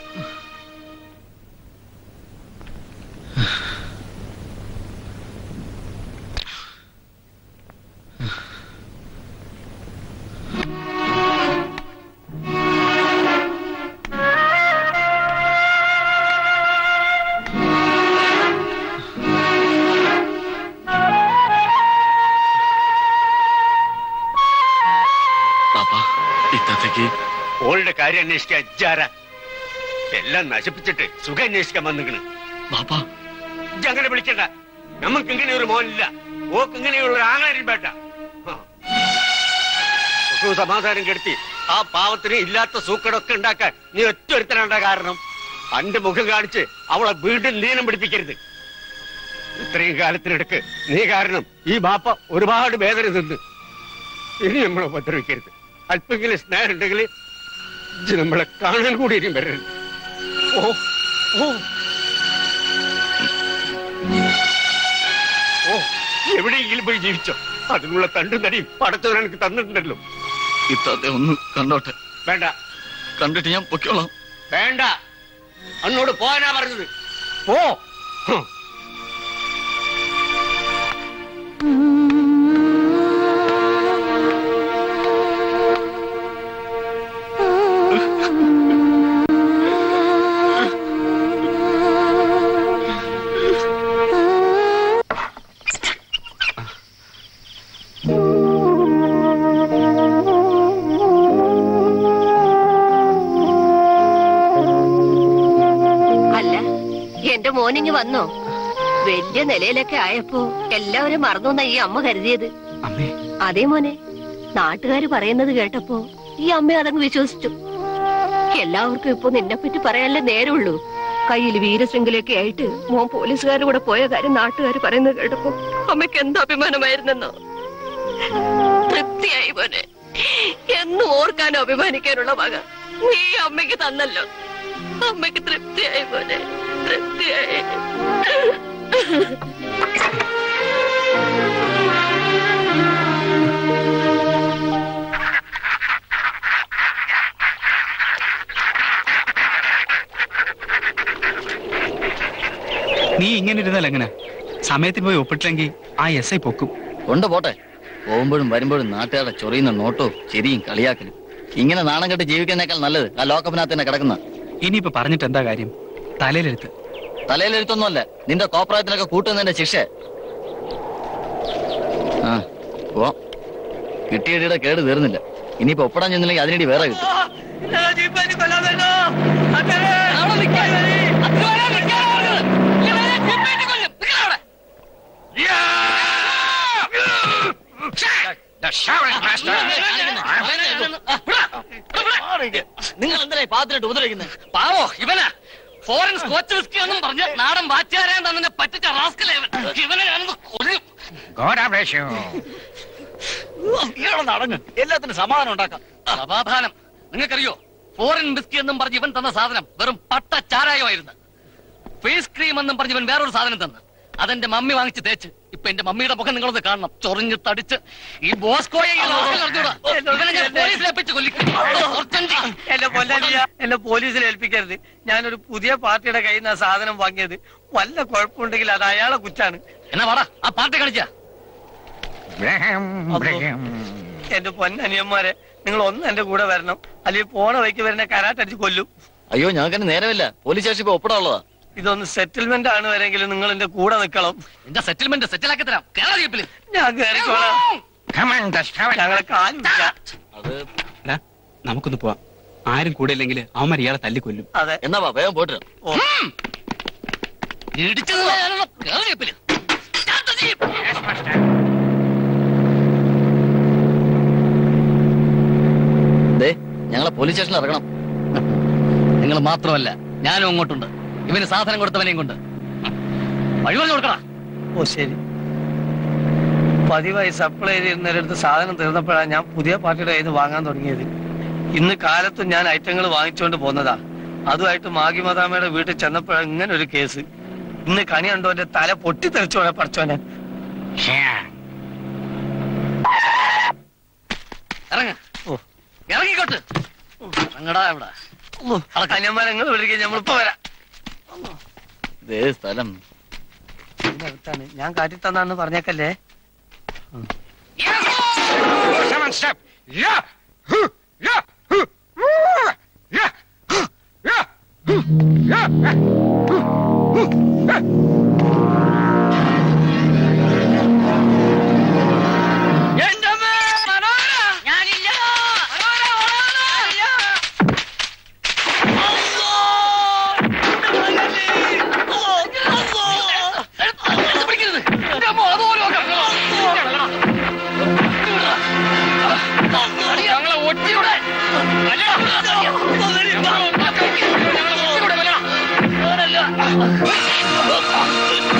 പാപ്പാ ഇത്തത്തേക്ക് ഓളുടെ കാര്യം അന്വേഷിക്കാൻ ഇജ്ജാര എല്ലാം നശിപ്പിച്ചിട്ട് സുഖം അന്വേഷിക്കാൻ വന്നിക്കണ് പാപ്പാ ഇജ്ജ് അങ്ങനെ വിളിക്കണ്ട നമുക്ക് ഇങ്ങനെ ഒരു മോനില്ല ഓക്ക് ഇങ്ങനെയുള്ള ഒരു ആങ്ങളാരും വേണ്ട ആ. സുഖവും സമാധാനം കെടുത്തി ആ പാവത്തിന് ഇല്ലാത്ത സൂക്കടൊക്കെ ഉണ്ടാക്കാൻ നീ ഒറ്റ ഒരുത്തനാണ്ട കാരണം അന്റെ മുഖം കാണിച്ച് അവളെ വീണ്ടും ലീനം പിടിപ്പിക്കരുത് ഇത്രയും കാലത്തിനിടക്ക് നീ കാരണം ഈ ബാപ്പ ഒരുപാട് വേദന തിന്ന് ഇനി നമ്മളെ ഉപദ്രവിക്കരുത് അല്പെങ്കിലും സ്നേഹം ഉണ്ടെങ്കിൽ ഇജ്ജ് നമ്മളെ കാണാൻ കൂടി ഇനിയും വരരുത് ഓ ഓ ഓ എവിടെയെങ്കിലും പോയി ജീവിച്ചോ അതിനുള്ള തണ്ടും തടിയും പടച്ചവൻ എനിക്ക് തന്നിട്ടുണ്ടല്ലോ ഇത്താത്തെ ഒന്ന് കണ്ടോട്ടെ വേണ്ട കണ്ടിട്ട് ഞാൻ പൊക്കോളാം വേണ്ട അന്നോട് പോകാനാ പറഞ്ഞത് പോ ഹ്. അല്ല എന്റെ മോനിങ് വന്നോ വലിയ നിലയിലൊക്കെ ആയപ്പോ എല്ലാവരും മറന്നു എന്നാ ഈ അമ്മ കരുതിയത് അതേ മോനെ നാട്ടുകാര് പറയുന്നത് കേട്ടപ്പോ ഈ അമ്മ അതങ്ങ് വിശ്വസിച്ചു എല്ലാവർക്കും ഇപ്പൊ നിന്നെ പറ്റി പറയാനല്ലേ നേരമുള്ളൂ കയ്യിൽ വീരശൃംഖലയൊക്കെ ആയിട്ട് മോൻ പോലീസുകാരുടെ കൂടെ പോയ കാര്യം നാട്ടുകാർ പറയുന്നത് കേട്ടപ്പോ അമ്മയ്ക്ക് എന്ത് അഭിമാനമായിരുന്നെന്നോ തൃപ്തിയായി മോനെ എന്നും ഓർക്കാനും അഭിമാനിക്കാനുള്ള വക നീ അമ്മയ്ക്ക് തന്നല്ലോ അമ്മയ്ക്ക് തൃപ്തിയായി പോലെ തൃപ്തിയായി നീ ഇങ്ങനെ ഇരുന്നാൽ എങ്ങനെ സമയത്തിന് പോയി ഒപ്പിട്ടില്ലെങ്കിൽ ആ എസ് ഐ പൊക്കും കൊണ്ട് പോട്ടെ പോകുമ്പോഴും വരുമ്പോഴും നാട്ടുകാരുടെ ചൊറിയുന്ന നോട്ടോ ചിരിയും കളിയാക്കലും ഇങ്ങനെ നാണം കെട്ട് ജീവിക്കുന്നേക്കാൾ നല്ലത് ആ ലോക്കപ്പിനകത്ത് തന്നെ കിടക്കുന്ന ഇനിയിപ്പോ പറഞ്ഞിട്ട് എന്താ കാര്യം തലയിലെടുത്ത് തലയിലെഴുത്തൊന്നുമല്ല നിന്റെ കോപ്രായത്തിനൊക്കെ കൂട്ടുന്നതിന്റെ ശിക്ഷ ആ പോ കിട്ടിയടിയുടെ കേട് തീർന്നില്ല ഇനിയിപ്പോ ഒപ്പിടാൻ ചെന്നില്ലെങ്കിൽ അതിനിടി വേറെ കിട്ടും നിങ്ങൾ എന്തിനാ പാത്തിട്ട് ഉപദ്രവിക്കുന്നത് പാവോ ഇവനാ ഫോറിൻ സ്കോച്ച് വിസ്കി എന്നും പറഞ്ഞ് നാടൻ വാറ്റുകാരാൻ തന്നെ പറ്റിച്ച റാസ്കലേ ഇവൻ. ഇവനെ ഞാനൊന്ന് കൊല്ലും ഇയാളൊന്ന് അടങ്ങ് എല്ലാത്തിനും സമാധാനം ഉണ്ടാക്കാം സമാധാനം നിങ്ങൾക്കറിയോ ഫോറിൻ ബിസ്കി എന്നും പറഞ്ഞ് ഇവൻ തന്ന സാധനം വെറും പട്ട ചാരായമായിരുന്നു ഫേസ് ക്രീം എന്നും പറഞ്ഞ് ഇവൻ വേറൊരു സാധനം തന്നു അതെന്റെ മമ്മി വാങ്ങിച്ച് തേച്ച് ഇപ്പൊ എന്റെ മമ്മിയുടെ മുഖം നിങ്ങളൊന്ന് കാണണം ചൊറിഞ്ഞ് തടിച്ച് ഈ ബോസ്കോയെ ഈ rascal അറിഞ്ഞൂടാ. ഇവനെ ഞാൻ പോലീസിൽ ഏൽപ്പിച്ച് കൊല്ലിക്കും ഓർത്തണ്ടി. എന്നെ പൊല്ലലിയ എന്നെ പോലീസിൽ ഏൽപ്പിക്കരുത് ഞാനൊരു പുതിയ പാർട്ടിയുടെ കയ്യിൽ നിന്ന് ആ സാധനം വാങ്ങിയത് വല്ല കുഴപ്പമുണ്ടെങ്കിൽ അത് അയാളെ കുറ്റാണ് എന്നാ വാടാ ആ പാർട്ടി കളിച്ച എന്റെ പൊന്നനിയന്മാരെ നിങ്ങൾ ഒന്ന് എന്റെ കൂടെ വരണം അല്ലെങ്കിൽ പോണ വഴിക്ക് വരുന്ന കരാട്ടടിച്ച് കൊല്ലും അയ്യോ ഞങ്ങൾക്ക് നേരമില്ല പോലീസ് സ്റ്റേഷൻ ഇപ്പൊ ഒപ്പിടാനുള്ളതാ ഇതൊന്ന് സെറ്റിൽമെന്റ് ആണ് വരെങ്കിലും നിങ്ങൾ എന്റെ കൂടെ നിൽക്കണം എന്റെ സെറ്റിൽമെന്റ് സെറ്റിലാക്കി തരാം കേരള ജീപ്പില് ഞാൻ കയറിക്കോളാം ഞങ്ങളെ കാലുമില്ല അത് എടാ, നമുക്കൊന്ന് പോവാം ആരും കൂടെ ഇല്ലെങ്കിൽ അവന്മാർ ഇയാളെ തല്ലിക്കൊല്ലും അതെ എന്നാ വാ, വേഗം പോയിട്ട് ഇടിച്ചത് ഞാനൊന്ന് കേരള ജീപ്പില് Start the jeep. ദേ ഞങ്ങളെ പോലീസ് സ്റ്റേഷനിൽ ഇറങ്ങണം നിങ്ങൾ മാത്രമല്ല ഞാനും അങ്ങോട്ടുണ്ട് ഇവന് സാധനം കൊടുത്തവനെയും കൊണ്ട് വഴി പറഞ്ഞു കൊടുക്കടാ ഓ ശരി പതിവായി സപ്ലൈ ചെയ്തിരുന്നവരടുത്ത് സാധനം തീർന്നപ്പോഴാണ് ഞാൻ പുതിയ പാർട്ടിയുടെ കയ്യിൽ നിന്ന് വാങ്ങാൻ തുടങ്ങിയത് ഇന്ന് കാലത്തും ഞാൻ ഐറ്റങ്ങൾ വാങ്ങിച്ചുകൊണ്ട് പോന്നതാ അതുമായിട്ട് മാഗി മദാമയുടെ വീട്ടിൽ ചെന്നപ്പോഴാണ് ഇങ്ങനെ ഒരു കേസ് ഇന്ന് കണി കണ്ടോ എന്റെ തല പൊട്ടിത്തെറിച്ചോനെ പഠിച്ചോനെ ഇറങ്ങ ഇറങ്ങിക്കോട്ട് ഇറങ്ങടാ ഇവിടെ കന്യന്മാരങ്ങൾ വിളിക്കാൻ നമ്മളിപ്പോ വരാം ദേ സ്ഥലം ഇതിന്റെ അടുത്താണ് ഞാൻ കാട്ടി തന്നാന്ന് പറഞ്ഞേക്കല്ലേ ഞങ്ങളെ ഒറ്റിയുടെ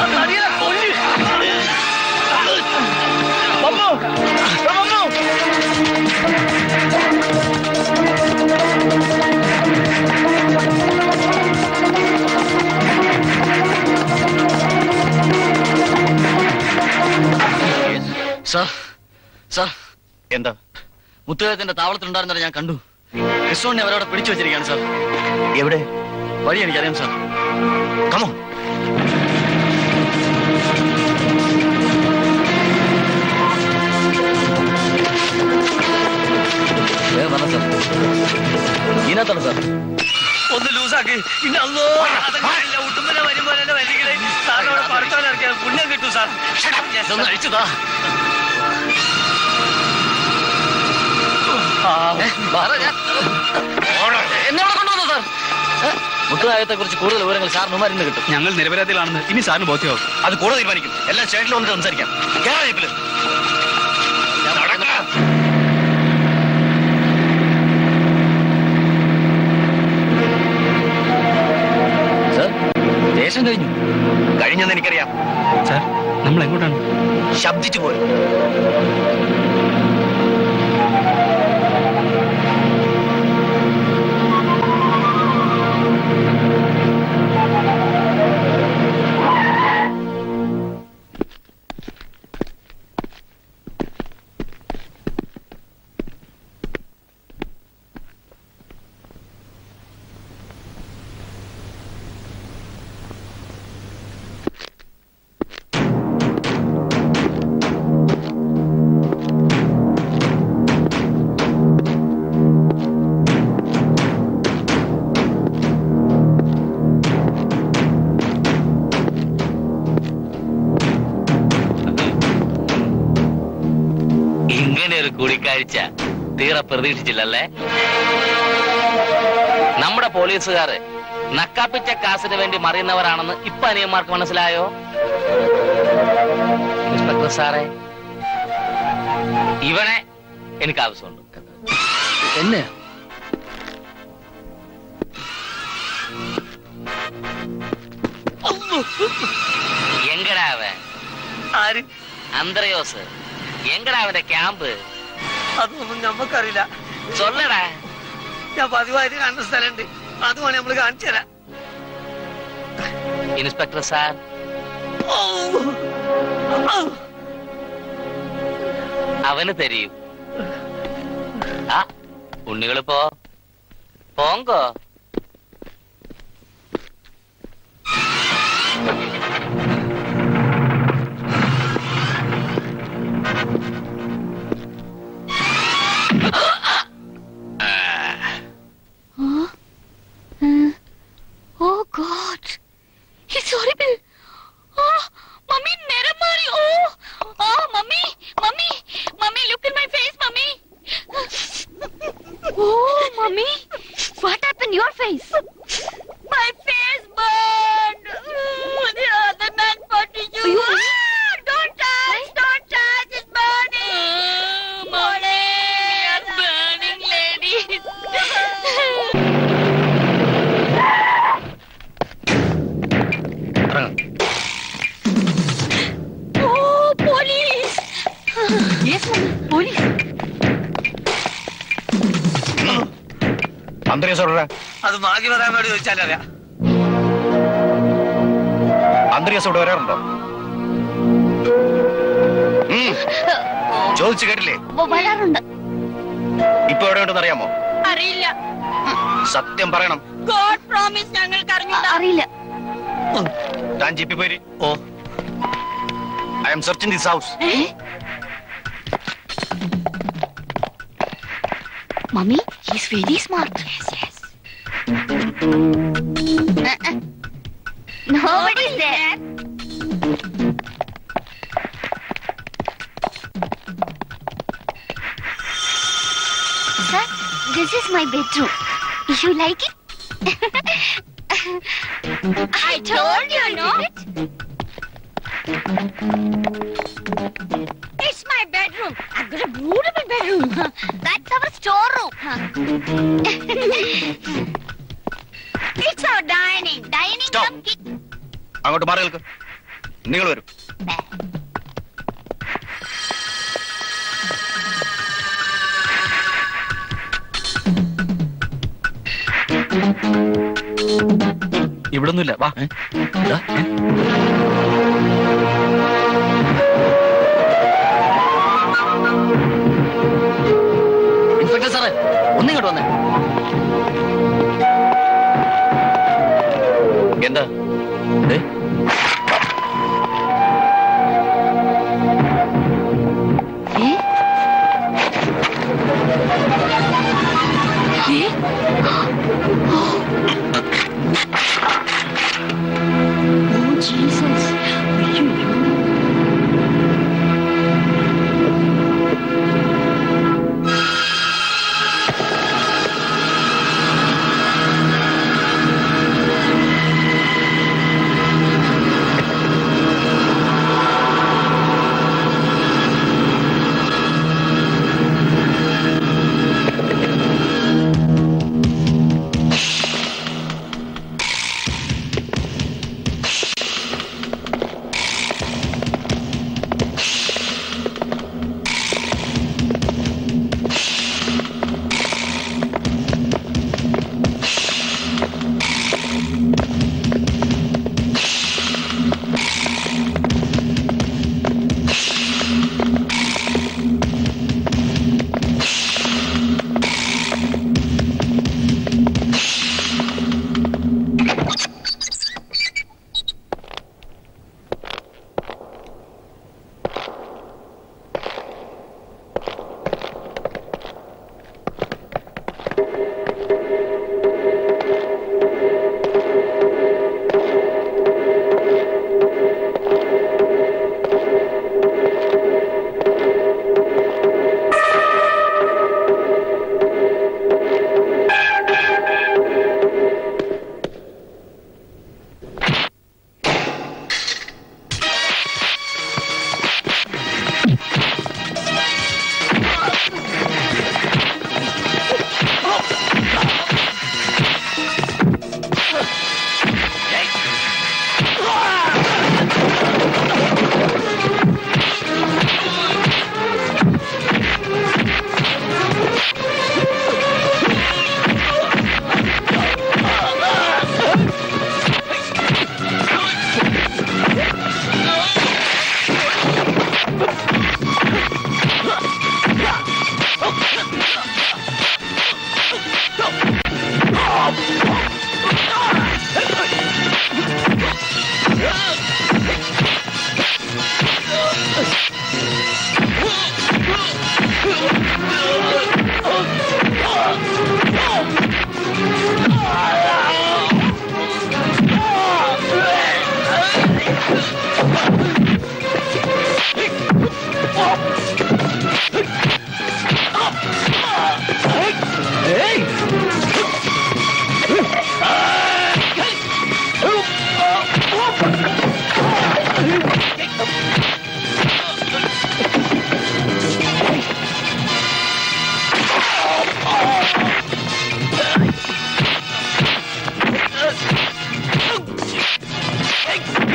കൊല്ലു സാർ സാർ എന്താ മുത്തുകത്തിന്റെ താവളത്തിലുണ്ടായിരുന്നത് ഞാൻ കണ്ടു ക്രിസ്റ്റോണിനെ അവരവിടെ പിടിച്ചു വെച്ചിരിക്കുകയാണ് സാർ എവിടെ വഴി എനിക്കറിയാം സാർ കമോ വേഗം വരണം സാർ ഇതിനകത്താണ് സാർ ഒന്ന് ലൂസാക്കി ഇനി അല്ലോ അതൊക്കെ ഉട്ടുമ്പനെ വരുമ്പോ വരികളെ സാറിനോട് പഠിത്തവനിറക്കിയാൽ പുണ്യം കിട്ടും സാർ ഇതൊന്ന് അഴിച്ചുതാ എന്നോട് കൊണ്ടുവന്നു സാർ മുത്തുകായത്തെ കുറിച്ച് കൂടുതൽ വിവരങ്ങൾ സാറിന് മരുന്ന് കിട്ടും ഞങ്ങൾ നിരപരാധികളാണെന്ന് ഇനി സാറിന് ബോധ്യമാവും അത് കൂടെ തീരുമാനിക്കും എല്ലാം സ്റ്റേഷനിൽ വന്നിട്ട് സംസാരിക്കാം കേരള ജീപ്പില് സാർ ദേശം കഴിഞ്ഞു കഴിഞ്ഞെന്ന് എനിക്കറിയാം സാർ നമ്മൾ എങ്ങോട്ടാണ് ശബ്ദിച്ചു പോയി ഇങ്ങനെ ഒരു കൂടിക്കാഴ്ച തീരെ പ്രതീക്ഷിച്ചില്ലല്ലേ നമ്മുടെ പോലീസുകാര് നക്കാപ്പിച്ച കാസിന് വേണ്ടി മറിയുന്നവരാണെന്ന് ഇപ്പൊ അനിയന്മാർക്ക് മനസ്സിലായോ ഇൻസ്പെക്ടർ സാറേ ഇവനെ എനിക്ക് ആവശ്യമുണ്ട് എന്നെ എങ്കടാ അവൻ ആര് അന്ത്രയോസ് എങ്കടാ അവന്റെ ക്യാമ്പ് അതൊന്നും ഞമ്മക്കറിയില്ല ചൊല്ലടാ ഞാൻ പതിവായിട്ട് കണ്ട സ്ഥലമുണ്ട് അതുമാണ് നമ്മള് കാണിച്ചു തരാം ഇൻസ്പെക്ടർ സാർ അവന് തരൂ ആ ഉണ്ണികളിപ്പോ പോങ്കോ Huh? Uh, oh God. It's horrible. Oh, mommy, मेरा मारी. Oh, oh, mommy, mommy, mommy, look at my face, mommy. Oh, mommy, what happened to your face? My face burned. Oh, the other man punching you. Ah, don't touch, don't touch, it's burning. mommy, we are burning, ladies. Oh, police! Yes, mommy, police. അന്തരീയ സോറ അത് മാഗി വരാൻ വേണ്ടി ചോദിച്ചാലറിയാം അന്തരീയ ഇവിടെ വരാറുണ്ടോ ഉം. ചോദിച്ചു കേട്ടില്ലേ വരാറുണ്ട് ഇപ്പൊ എവിടെ ഉണ്ടെന്ന് അറിയാമോ അറിയില്ല സത്യം പറയണം ഗോഡ് പ്രോമിസ് ഞങ്ങൾക്ക് അറിഞ്ഞൂടാ അറിയില്ല താൻ ജിപ്പി പോയി oh I'm searching this house Mummy, he's very smart. Yes, yes. Uh-uh. Nobody's there. Sir, this is my bedroom. You like it? I told you, no? It's my bedroom. I've got a beautiful bedroom. That's our storeroom. it's our dining. Dining Stop. cum kitchen. അങ്ങോട്ട് മാറി നിൽക്ക് നിങ്ങൾ വരും ഇവിടൊന്നുമില്ല വാ ദാ, ഏ? ഒന്നിങ്ങോട്ട് വന്നേ എന്താ ദേ, Oh, Jesus.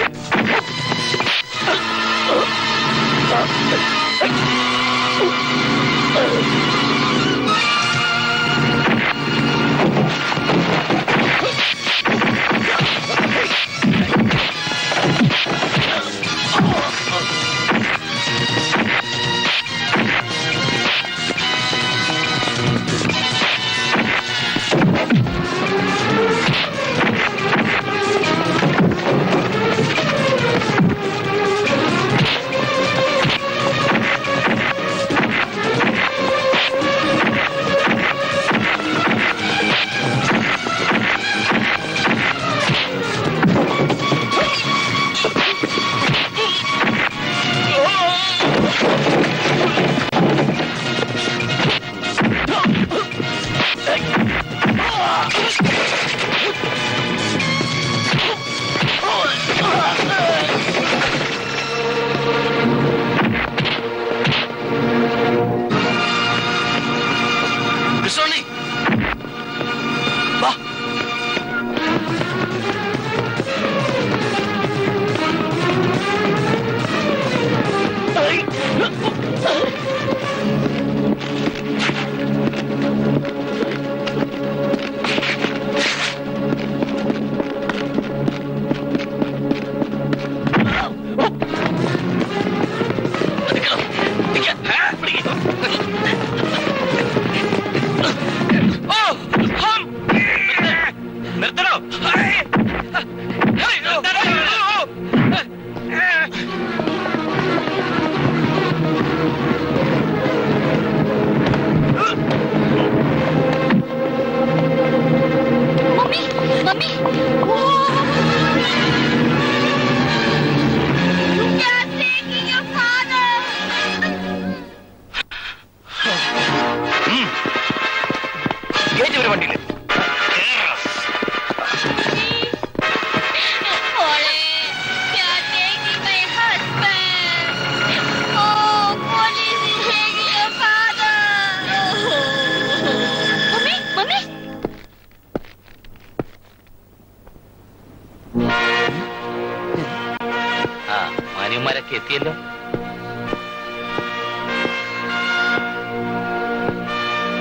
Oh!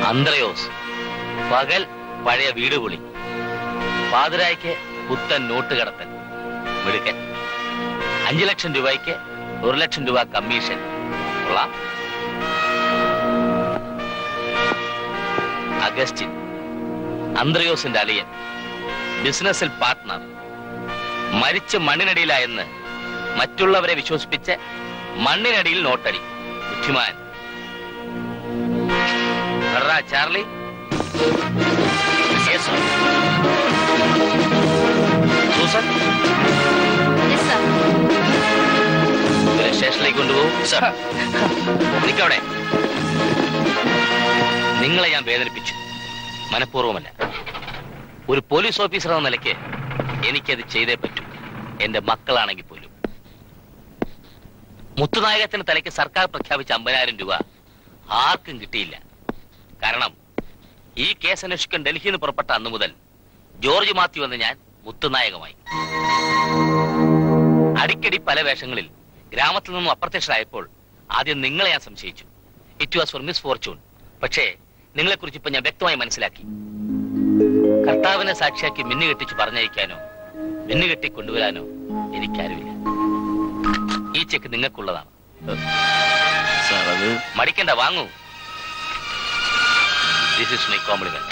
അന്ത്രയോസ് പകൽ പഴയ വീട് പൊളി പാതിരായ്ക്ക് പുത്തൻ നോട്ട് കടത്തൽ മിടുക്കൻ അഞ്ചു ലക്ഷം രൂപയ്ക്ക് ഒരു ലക്ഷം രൂപ കമ്മീഷൻ കൊള്ളാം അഗസ്റ്റിൻ അന്ത്രയോസിന്റെ അളിയൻ ബിസിനസ്സിൽ പാർട്ട്ണർ മരിച്ച് മണ്ണിനടിയിലായെന്ന് മറ്റുള്ളവരെ വിശ്വസിപ്പിച്ച് മണ്ണിനടിയിൽ നോട്ടടി ബുദ്ധിമാൻ എടാ, ചാർലി Yes, sir. സൂസൻ ഇവരെ സ്റ്റേഷനിലേക്ക് കൊണ്ടുപോകും സർ നിക്കവിടെ നിങ്ങളെ ഞാൻ വേദനിപ്പിച്ചു മനഃപൂർവ്വമല്ല ഒരു പോലീസ് ഓഫീസർ എന്ന നിലയ്ക്ക് എനിക്കത് ചെയ്തേ പറ്റൂ എന്റെ മക്കളാണെങ്കിൽ പോലും മുത്തുനായകത്തിന്റെ തലയ്ക്ക് സർക്കാർ പ്രഖ്യാപിച്ച അമ്പതിനായിരം രൂപ ആർക്കും കിട്ടിയില്ല കാരണം ഈ കേസ് അന്വേഷിക്കാൻ ഡൽഹിയിൽ നിന്ന് പുറപ്പെട്ട അന്നു മുതൽ ജോർജ് മാത്യു എന്ന ഞാൻ മുത്തുനായകമായി അടിക്കടി പല വേഷങ്ങളിൽ ഗ്രാമത്തിൽ നിന്നും അപ്രത്യക്ഷരായപ്പോൾ ആദ്യം നിങ്ങളെ ഞാൻ സംശയിച്ചു it was for misfortune പക്ഷേ നിങ്ങളെക്കുറിച്ച് ഇപ്പൊ ഞാൻ വ്യക്തമായി മനസ്സിലാക്കി കർത്താവിനെ സാക്ഷിയാക്കി മിന്നുകെട്ടിച്ച് പറഞ്ഞയക്കാനോ മിന്നുകെട്ടി കൊണ്ടുവരാനോ എനിക്കാരുമില്ല ഈ ചെക്ക് നിങ്ങൾക്കുള്ളതാണ് സാർ അത് മടിക്കണ്ട വാങ്ങൂ ദിസ് ഇസ് മൈ കോംപ്ലിമെന്റ്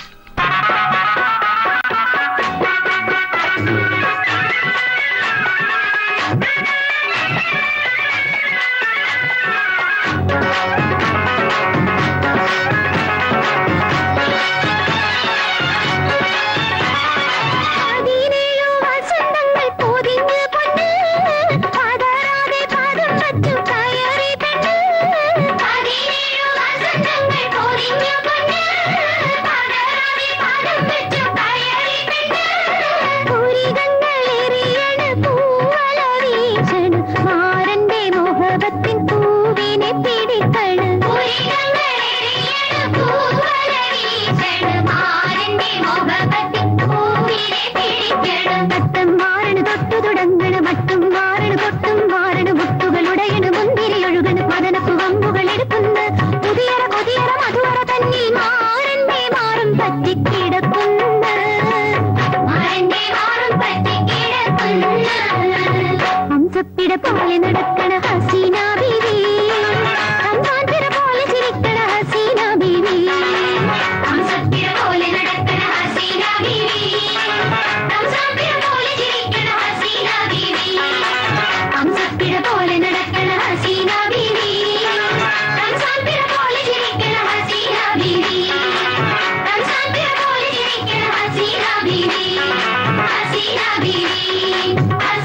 പതിനേഴു വസന്തങ്ങൾ പൊതിഞ്ഞ് പൊന്ന് പതറാതെ പാദം വച്ചു കയറി പെണ്ണ് പതിനേഴു വസന്തങ്ങൾ പൊതിഞ്ഞ് പൊന്ന് പതറാതെ പാദം വച്ചു കയറി പെണ്ണ് പുരികങ്ങൾ എറിയണ് പൂവല വീശണ് മാരന്റെ മുഖത്തിൻ പൂവിനെ പിടിക്കണ് പുരികങ്ങൾ എറിയണ് പൂവല വീശണ് മാരന്റെ മുഖത്തിൻ പൂവിനെ പിടിക്കണം തട്ടം മാറണ് തൊട്ടു തുടങ്ങണ് മട്ടും മാറണ് കൊട്ടും മാറണ് മുട്ടുകൾ ഉടയണ് മുന്തിരി ഒഴുകണ് മദനപ്പു വമ്പുകൾ എടുക്കുന്ന പുതിയറ പുതിയറ മധുവറ തന്നിൽ മാറന്റെ മാറും പറ്റിക്കിടക്കുന്ന മാറന്റെ മാറും പറ്റിക്കിടക്കുന്ന ഹംസപ്പിട പോലെ നടക്കണ ഹസീന ബീവി സംസാന്തിര പോലെ ചിരിക്കണ ഹസീന ബീവി ഹംസപ്പിട പോലെ നടക്കണ ഹസീന ബീവി സംസാന്തിര പോലെ ചിരിക്കണ ഹസീന ബീവി ഹംസപ്പിട പോലെ നടക്കണ ഹസീന ബീവി സംസാന്തിര പോലെ ചിരിക്കണ ഹസീന ബീവി സംസാന്തിര പോലെ ചിരിക്കണ ഹസീന ബീവി ഹസീന ബീവി